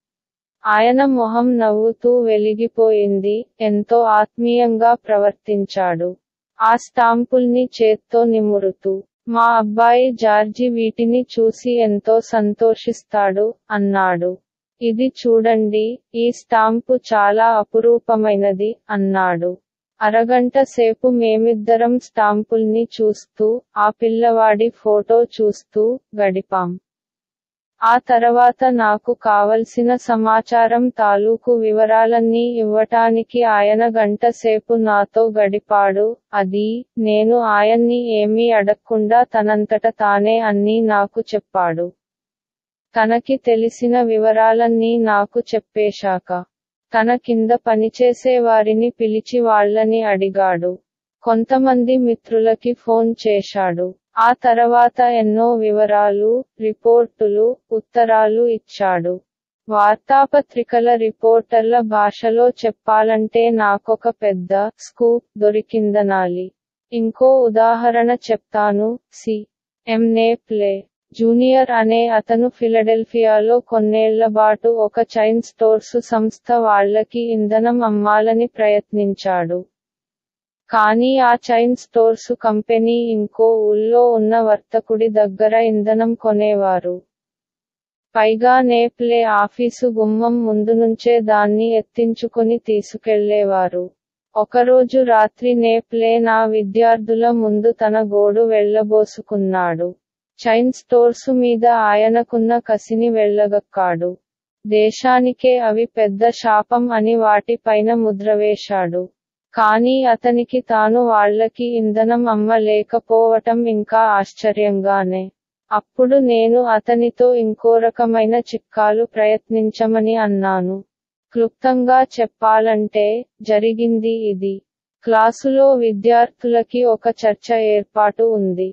ఆయన మొహం నవ్వుతూ వెలిగిపోయింది ఎంతో ఆత్మీయంగా ప్రవర్తించాడు ఆ స్టాంపుల్ని చేత్తో నిమురుతూ మా అబ్బాయి జార్జి వీటిని చూసి ఎంతో సంతోషిస్తాడు అన్నాడు ఇది చూడండి ఈ స్టాంపు చాలా అపురూపమైనది అన్నాడు అరగంట సేపు మేమిద్దరం స్టాంపుల్ని చూస్తూ ఆ పిల్లవాడి ఫోటో చూస్తూ గడిపాం ఆ తర్వాత నాకు కావలసిన సమాచారం తాలూకు వివరాలన్నీ ఇవ్వటానికి ఆయన గంట సేపు నాతో గడిపాడు అది నేను ఆయన్ని ఏమీ అడగకుండా తనంతట తానే అన్నీ నాకు చెప్పాడు తనకి తెలిసిన వివరాలన్నీ నాకు చెప్పేశాక తన కింద పనిచేసే వారిని పిలిచి వాళ్ళని అడిగాడు కొంతమంది మిత్రులకి ఫోన్ చేశాడు ఆ తర్వాత ఎన్నో వివరాలు రిపోర్టులు ఉత్తరాలు ఇచ్చాడు వార్తాపత్రికల రిపోర్టర్ల భాషలో చెప్పాలంటే నాకొక పెద్ద స్కూప్ దొరికిందనాలి ఇంకో ఉదాహరణ చెప్తాను సి ఎం నేప్లే జూనియర్ అనే అతను ఫిలడెల్ఫియాలో కొన్నేళ్లబాటు ఒక చైన్ స్టోర్సు సంస్థ వాళ్లకి ఇంధనం అమ్మాలని ప్రయత్నించాడు కానీ ఆ చైన్ స్టోర్సు కంపెనీ ఇంకో ఊళ్ళో ఉన్న వర్తకుడి దగ్గర ఇంధనం కొనేవారు పైగా నేప్లే ఆఫీసు గుమ్మం ముందు నుంచే దాన్ని ఎత్తించుకొని తీసుకెళ్లేవారు ఒకరోజు రాత్రి నేప్లే నా విద్యార్థుల ముందు తన గోడు వెళ్లబోసుకున్నాడు చైన్ స్టోర్సు మీద ఆయనకున్న కసిని వెళ్లగక్కాడు దేశానికే అవి పెద్ద శాపం అని వాటిపైన ముద్రవేశాడు కానీ అతనికి తాను వాళ్లకి ఇంధనం అమ్మలేకపోవటం ఇంకా ఆశ్చర్యంగానే అప్పుడు నేను అతనితో ఇంకో రకమైన చిట్కాలు ప్రయత్నించమని అన్నాను క్లుప్తంగా చెప్పాలంటే జరిగింది ఇది క్లాసులో విద్యార్థులకి ఒక చర్చ ఏర్పాటు ఉంది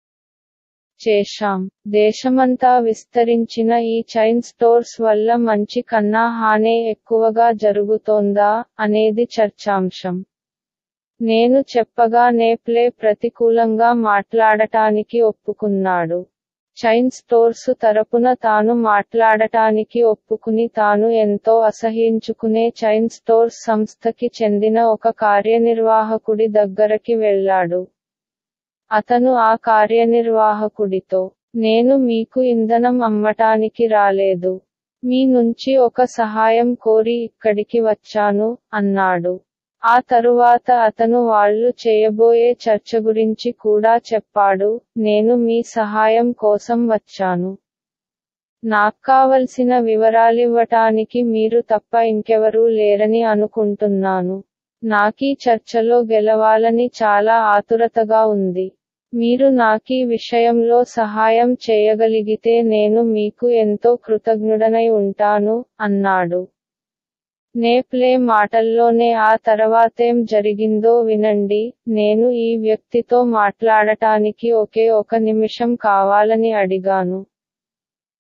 చేశాం దేశమంతా విస్తరించిన ఈ చైన్ స్టోర్స్ వల్ల మంచి కన్నా హానే ఎక్కువగా జరుగుతోందా అనేది చర్చాంశం నేను చెప్పగా నేప్లే ప్రతికూలంగా మాట్లాడటానికి ఒప్పుకున్నాడు చైన్ స్టోర్సు తరపున తాను మాట్లాడటానికి ఒప్పుకుని తాను ఎంతో అసహించుకునే చైన్ స్టోర్స్ సంస్థకి చెందిన ఒక కార్యనిర్వాహకుడి దగ్గరకి వెళ్ళాడు అతను ఆ కార్యనిర్వాహకుడితో నేను మీకు ఇంధనం అమ్మటానికి రాలేదు మీ నుంచి ఒక సహాయం కోరి ఇక్కడికి వచ్చాను అన్నాడు ఆ తరువాత అతను వాళ్ళు చేయబోయే చర్చ గురించి కూడా చెప్పాడు నేను మీ సహాయం కోసం వచ్చాను నాక్కావలసిన వివరాలివ్వటానికి మీరు తప్ప ఇంకెవరూ లేరని అనుకుంటున్నాను నాకీ చర్చలో గెలవాలని చాలా ఆతురతగా ఉంది మీరు నాకీ విషయంలో సహాయం చేయగలిగితే నేను మీకు ఎంతో కృతజ్ఞుడనై ఉంటాను అన్నాడు నేప్లే మాటల్లోనే ఆ తర్వాతేం జరిగిందో వినండి నేను ఈ వ్యక్తితో మాట్లాడటానికి ఒకే ఒక నిమిషం కావాలని అడిగాను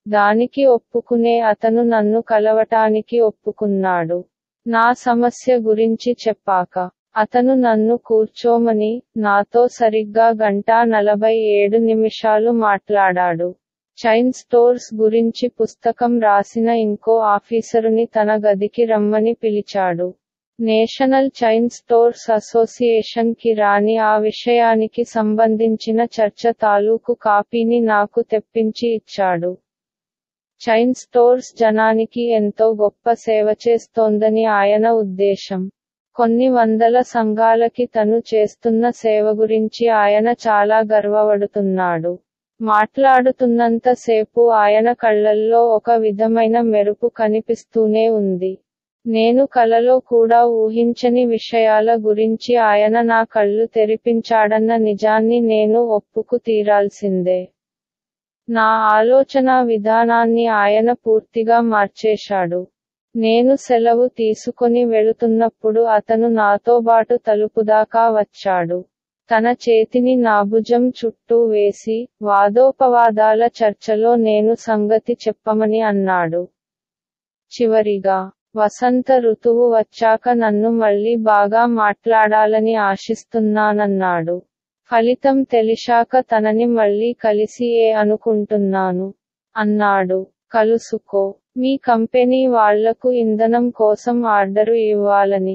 దానికి ఒప్పుకునే అతను నన్ను కలవటానికి ఒప్పుకున్నాడు నా సమస్య గురించి చెప్పాక అతను నన్ను కూర్చోమని నాతో సరిగ్గా గంట నలభై ఏడు నిమిషాలు మాట్లాడాడు చైన్ స్టోర్స్ గురించి పుస్తకం రాసిన ఇంకో ఆఫీసరుని తన గదికి రమ్మని పిలిచాడు నేషనల్ చైన్ స్టోర్స్ అసోసియేషన్ కి రాని ఆ విషయానికి సంబంధించిన చర్చ తాలూకు కాపీని నాకు తెప్పించి ఇచ్చాడు చైన్ స్టోర్స్ జనానికి ఎంతో గొప్ప సేవ చేస్తోందని ఆయన ఉద్దేశం కొన్ని వందల సంఘాలకి తను చేస్తున్న సేవ గురించి ఆయన చాలా గర్వపడుతున్నాడు మాట్లాడుతున్నంత సేపు ఆయన కళ్ళల్లో ఒక విధమైన మెరుపు కనిపిస్తూనే ఉంది నేను కలలో కూడా ఊహించని విషయాల గురించి ఆయన నా కళ్ళు తెరిపించాడన్న నిజాన్ని నేను ఒప్పుకు తీరాల్సిందే నా ఆలోచన విధానాన్ని ఆయన పూర్తిగా మార్చేశాడు నేను సెలవు తీసుకొని వెళుతున్నప్పుడు అతను నాతోబాటు తలుపుదాకా వచ్చాడు తన చేతిని నా భుజం చుట్టూ వేసి వాదోపవాదాల చర్చలో నేను సంగతి చెప్పమని అన్నాడు చివరిగా వసంత ఋతువు వచ్చాక నన్ను మళ్ళీ బాగా మాట్లాడాలని ఆశిస్తున్నానన్నాడు ఫలితం తెలిసాక తనని మళ్ళీ కలిసి ఏ అనుకుంటున్నాను అన్నాడు కలుసుకో మీ కంపెనీ వాళ్లకు ఇంధనం కోసం ఆర్డరు ఇవ్వాలని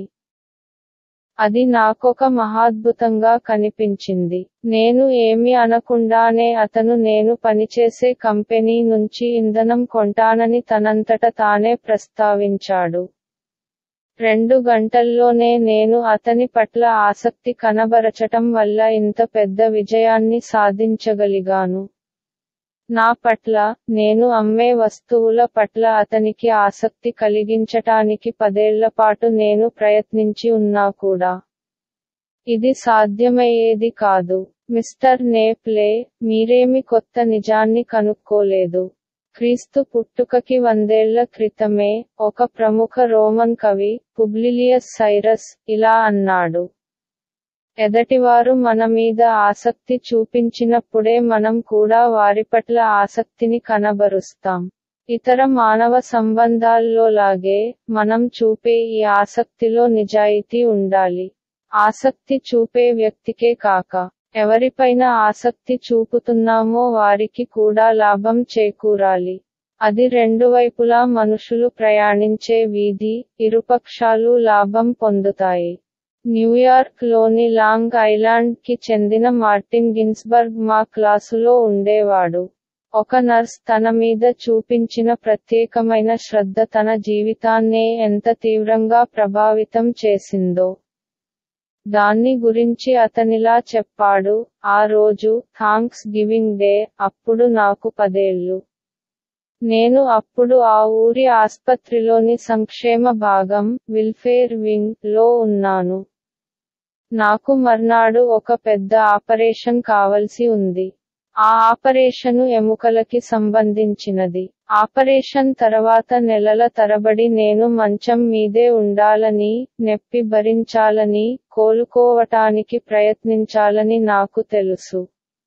అది నాకొక మహాద్భుతంగా కనిపించింది నేను ఏమి అనకుండానే అతను నేను పనిచేసే కంపెనీ నుంచి ఇంధనం కొంటానని తనంతట తానే ప్రస్తావించాడు రెండు గంటల్లోనే నేను అతని పట్ల ఆసక్తి కనబరచటం వల్ల ఇంత పెద్ద విజయాన్ని సాధించగలిగాను నా పట్ల నేను అమ్మే వస్తువుల పట్ల అతనికి ఆసక్తి కలిగించటానికి పదేళ్లపాటు నేను ప్రయత్నించి ఉన్నా కూడా ఇది సాధ్యమయ్యేది కాదు మిస్టర్ నేప్లే మీరేమి కొత్త నిజాన్ని కనుక్కోలేదు క్రీస్తు పుట్టుకకి వందేళ్ల క్రితమే ఒక ప్రముఖ రోమన్ కవి పుబ్లిలియస్ సైరస్ ఇలా అన్నాడు ఎదటివారు మన మీద ఆసక్తి చూపించినప్పుడే మనం కూడా వారి పట్ల ఆసక్తిని కనబరుస్తాం ఇతర మానవ సంబంధాల్లోలాగే మనం చూపే ఈ ఆసక్తిలో నిజాయితీ ఉండాలి ఆసక్తి చూపే వ్యక్తికే కాక ఎవరిపైన ఆసక్తి చూపుతున్నామో వారికి కూడా లాభం చేకూరాలి అది రెండు వైపులా మనుషులు ప్రయాణించే వీధి ఇరుపక్షాలు లాభం పొందుతాయి న్యూయార్క్ లోని లాంగ్ ఐలాండ్ కి చెందిన మార్టిన్ గిన్స్బర్గ్ మా క్లాసులో ఉండేవాడు ఒక నర్స్ తన మీద చూపించిన ప్రత్యేకమైన శ్రద్ధ తన జీవితాన్నే ఎంత తీవ్రంగా ప్రభావితం చేసిందో దాన్ని గురించి అతనిలా చెప్పాడు ఆ రోజు థాంక్స్ గివింగ్ డే అప్పుడు నాకు పదేళ్ళు నేను అప్పుడు ఆ ఊరి ఆస్పత్రిలోని సంక్షేమ భాగం విల్ఫేర్ వింగ్ లో ఉన్నాను నాకు మర్నాడు ఒక పెద్ద ఆపరేషన్ కావలసి ఉంది ఆ ఆపరేషను ఎముకలకి సంబంధించినది ఆపరేషన్ తర్వాత నెలల తరబడి నేను మంచం మీదే ఉండాలని నెప్పి భరించాలని కోలుకోవటానికి ప్రయత్నించాలని నాకు తెలుసు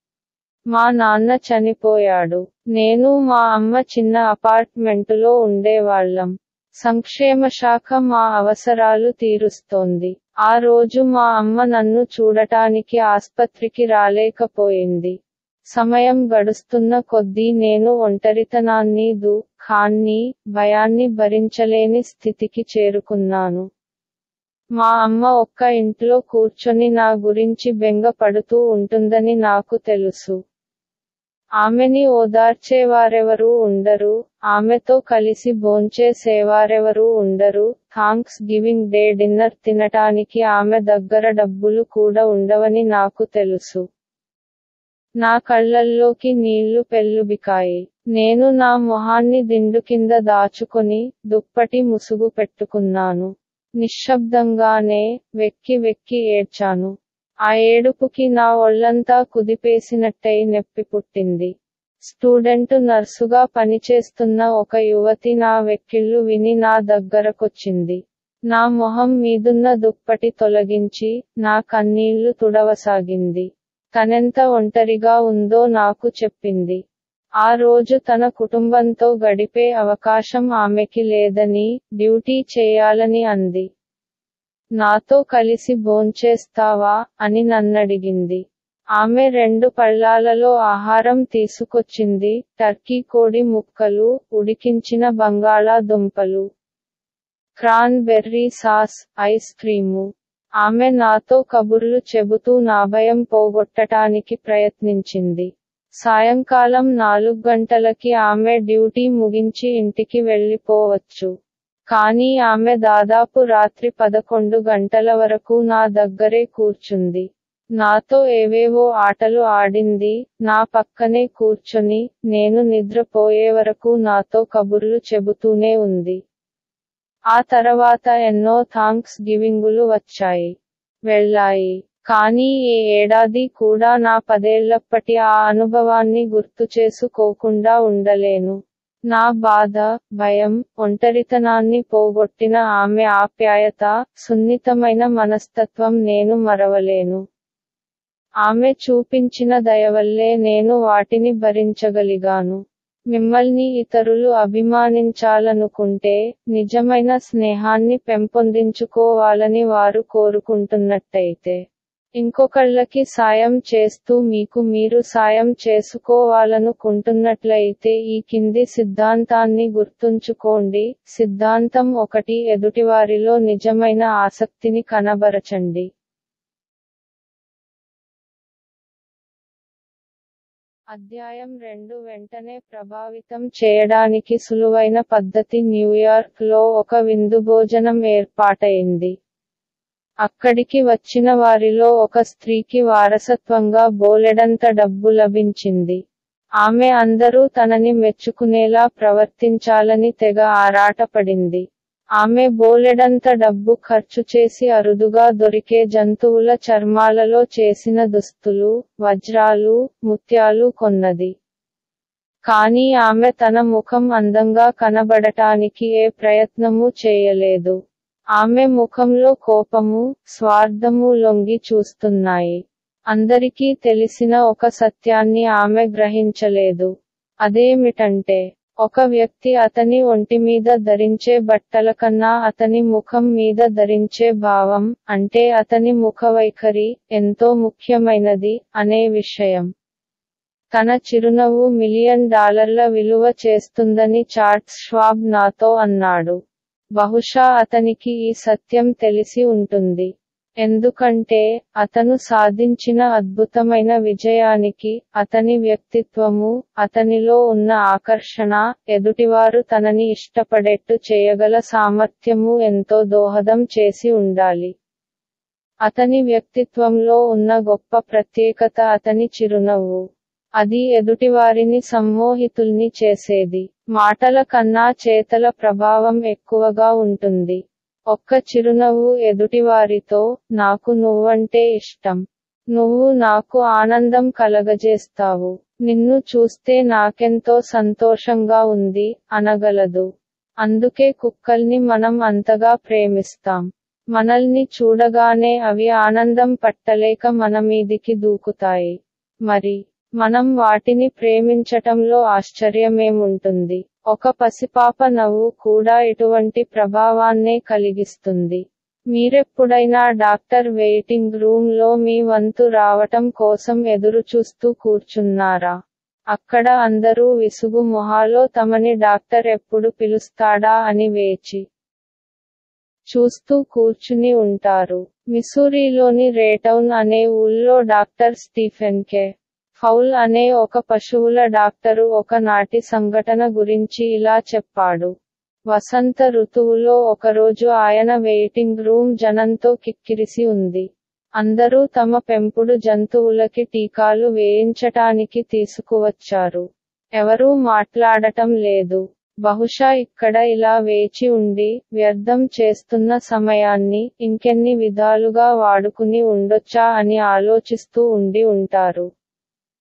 మా నాన్న చనిపోయాడు నేను మా అమ్మ చిన్న అపార్ట్మెంటులో ఉండేవాళ్లం సంక్షేమ శాఖ మా అవసరాలు తీరుస్తోంది ఆ రోజు మా అమ్మ నన్ను చూడటానికి ఆస్పత్రికి రాలేకపోయింది సమయం గడుస్తున్న కొద్దీ నేను ఒంటరితనాన్ని దుఃఖాన్ని భయాన్ని భరించలేని స్థితికి చేరుకున్నాను మా అమ్మ ఒక్క ఇంట్లో కూర్చొని నా గురించి బెంగ పడుతూ ఉంటుందని నాకు తెలుసు ఆమెని ఓదార్చేవారెవరూ ఉండరు ఆమెతో కలిసి భోంచేసేవారెవరూ ఉండరు థాంక్స్ గివింగ్ డే డిన్నర్ తినటానికి ఆమె దగ్గర డబ్బులు కూడా ఉండవని నాకు తెలుసు నా కళ్ళల్లోకి నీళ్లు పెళ్ళుబికాయి నేను నా మొహాన్ని దిండు కింద దాచుకొని దుప్పటి ముసుగు పెట్టుకున్నాను నిశ్శబ్దంగానే వెక్కి వెక్కి ఏడ్చాను ఆ ఏడుపుకి నా ఒళ్లంతా కుదిపేసినట్టయి నెప్పి పుట్టింది స్టూడెంట్ నర్సుగా పనిచేస్తున్న ఒక యువతి నా వెక్కిళ్ళు విని నా దగ్గరకొచ్చింది నా మొహం మీదున్న దుప్పటి తొలగించి నా కన్నీళ్లు తుడవసాగింది తనెంత ఒంటరిగా ఉందో నాకు చెప్పింది ఆ రోజు తన కుటుంబంతో గడిపే అవకాశం ఆమెకి లేదని డ్యూటీ చేయాలని అంది నాతో కలిసి భోంచేస్తావా అని నన్నడిగింది ఆమె రెండు పళ్ళాలలో ఆహారం తీసుకొచ్చింది టర్కీ కోడి ముక్కలు ఉడికించిన బంగాళాదుంపలు cranberry sauce ice cream ఆమె నాతో కబుర్లు చెబుతూ నా భయం పోగొట్టటానికి ప్రయత్నించింది సాయంకాలం నాలుగు గంటలకి ఆమె డ్యూటీ ముగించి ఇంటికి వెళ్ళిపోవచ్చు కానీ ఆమె దాదాపు రాత్రి పదకొండు గంటల వరకు నా దగ్గరే కూర్చుంది నాతో ఏవేవో ఆటలు ఆడింది నా పక్కనే కూర్చొని నేను నిద్రపోయే వరకు నాతో కబుర్లు చెబుతూనే ఉంది ఆ తర్వాత ఎన్నో థాంక్స్ గివింగులు వచ్చాయి వెళ్ళాయి కానీ ఏ ఏడాది కూడా నా పదేళ్లప్పటి ఆ అనుభవాన్ని గుర్తు చేసుకోకుండా ఉండలేను నా బాధ భయం ఒంటరితనాన్ని పోగొట్టిన ఆమె ఆప్యాయత సున్నితమైన మనస్తత్వం నేను మరవలేను ఆమె చూపించిన దయవల్లే నేను వాటిని భరించగలిగాను మిమ్మల్ని ఇతరులు అభిమానించాలనుకుంటే నిజమైన స్నేహాన్ని పెంపొందించుకోవాలని వారు కోరుకుంటున్నట్టయితే ఇంకొకళ్ళకి సాయం చేస్తూ మీకు మీరు సాయం చేసుకోవాలనుకుంటున్నట్లయితే ఈ కింది సిద్ధాంతాన్ని గుర్తుంచుకోండి సిద్ధాంతం ఒకటి ఎదుటివారిలో నిజమైన ఆసక్తిని కనబరచండి అధ్యాయం రెండు వెంటనే ప్రభావితం చేయడానికి సులువైన పద్ధతి న్యూయార్క్ లో ఒక విందు భోజనం ఏర్పాటైంది అక్కడికి వచ్చిన వారిలో ఒక స్త్రీకి వారసత్వంగా బోలెడంత డబ్బు లభించింది ఆమె అందరూ తనని మెచ్చుకునేలా ప్రవర్తించాలని తెగ ఆరాటపడింది ఆమె బోలెడంత డబ్బు ఖర్చు చేసి అరుదుగా దొరికే జంతువుల చర్మాలలో చేసిన దుస్తులు వజ్రాలు ముత్యాలు కొన్నది కానీ ఆమె తన ముఖం అందంగా కనబడటానికి ఏ ప్రయత్నమూ చేయలేదు ఆమె ముఖంలో కోపము స్వార్థము లొంగి చూస్తున్నాయి అందరికీ తెలిసిన ఒక సత్యాన్ని ఆమె గ్రహించలేదు అదేమిటంటే ఒక వ్యక్తి అతని ఒంటి మీద ధరించే బట్టల కన్నా అతని ముఖం మీద ధరించే భావం అంటే అతని ముఖ వైఖరి ఎంతో ముఖ్యమైనది అనే విషయం తన చిరునవ్వు మిలియన్ డాలర్ల విలువ చేస్తుందని చార్ట్స్ ష్వాబ్ నాతో అన్నాడు బహుశా అతనికి ఈ సత్యం తెలిసి ఉంటుంది ఎందుకంటే అతను సాధించిన అద్భుతమైన విజయానికి అతని వ్యక్తిత్వము అతనిలో ఉన్న ఆకర్షణ ఎదుటివారు తనని ఇష్టపడేట్టు చేయగల సామర్థ్యము ఎంతో దోహదం చేసి ఉండాలి అతని వ్యక్తిత్వంలో ఉన్న గొప్ప ప్రత్యేకత అతని చిరునవ్వు అది ఎదుటివారిని సమ్మోహితుల్ని చేసేది మాటల కన్నా చేతల ప్రభావం ఎక్కువగా ఉంటుంది ఒక్క చిరునవ్వు ఎదుటివారితో నాకు నువ్వంటే ఇష్టం నువ్వు నాకు ఆనందం కలగజేస్తావు నిన్ను చూస్తే నాకెంతో సంతోషంగా ఉంది అనగలదు అందుకే కుక్కల్ని మనం అంతగా ప్రేమిస్తాం మనల్ని చూడగానే అవి ఆనందం పట్టలేక మన మీదికి దూకుతాయి మరి మనం వాటిని ప్రేమించటంలో ఆశ్చర్యమేముంటుంది ఒక పసిపాప నవ్వు కూడా ఇటువంటి ప్రభావాన్నే కలిగిస్తుంది మీరెప్పుడైనా డాక్టర్ వెయిటింగ్ రూమ్ లో మీ వంతు రావటం కోసం ఎదురు చూస్తూ కూర్చున్నారా అక్కడ అందరూ విసుగు మొహాలో తమని డాక్టర్ ఎప్పుడు పిలుస్తాడా అని వేచి చూస్తూ కూర్చుని ఉంటారు మిసూరీలోని రేటౌన్ అనే ఊళ్ళో డాక్టర్ స్టీఫెన్ కె ఫౌల్ అనే ఒక పశువుల డాక్టరు ఒకనాటి సంఘటన గురించి ఇలా చెప్పాడు వసంత ఋతువులో ఒకరోజు ఆయన వెయిటింగ్ రూమ్ జనంతో కిక్కిరిసి ఉంది అందరూ తమ పెంపుడు జంతువులకి టీకాలు వేయించటానికి తీసుకువచ్చారు ఎవరూ మాట్లాడటం లేదు బహుశా ఇక్కడ ఇలా వేచి ఉండి వ్యర్థం చేస్తున్న సమయాన్ని ఇంకెన్ని విధాలుగా వాడుకుని ఉండొచ్చా అని ఆలోచిస్తూ ఉండి ఉంటారు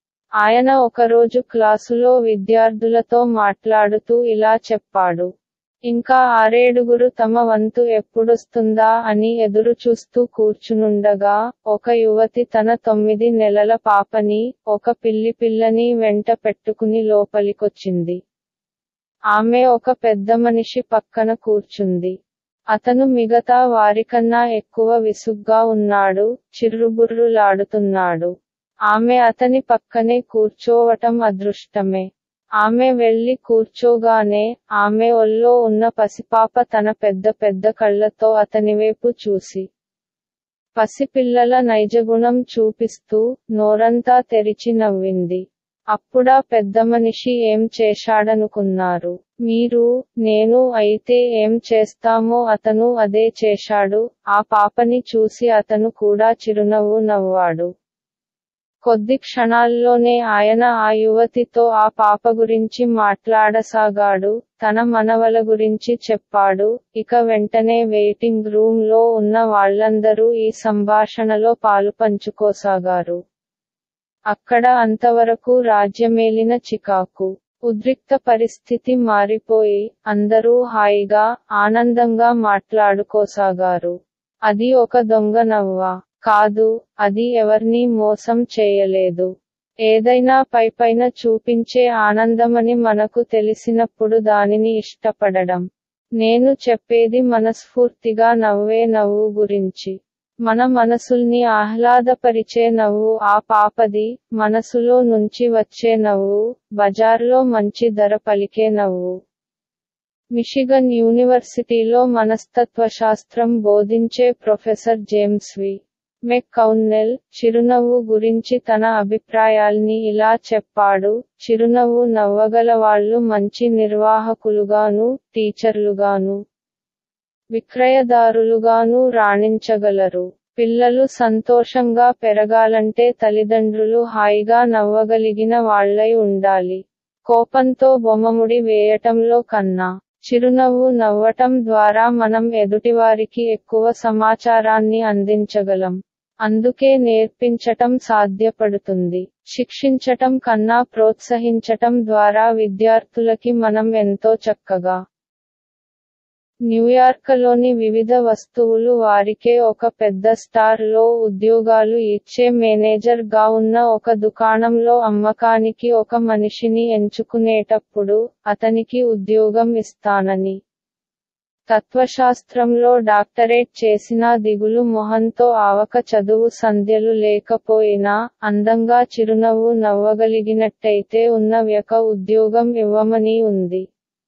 ఆయన ఒకరోజు క్లాసులో విద్యార్థులతో మాట్లాడుతూ ఇలా చెప్పాడు ఇంకా ఆరేడుగురు తమ వంతు ఎప్పుడొస్తుందా అని ఎదురు చూస్తూ కూర్చునుండగా ఒక యువతి తన తొమ్మిది నెలల పాపని ఒక పిల్లి పిల్లని వెంట పెట్టుకుని లోపలికొచ్చింది ఆమె ఒక పెద్ద మనిషి పక్కన కూర్చుంది అతను మిగతా వారికన్నా ఎక్కువ విసుగ్గా ఉన్నాడు చిర్రుబుర్రులాడుతున్నాడు ఆమె అతని పక్కనే కూర్చోవటం అదృష్టమే ఆమె వెళ్లి కూర్చోగానే ఆమె ఒళ్ళో ఉన్న పసిపాప తన పెద్ద పెద్ద కళ్ళతో అతనివైపు చూసి పసిపిల్లల నైజగుణం చూపిస్తూ నోరంతా తెరిచి నవ్వింది అప్పుడా పెద్ద మనిషి ఏం చేశాడనుకున్నారు మీరు నేను అయితే ఏం చేస్తామో అతను అదే చేశాడు ఆ పాపని చూసి అతను కూడా చిరునవ్వు నవ్వాడు కొద్ది క్షణాల్లోనే ఆయన ఆ యువతితో ఆ పాప గురించి మాట్లాడసాగాడు తన మనవల గురించి చెప్పాడు ఇక వెంటనే వెయిటింగ్ రూమ్ లో ఉన్న వాళ్ళందరూ ఈ సంభాషణలో పాలు పంచుకోసాగారు అక్కడ అంతవరకు రాజ్యమేలిన చికాకు ఉద్రిక్త పరిస్థితి మారిపోయి అందరూ హాయిగా ఆనందంగా మాట్లాడుకోసాగారు అది ఒక దొంగ నవ్వా కాదు అది ఎవర్నీ మోసం చేయలేదు ఏదైనా పైపైన చూపించే ఆనందమని మనకు తెలిసినప్పుడు దానిని ఇష్టపడడం నేను చెప్పేది మనస్ఫూర్తిగా నవ్వే నవ్వు గురించి మన మనసుల్ని ఆహ్లాదపరిచే నవ్వు ఆ పాపది మనసులో నుంచి వచ్చే నవ్వు బజార్లో మంచి ధర పలికే నవ్వు మిషిగన్ యూనివర్సిటీలో మనస్తత్వశాస్త్రం బోధించే ప్రొఫెసర్ జేమ్స్ వి మెక్ కౌన్నెల్ చిరునవ్వు గురించి తన అభిప్రాయాల్ని ఇలా చెప్పాడు చిరునవ్వు నవ్వగల వాళ్ళు మంచి నిర్వాహకులుగాను టీచర్లుగాను విక్రయదారులుగాను రాణించగలరు పిల్లలు సంతోషంగా పెరగాలంటే తల్లిదండ్రులు హాయిగా నవ్వగలిగిన వాళ్లై ఉండాలి కోపంతో బొమ్మముడి వేయటంలో కన్నా చిరునవ్వు నవ్వటం ద్వారా మనం ఎదుటివారికి ఎక్కువ సమాచారాన్ని అందించగలం అందుకే నేర్పించటం సాధ్యపడుతుంది శిక్షించటం కన్నా ప్రోత్సహించటం ద్వారా విద్యార్థులకి మనం ఎంతో చక్కగా న్యూయార్క్లోని వివిధ వస్తువులు వారికే ఒక పెద్ద స్టార్ లో ఉద్యోగాలు ఇచ్చే మేనేజర్ గా ఉన్న ఒక దుకాణంలో అమ్మకానికి ఒక మనిషిని ఎంచుకునేటప్పుడు అతనికి ఉద్యోగం ఇస్తానని తత్వశాస్త్రంలో డాక్టరేట్ చేసినా దిగులు మొహంతో ఆవక చదువు సంధ్యలు లేకపోయినా అందంగా చిరునవ్వు నవ్వగలిగినట్టయితే ఉన్న వ్యక ఉద్యోగం ఇవ్వమని ఉంది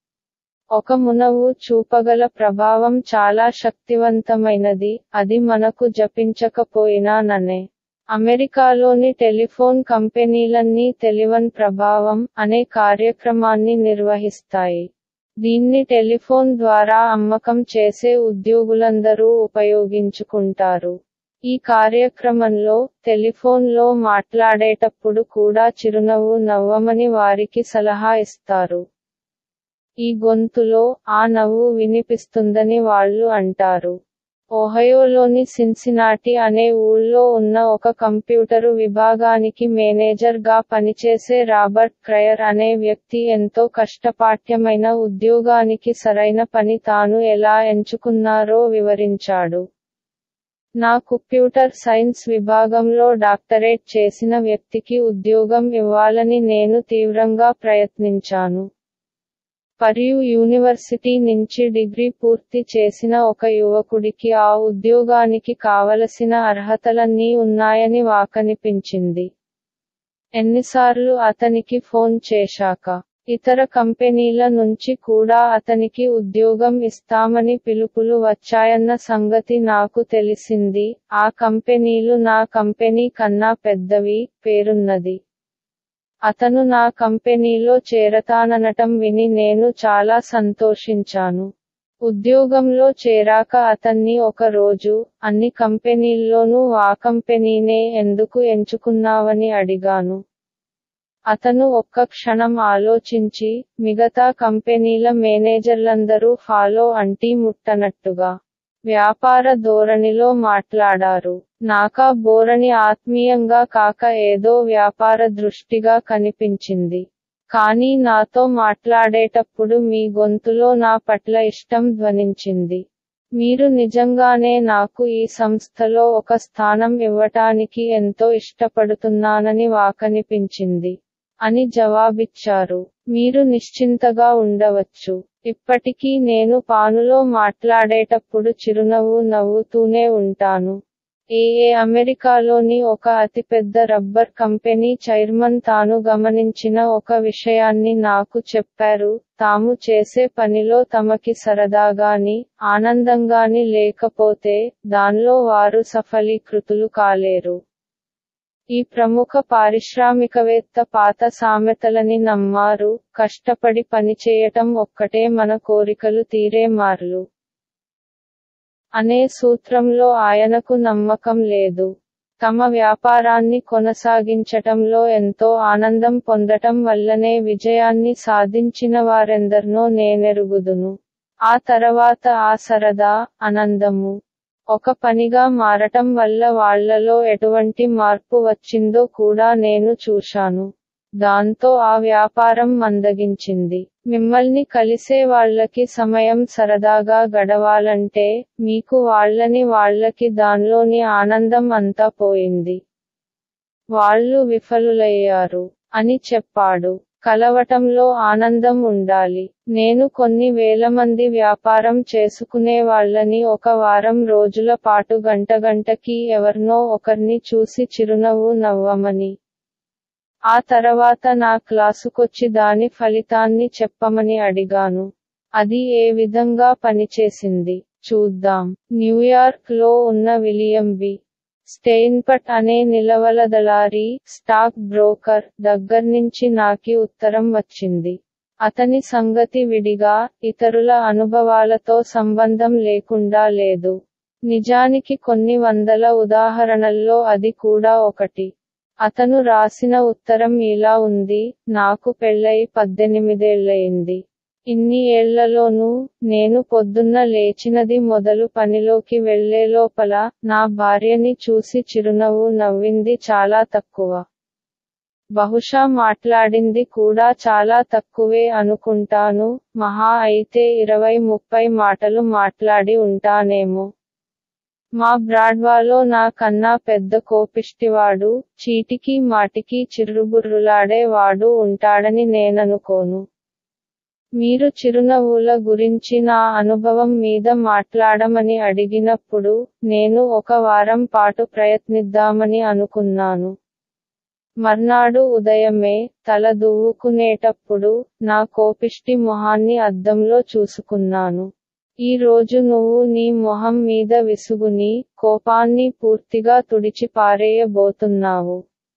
ఒక మునవు చూపగల ప్రభావం చాలా శక్తివంతమైనది అది మనకు జపించకపోయినా ననే అమెరికాలోని టెలిఫోన్ కంపెనీలన్నీ తెలివన్ ప్రభావం అనే కార్యక్రమాన్ని నిర్వహిస్తాయి దీన్ని టెలిఫోన్ ద్వారా అమ్మకం చేసే ఉద్యోగులందరూ ఉపయోగించుకుంటారు ఈ కార్యక్రమంలో టెలిఫోన్లో మాట్లాడేటప్పుడు కూడా చిరునవ్వు నవ్వమని వారికి సలహా ఇస్తారు ఈ గొంతులో ఆ నవ్వు వినిపిస్తుందని వాళ్ళు అంటారు ఓహయోలోని సిన్సినాటి అనే ఊళ్ళో ఉన్న ఒక కంప్యూటరు విభాగానికి మేనేజర్ గా పనిచేసే రాబర్ట్ క్రయర్ అనే వ్యక్తి ఎంతో కష్టపాఠ్యమైన ఉద్యోగానికి సరైన పని తాను ఎలా ఎంచుకున్నారో వివరించాడు నా కంప్యూటర్ సైన్స్ విభాగంలో డాక్టరేట్ చేసిన వ్యక్తికి ఉద్యోగం ఇవ్వాలని నేను తీవ్రంగా ప్రయత్నించాను పరియు యూనివర్సిటీ నుంచి డిగ్రీ పూర్తి చేసిన ఒక యువకుడికి ఆ ఉద్యోగానికి కావలసిన అర్హతలన్నీ ఉన్నాయని వాకనిపించింది ఎన్నిసార్లు అతనికి ఫోన్ చేశాక ఇతర కంపెనీల నుంచి కూడా అతనికి ఉద్యోగం ఇస్తామని పిలుపులు వచ్చాయన్న సంగతి నాకు తెలిసింది ఆ కంపెనీలు నా కంపెనీ కన్నా పెద్దవి పేరున్నది అతను నా కంపెనీలో చేరతాననటం విని నేను చాలా సంతోషించాను ఉద్యోగంలో చేరాక అతన్ని ఒక రోజు అన్ని కంపెనీల్లోనూ ఆ కంపెనీనే ఎందుకు ఎంచుకున్నావని అడిగాను అతను ఒక్క క్షణం ఆలోచించి మిగతా కంపెనీల మేనేజర్లందరూ ఫాలో అంటీ ముట్టనట్టుగా వ్యాపార ధోరణిలో మాట్లాడారు నాకా బోరణి ఆత్మీయంగా కాక ఏదో వ్యాపార దృష్టిగా కనిపించింది కానీ నాతో మాట్లాడేటప్పుడు మీ గొంతులో నా పట్ల ఇష్టం ధ్వనించింది మీరు నిజంగానే నాకు ఈ సంస్థలో ఒక స్థానం ఇవ్వటానికి ఎంతో ఇష్టపడుతున్నానని వాకనిపించింది అని జవాబిచ్చారు మీరు నిశ్చింతగా ఉండవచ్చు ఇప్పటికీ నేను పానులో మాట్లాడేటప్పుడు చిరునవ్వు నవ్వుతూనే ఉంటాను ఏఏ అమెరికాలోని ఒక అతిపెద్ద రబ్బర్ కంపెనీ చైర్మన్ తాను గమనించిన ఒక విషయాన్ని నాకు చెప్పారు తాము చేసే పనిలో తమకి సరదాగాని ఆనందంగాని లేకపోతే దానిలో వారు సఫలీకృతులు కాలేరు ఈ ప్రముఖ పారిశ్రామికవేత్త పాత సామెతలని నమ్మారు కష్టపడి పనిచేయటం ఒక్కటే మన కోరికలు తీరే మార్లు అనే సూత్రంలో ఆయనకు నమ్మకం లేదు తమ వ్యాపారాన్ని కొనసాగించటంలో ఎంతో ఆనందం పొందటం వల్లనే విజయాన్ని సాధించిన వారెందరినో నేనెరుగుదును ఆ తర్వాత ఆ సరదా ఆనందము ఒక పనిగా మారటం వల్ల వాళ్లలో ఎటువంటి మార్పు వచ్చిందో కూడా నేను చూశాను దాంతో ఆ వ్యాపారం మందగించింది మిమ్మల్ని కలిసే వాళ్ళకి సమయం సరదాగా గడవాలంటే మీకు వాళ్ళని వాళ్ళకి దానిలోని ఆనందం అంతా పోయింది వాళ్ళు విఫలులయ్యారు అని చెప్పాడు కలవటంలో ఆనందం ఉండాలి నేను కొన్ని వేల మంది వ్యాపారం చేసుకునే వాళ్ళని ఒక వారం రోజుల పాటు గంట గంటకి ఎవర్నో ఒకర్ని చూసి చిరునవ్వు నవ్వమని ఆ తర్వాత నా క్లాసుకొచ్చి దాని ఫలితాన్ని చెప్పమని అడిగాను అది ఏ విధంగా పనిచేసింది చూద్దాం న్యూయార్క్ లో ఉన్న విలియం బి స్టెయిన్పట్ అనే నిలవల దళారి స్టాక్ బ్రోకర్ దగ్గర్నుంచి నాకి ఉత్తరం వచ్చింది అతని సంగతి విడిగా ఇతరుల అనుభవాలతో సంబంధం లేకుండా లేదు నిజానికి కొన్ని వందల ఉదాహరణల్లో అది కూడా ఒకటి అతను రాసిన ఉత్తరం ఇలా ఉంది నాకు పెళ్ళై పద్దెనిమిదేళ్లయింది ఇన్ని ఏళ్లలోనూ నేను పొద్దున్న లేచినది మొదలు పనిలోకి వెళ్లే లోపల నా భార్యని చూసి చిరునవ్వు నవ్వింది చాలా తక్కువ బహుశా మాట్లాడింది కూడా చాలా తక్కువే అనుకుంటాను మహా అయితే ఇరవై ముప్పై మాటలు మాట్లాడి ఉంటానేమో మా బ్రాడ్వాలో నా కన్నా పెద్ద కోపిష్టివాడు చీటికి మాటికి చిర్రుబుర్రులాడే వాడు ఉంటాడని నేననుకోను మీరు చిరునవ్వుల గురించి నా అనుభవం మీద మాట్లాడమని అడిగినప్పుడు నేను ఒక వారం పాటు ప్రయత్నిద్దామని అనుకున్నాను మర్నాడు ఉదయమే తల దువ్వుకునేటప్పుడు నా కోపిష్టి మొహాన్ని అద్దంలో చూసుకున్నాను ఈ రోజు నువ్వు నీ మొహం మీద విసుగుని కోపాన్ని పూర్తిగా తుడిచి పారేయబోతున్నావు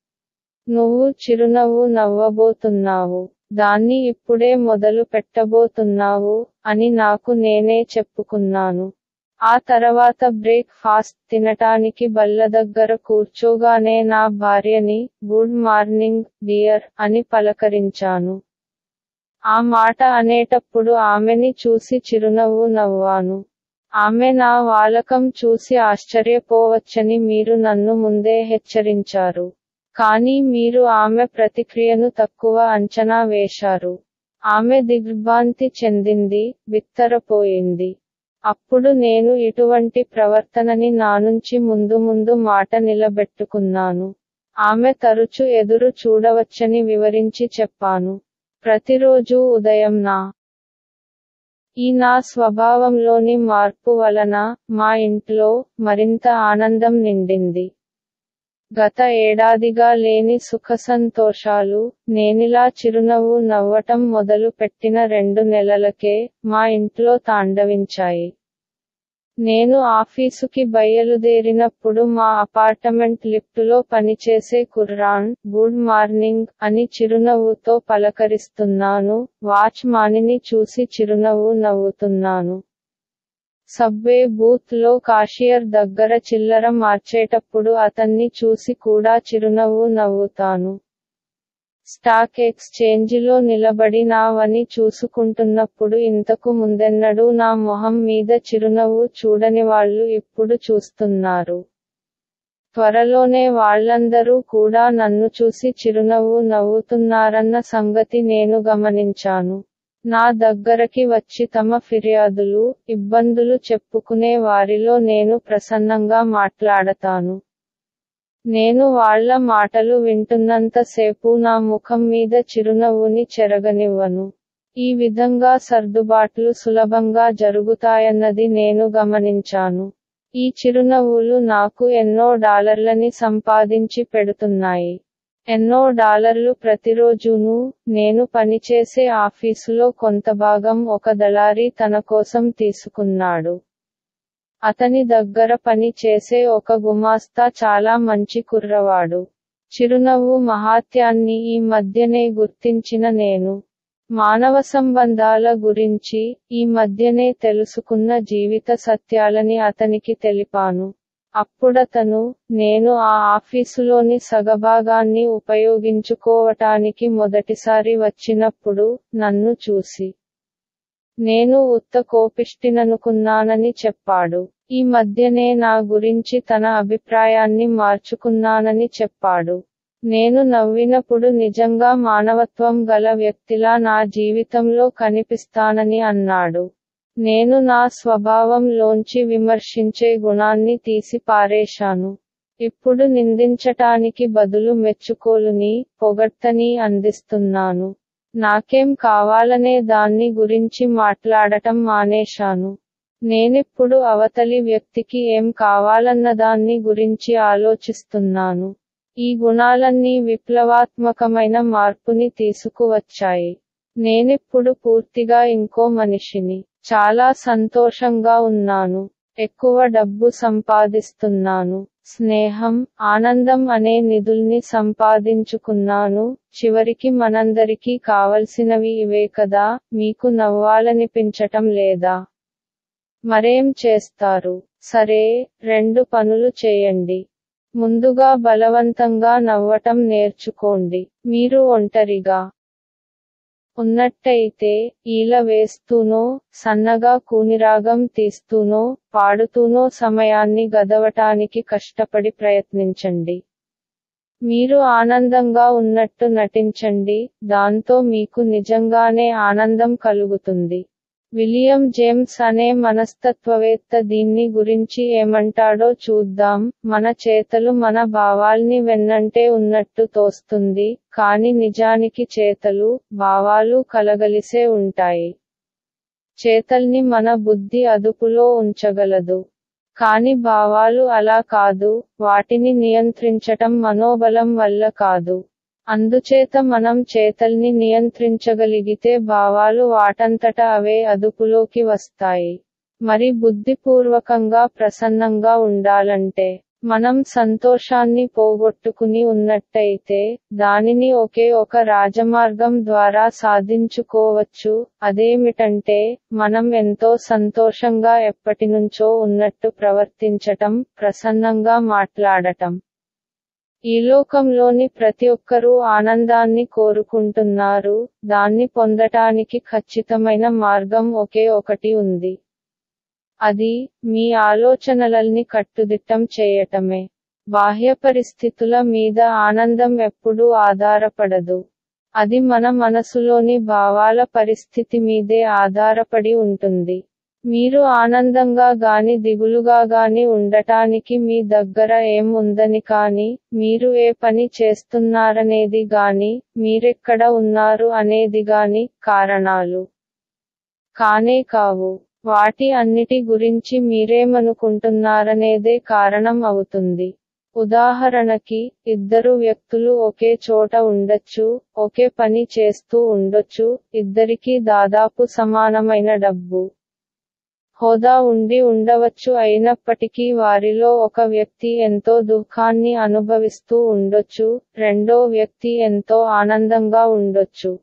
నువ్వు చిరునవ్వు నవ్వబోతున్నావు దాన్ని ఇప్పుడే మొదలు పెట్టబోతున్నావు అని నాకు నేనే చెప్పుకున్నాను ఆ తర్వాత బ్రేక్ ఫాస్ట్ తినటానికి బల్ల దగ్గర కూర్చోగానే నా భార్యని గుడ్ మార్నింగ్ డియర్ అని పలకరించాను ఆ మాట అనేటప్పుడు ఆమెని చూసి చిరునవ్వు నవ్వాను ఆమె నా వాలకం చూసి ఆశ్చర్యపోవచ్చని మీరు నన్ను ముందే హెచ్చరించారు కానీ మీరు ఆమె ప్రతిక్రియను తక్కువ అంచనా వేశారు ఆమె దిగ్భ్రాంతి చెందింది బిత్తరపోయింది అప్పుడు నేను ఇటువంటి ప్రవర్తనని నానుంచి ముందు ముందు మాట నిలబెట్టుకున్నాను ఆమె తరచు ఎదురు చూడవచ్చని వివరించి చెప్పాను ప్రతిరోజు ఉదయం నా ఈ నా స్వభావంలోని మార్పు వలన మా ఇంట్లో మరింత ఆనందం నిండింది గత ఏడాదిగా లేని సుఖ సంతోషాలు నేనిలా చిరునవ్వు నవ్వటం మొదలు పెట్టిన రెండు నెలలకే మా ఇంట్లో తాండవించాయి నేను ఆఫీసుకి బయలుదేరినప్పుడు మా అపార్ట్మెంట్ లిఫ్టులో పనిచేసే కుర్రాన్ గుడ్ మార్నింగ్ అని చిరునవ్వుతో పలకరిస్తున్నాను వాచ్ మానిని చూసి చిరునవ్వు నవ్వుతున్నాను సబ్వే బూత్ లో కాషియర్ దగ్గర చిల్లర మార్చేటప్పుడు అతన్ని చూసి కూడా చిరునవ్వు నవ్వుతాను స్టాక్ ఎక్స్చేంజిలో నిలబడి నావని చూసుకుంటున్నప్పుడు ఇంతకు ముందెన్నడూ నా మొహం మీద చిరునవ్వు చూడని వాళ్ళు ఇప్పుడు చూస్తున్నారు త్వరలోనే వాళ్ళందరూ కూడా నన్ను చూసి చిరునవ్వు నవ్వుతున్నారన్న సంగతి నేను గమనించాను నా దగ్గరకి వచ్చి తమ ఫిర్యాదులు ఇబ్బందులు చెప్పుకునే వారిలో నేను ప్రసన్నంగా మాట్లాడతాను నేను వాళ్ళ మాటలు వింటున్నంతసేపు నా ముఖం మీద చిరునవ్వుని చెరగనివ్వను ఈ విధంగా సర్దుబాట్లు సులభంగా జరుగుతాయన్నది నేను గమనించాను ఈ చిరునవ్వులు నాకు ఎన్నో డాలర్లని సంపాదించి పెడుతున్నాయి ఎన్నో డాలర్లు ప్రతిరోజును నేను పనిచేసే ఆఫీసులో కొంత భాగం ఒక దళారి తన కోసం తీసుకున్నాడు అతని దగ్గర పని చేసే ఒక గుమాస్తా చాలా మంచి కుర్రవాడు చిరునవ్వు మహాత్యాన్ని ఈ మధ్యనే గుర్తించిన నేను మానవ సంబంధాల గురించి ఈ మధ్యనే తెలుసుకున్న జీవిత సత్యాలని అతనికి తెలిపాను అప్పుడతను నేను ఆ ఆఫీసులోని సగభాగాన్ని ఉపయోగించుకోవటానికి మొదటిసారి వచ్చినప్పుడు నన్ను చూసి నేను ఉత్త కోపిష్టిననుకున్నానని చెప్పాడు ఈ మధ్యనే నా గురించి తన అభిప్రాయాన్ని మార్చుకున్నానని చెప్పాడు నేను నవ్వినప్పుడు నిజంగా మానవత్వం గల వ్యక్తిలా నా జీవితంలో కనిపిస్తానని అన్నాడు నేను నా స్వభావంలోంచి విమర్శించే గుణాన్ని తీసి పారేశాను ఇప్పుడు నిందించటానికి బదులు మెచ్చుకోలుని పొగడ్తని అందిస్తున్నాను నాకేం కావాలనే దాన్ని గురించి మాట్లాడటం మానేశాను నేనిప్పుడు అవతలి వ్యక్తికి ఏం కావాలన్నదాన్ని గురించి ఆలోచిస్తున్నాను ఈ గుణాలన్నీ విప్లవాత్మకమైన మార్పుని తీసుకువచ్చాయి నేనిప్పుడు పూర్తిగా ఇంకో మనిషిని చాలా సంతోషంగా ఉన్నాను ఎక్కువ డబ్బు సంపాదిస్తున్నాను స్నేహం ఆనందం అనే నిధుల్ని సంపాదించుకున్నాను చివరికి మనందరికీ కావలసినవి ఇవే కదా మీకు నవ్వాలనిపించటం లేదా మరేం చేస్తారు సరే రెండు పనులు చేయండి ముందుగా బలవంతంగా నవ్వటం నేర్చుకోండి మీరు ఒంటరిగా ఉన్నట్టయితే ఈల వేస్తూనో సన్నగా కూనిరాగం తీస్తూనో పాడుతూనో సమయాన్ని గదవటానికి కష్టపడి ప్రయత్నించండి మీరు ఆనందంగా ఉన్నట్టు నటించండి దాంతో మీకు నిజంగానే ఆనందం కలుగుతుంది విలియం జేమ్స్ అనే మనస్తత్వవేత్త దీన్ని గురించి ఏమంటాడో చూద్దాం మన చేతలు మన భావాల్ని వెన్నంటే ఉన్నట్టు తోస్తుంది కాని నిజానికి చేతలు భావాలు కలగలిసే ఉంటాయి చేతల్ని మన బుద్ధి అదుపులో ఉంచగలదు కాని భావాలు అలా కాదు వాటిని నియంత్రించటం మనోబలం వల్ల కాదు అందుచేత మనం చేతల్ని నియంత్రించగలిగితే భావాలు వాటంతట అవే అదుపులోకి వస్తాయి మరి బుద్ధిపూర్వకంగా ప్రసన్నంగా ఉండాలంటే మనం సంతోషాన్ని పోగొట్టుకుని ఉన్నట్టయితే దానిని ఒకే ఒక రాజమార్గం ద్వారా సాధించుకోవచ్చు అదేమిటంటే మనం ఎంతో సంతోషంగా ఎప్పటినుంచో ఉన్నట్టు ప్రవర్తించటం ప్రసన్నంగా మాట్లాడటం ఈ లోకంలోని ప్రతి ఒక్కరూ ఆనందాన్ని కోరుకుంటున్నారు దాన్ని పొందటానికి ఖచ్చితమైన మార్గం ఒకే ఒకటి ఉంది అది మీ ఆలోచనలల్ని కట్టుదిట్టం చేయటమే బాహ్య పరిస్థితుల మీద ఆనందం ఎప్పుడూ ఆధారపడదు అది మన మనసులోని భావాల పరిస్థితి మీదే ఆధారపడి ఉంటుంది మీరు ఆనందంగా గాని దిగులుగా గాని ఉండటానికి మీ దగ్గర ఏం ఉందని కాని మీరు ఏ పని చేస్తున్నారనేది గాని మీరెక్కడ ఉన్నారు అనేది గాని కారణాలు కానే కావు వాటి అన్నిటి గురించి మీరేమనుకుంటున్నారనేదే కారణం అవుతుంది ఉదాహరణకి ఇద్దరు వ్యక్తులు ఒకే చోట ఉండొచ్చు ఒకే పని చేస్తూ ఉండొచ్చు ఇద్దరికీ దాదాపు సమానమైన డబ్బు హోదా ఉండి ఉండవచ్చు అయినప్పటికీ వారిలో ఒక వ్యక్తి ఎంతో దుఃఖాన్ని అనుభవిస్తూ ఉండొచ్చు రెండో వ్యక్తి ఎంతో ఆనందంగా ఉండొచ్చు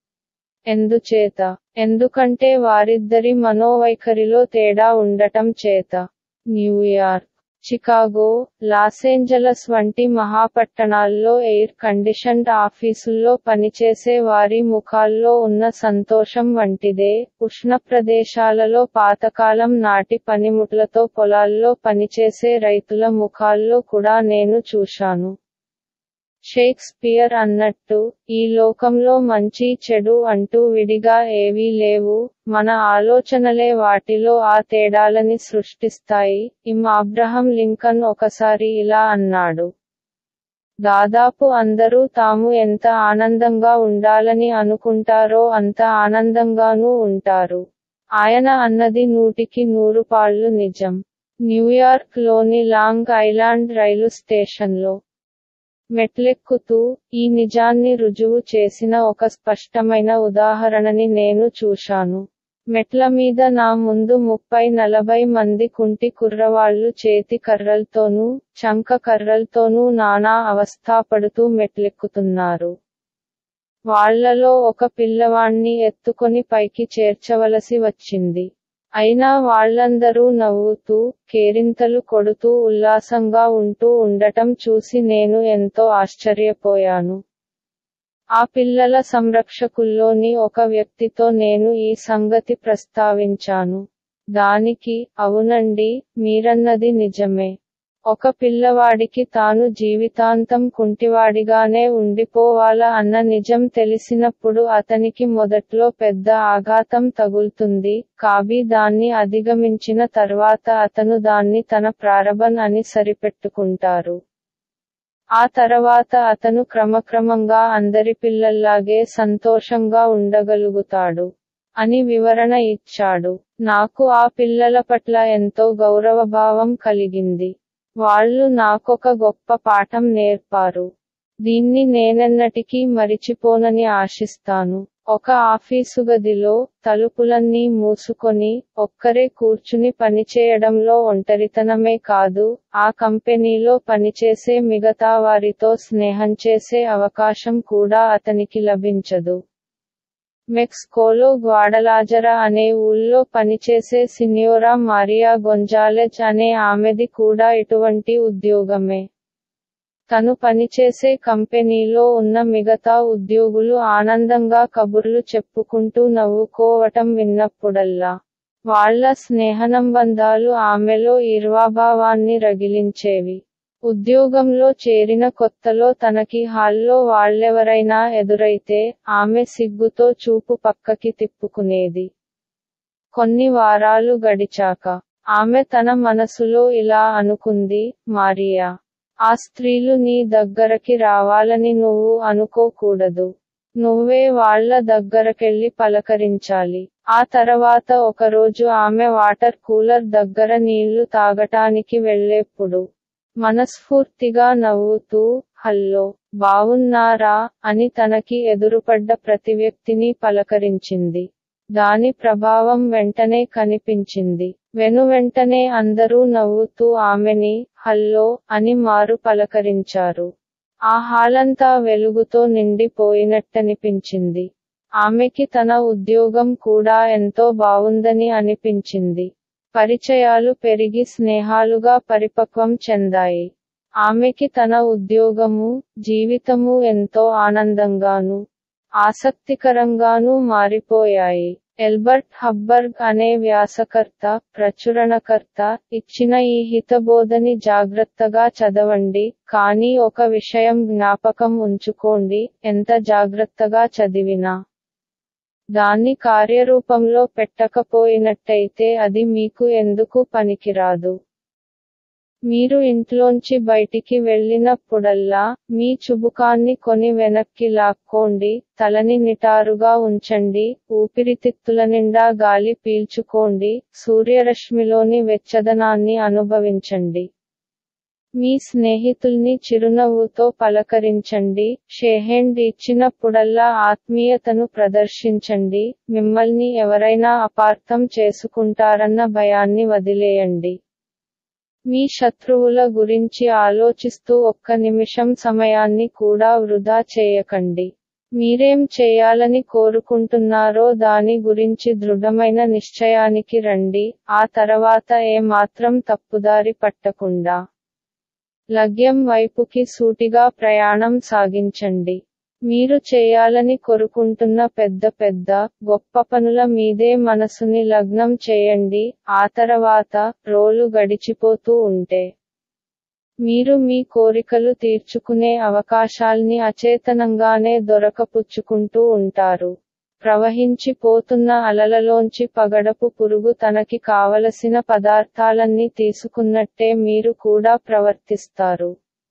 ఎందుచేత ఎందుకంటే వారిద్దరి మనోవైఖరిలో తేడా ఉండటం చేత న్యూయార్క్ చికాగో లాసేంజలస్ వంటి మహాపట్టణాల్లో ఎయిర్ కండిషన్డ్ ఆఫీసుల్లో పనిచేసే వారి ముఖాల్లో ఉన్న సంతోషం వంటిదే ఉష్ణ ప్రదేశాలలో పాతకాలం నాటి పనిముట్లతో పొలాల్లో పనిచేసే రైతుల ముఖాల్లో కూడా నేను చూశాను షేక్స్పియర్ అన్నట్టు ఈ లోకంలో మంచి చెడు అంటూ విడిగా ఏవీ లేవు మన ఆలోచనలే వాటిలో ఆ తేడాలని సృష్టిస్తాయి ఇం అబ్రహం లింకన్ ఒకసారి ఇలా అన్నాడు దాదాపు అందరూ తాము ఎంత ఆనందంగా ఉండాలని అనుకుంటారో అంత ఆనందంగానూ ఉంటారు ఆయన అన్నది నూటికి నూరు పాళ్ళు నిజం న్యూయార్క్ లోని లాంగ్ ఐలాండ్ రైలు స్టేషన్లో మెట్లెక్కుతూ ఈ నిజాన్ని రుజువు చేసిన ఒక స్పష్టమైన ఉదాహరణని నేను చూశాను మెట్ల మీద నా ముందు ముప్పై నలభై మంది కుంటి కుర్రవాళ్లు చేతి కర్రల్తోనూ చంక కర్రల్తోనూ నానా అవస్థాపడుతూ మెట్లెక్కుతున్నారు వాళ్లలో ఒక పిల్లవాణ్ణి ఎత్తుకొని పైకి చేర్చవలసి వచ్చింది అయినా వాళ్లందరూ నవ్వుతూ కేరింతలు కొడుతూ ఉల్లాసంగా ఉంటూ ఉండటం చూసి నేను ఎంతో ఆశ్చర్యపోయాను ఆ పిల్లల సంరక్షకుల్లోని ఒక వ్యక్తితో నేను ఈ సంగతి ప్రస్తావించాను దానికి అవునండి మీరన్నది నిజమే ఒక పిల్లవాడికి తాను జీవితాంతం కుంటివాడిగానే ఉండిపోవాలా అన్న నిజం తెలిసినప్పుడు అతనికి మొదట్లో పెద్ద ఆఘాతం తగులుతుంది కాబీ దాన్ని అధిగమించిన తర్వాత అతను దాన్ని తన ప్రారభన్ అని సరిపెట్టుకుంటారు ఆ తర్వాత అతను క్రమక్రమంగా అందరి పిల్లల్లాగే సంతోషంగా ఉండగలుగుతాడు అని వివరణ ఇచ్చాడు నాకు ఆ పిల్లల పట్ల ఎంతో గౌరవభావం కలిగింది వాళ్ళు నాకొక గొప్ప పాఠం నేర్పారు దీన్ని నేనెన్నటికీ మరిచిపోనని ఆశిస్తాను ఒక ఆఫీసు గదిలో తలుపులన్నీ మూసుకొని ఒక్కరే కూర్చుని పనిచేయడంలో ఒంటరితనమే కాదు ఆ కంపెనీలో పనిచేసే మిగతా వారితో స్నేహం చేసే అవకాశం కూడా అతనికి లభించదు మెక్సికోలో గ్వాడలాజరా అనే ఊళ్ళో పనిచేసే సినియోరా మారియా గొంజాలెజ్ అనే ఆమెది కూడా ఇటువంటి ఉద్యోగమే తను పనిచేసే కంపెనీలో ఉన్న మిగతా ఉద్యోగులు ఆనందంగా కబుర్లు చెప్పుకుంటూ నవ్వుకోవటం విన్నప్పుడల్లా వాళ్ల స్నేహనంబంధాలు ఆమెలో ఈర్వాభావాన్ని రగిలించేవి ఉద్యోగంలో చేరిన కొత్తలో తనకి హాల్లో వాళ్ళెవరైనా ఎదురైతే ఆమె సిగ్గుతో చూపు పక్కకి తిప్పుకునేది కొన్ని వారాలు గడిచాక ఆమె తన మనసులో ఇలా అనుకుంది మారియా ఆ స్త్రీలు నీ దగ్గరకి రావాలని నువ్వు అనుకోకూడదు నువ్వే వాళ్ల దగ్గరకెళ్లి పలకరించాలి ఆ తర్వాత ఒకరోజు ఆమె వాటర్ కూలర్ దగ్గర నీళ్లు తాగటానికి వెళ్లేప్పుడు మనస్ఫూర్తిగా నవ్వుతూ హల్లో బావున్నారా అని తనకి ఎదురుపడ్డ ప్రతి వ్యక్తిని పలకరించింది దాని ప్రభావం వెంటనే కనిపించింది వెనువెంటనే అందరూ నవ్వుతూ ఆమెని హల్లో అని మారు పలకరించారు ఆ హాలంతా వెలుగుతో నిండిపోయినట్టనిపించింది ఆమెకి తన ఉద్యోగం కూడా ఎంతో బావుందని అనిపించింది పరిచయాలు పెరిగి స్నేహాలుగా పరిపక్వం చెందాయి ఆమెకి తన ఉద్యోగము జీవితము ఎంతో ఆనందంగాను ఆసక్తికరంగానూ మారిపోయాయి ఎల్బర్ట్ హబ్బర్గ్ అనే వ్యాసకర్త ప్రచురణకర్త ఇచ్చిన ఈ హితబోధని జాగ్రత్తగా చదవండి కానీ ఒక విషయం జ్ఞాపకం ఉంచుకోండి ఎంత జాగ్రత్తగా చదివినా దాన్ని కార్యరూపంలో పెట్టకపోయినట్టయితే అది మీకు ఎందుకు పనికిరాదు మీరు ఇంట్లోంచి బయటికి వెళ్ళినప్పుడల్లా మీ చుబుకాన్ని కొని వెనక్కి లాక్కోండి తలని నిటారుగా ఉంచండి ఊపిరితిత్తుల నిండా గాలి పీల్చుకోండి సూర్యరశ్మిలోని వెచ్చదనాన్ని అనుభవించండి మీ స్నేహితుల్ని చిరునవ్వుతో పలకరించండి షేహెండ్ ఇచ్చినప్పుడల్లా ఆత్మీయతను ప్రదర్శించండి మిమ్మల్ని ఎవరైనా అపార్థం చేసుకుంటారన్న భయాన్ని వదిలేయండి మీ శత్రువుల గురించి ఆలోచిస్తూ ఒక్క నిమిషం సమయాన్ని కూడా వృధా చేయకండి మీరేం చేయాలని కోరుకుంటున్నారో దాని గురించి దృఢమైన నిశ్చయానికి రండి ఆ తర్వాత ఏ మాత్రం తప్పుదారి పట్టకుండా లగ్యం వైపుకి సూటిగా ప్రయాణం సాగించండి మీరు చేయాలని కోరుకుంటున్న పెద్ద పెద్ద గొప్ప పనుల మీదే మనసుని లగ్నం చేయండి ఆ తర్వాత రోలు గడిచిపోతూ ఉంటే మీరు మీ కోరికలు తీర్చుకునే అవకాశాల్ని అచేతనంగానే దొరకపుచ్చుకుంటూ ఉంటారు ప్రవహించిపోతున్న అలలలోంచి పగడపు పురుగు తనకి కావలసిన పదార్థాలన్నీ తీసుకున్నట్టే మీరు కూడా ప్రవర్తిస్తారు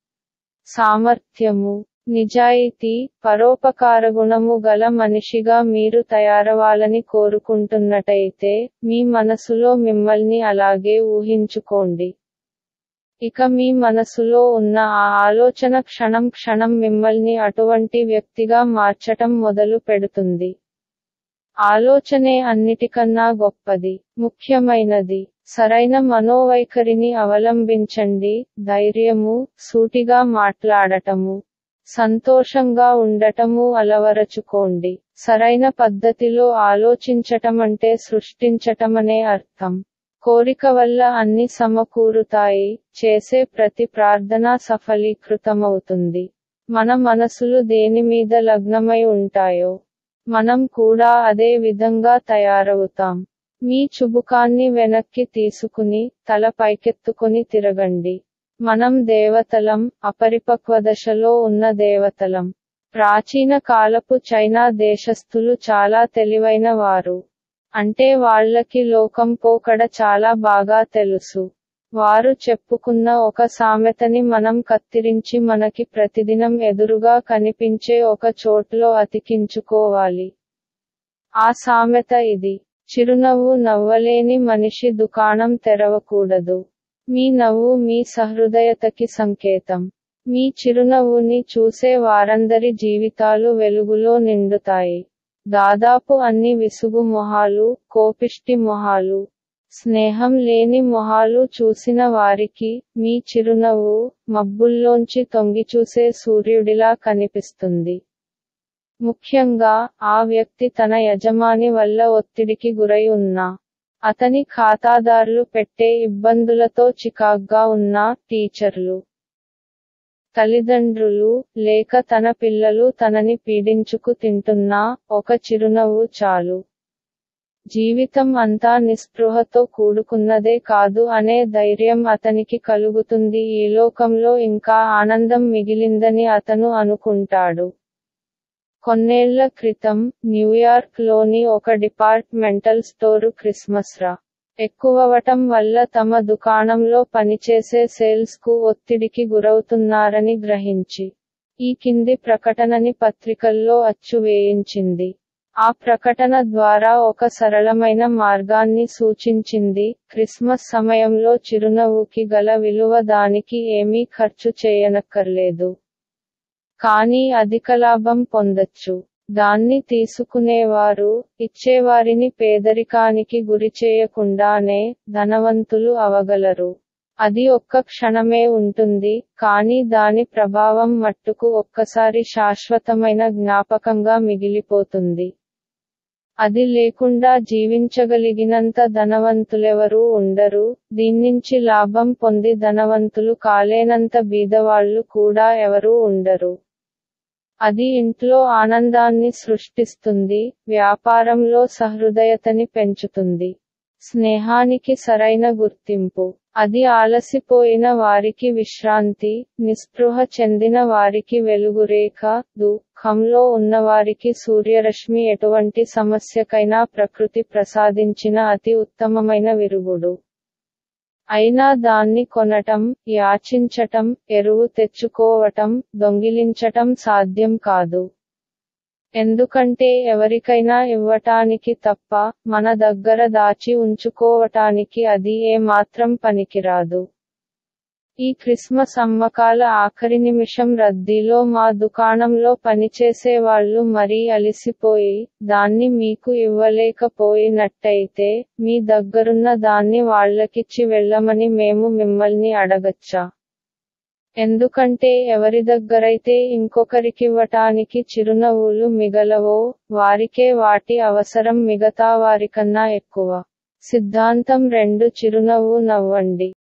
సామర్థ్యము నిజాయితీ పరోపకారగుణము గల మనిషిగా మీరు తయారవాలని కోరుకుంటున్నటైతే మీ మనసులో మిమ్మల్ని అలాగే ఊహించుకోండి ఇక మీ మనసులో ఉన్న ఆ ఆలోచన క్షణం క్షణం మిమ్మల్ని అటువంటి వ్యక్తిగా మార్చటం మొదలు పెడుతుంది ఆలోచనే అన్నిటికన్నా గొప్పది ముఖ్యమైనది సరైన మనోవైఖరిని అవలంబించండి ధైర్యము సూటిగా మాట్లాడటము సంతోషంగా ఉండటము అలవరచుకోండి సరైన పద్ధతిలో ఆలోచించటమంటే సృష్టించటమనే అర్థం కోరిక వల్ల అన్ని సమకూరుతాయి చేసే ప్రతి ప్రార్థన సఫలీకృతమవుతుంది మన మనసులు దేని మీద లగ్నమై ఉంటాయో మనం కూడా అదే విధంగా తయారవుతాం మీ చుబుకాన్ని వెనక్కి తీసుకుని తల పైకెత్తుకుని తిరగండి మనం దేవతలం అపరిపక్వ దశలో ఉన్న దేవతలం ప్రాచీన కాలపు చైనా దేశస్థులు చాలా తెలివైన వారు అంటే వాళ్ళకి లోకం పోకడ చాలా బాగా తెలుసు వారు చెప్పుకున్న ఒక సామెతని మనం కత్తిరించి మనకి ప్రతిదినం ఎదురుగా కనిపించే ఒక చోట్లో అతికించుకోవాలి ఆ సామెత ఇది చిరునవ్వు నవ్వలేని మనిషి దుకాణం తెరవకూడదు మీ నవ్వు మీ సహృదయతకి సంకేతం మీ చిరునవ్వుని చూసే వారందరి జీవితాలు వెలుగులో నిండుతాయి దాదాపు అన్ని విసుగు మొహాలు కోపిష్టి మొహాలు స్నేహం లేని మొహాలు చూసిన వారికి మీ చిరునవ్వు మబ్బుల్లోంచి తొంగిచూసే సూర్యుడిలా కనిపిస్తుంది ముఖ్యంగా ఆ వ్యక్తి తన యజమాని వల్ల ఒత్తిడికి గురై ఉన్నా అతని ఖాతాదారులు పెట్టే ఇబ్బందులతో చికాగ్గా ఉన్న టీచర్లు తల్లిదండ్రులు లేక తన పిల్లలు తనని పీడించుకు తింటున్నా ఒక చిరునవ్వు చాలు జీవితం అంతా నిస్పృహతో కూడుకున్నదే కాదు అనే ధైర్యం అతనికి కలుగుతుంది ఈ లోకంలో ఇంకా ఆనందం మిగిలిందని అతను అనుకుంటాడు కొన్నేళ్ల క్రితం న్యూయార్క్ లోని ఒక డిపార్ట్మెంటల్ స్టోరు క్రిస్మస్ రా ఎక్కువవటం వల్ల తమ దుకాణంలో పనిచేసే సేల్స్ కు ఒత్తిడికి గురవుతున్నారని గ్రహించి ఈ కింది ప్రకటనని పత్రికల్లో అచ్చు వేయించింది ఆ ప్రకటన ద్వారా ఒక సరళమైన మార్గాన్ని సూచించింది క్రిస్మస్ సమయంలో చిరునవ్వుకి గల విలువ దానికి ఏమీ ఖర్చు చేయనక్కర్లేదు కానీ అధిక లాభం పొందొచ్చు దాన్ని తీసుకునేవారు ఇచ్చేవారిని పేదరికానికి గురి చేయకుండానే ధనవంతులు అవగలరు అది ఒక్క క్షణమే ఉంటుంది కానీ దాని ప్రభావం మట్టుకు ఒక్కసారి శాశ్వతమైన జ్ఞాపకంగా మిగిలిపోతుంది అది లేకుండా జీవించగలిగినంత ధనవంతులెవరూ ఉండరు దీన్నించి లాభం పొంది ధనవంతులు కాలేనంత బీదవాళ్లు కూడా ఎవరూ ఉండరు అది ఇంట్లో ఆనందాన్ని సృష్టిస్తుంది వ్యాపారంలో సహృదయతని పెంచుతుంది స్నేహానికి సరైన గుర్తింపు అది ఆలసిపోయిన వారికి విశ్రాంతి నిస్పృహ చెందిన వారికి వెలుగురేఖ దుఃఖంలో ఉన్నవారికి సూర్యరశ్మి ఎటువంటి సమస్యకైనా ప్రకృతి ప్రసాదించిన అతి ఉత్తమమైన విరుగుడు అయినా దాన్ని కొనటం యాచించటం ఎరువు తెచ్చుకోవటం దొంగిలించటం సాధ్యం కాదు ఎందుకంటే ఎవరికైనా ఇవ్వటానికి తప్ప మన దగ్గర దాచి ఉంచుకోవటానికి అది ఏ మాత్రం పనికిరాదు ఈ క్రిస్మస్ అమ్మకాల ఆఖరి నిమిషం రద్దీలో మా దుకాణంలో పనిచేసే వాళ్ళు మరీ అలిసిపోయి దాన్ని మీకు ఇవ్వలేకపోయినట్టయితే మీ దగ్గరున్న దాన్ని వాళ్ళకిచ్చి వెళ్ళమని మేము మిమ్మల్ని అడగచ్చా ఎందుకంటే ఎవరి దగ్గరైతే ఇంకొకరికివ్వటానికి చిరునవ్వులు మిగలవో వారికే వాటి అవసరం మిగతావారికన్నా ఎక్కువ సిద్ధాంతం రెండు చిరునవ్వు నవ్వండి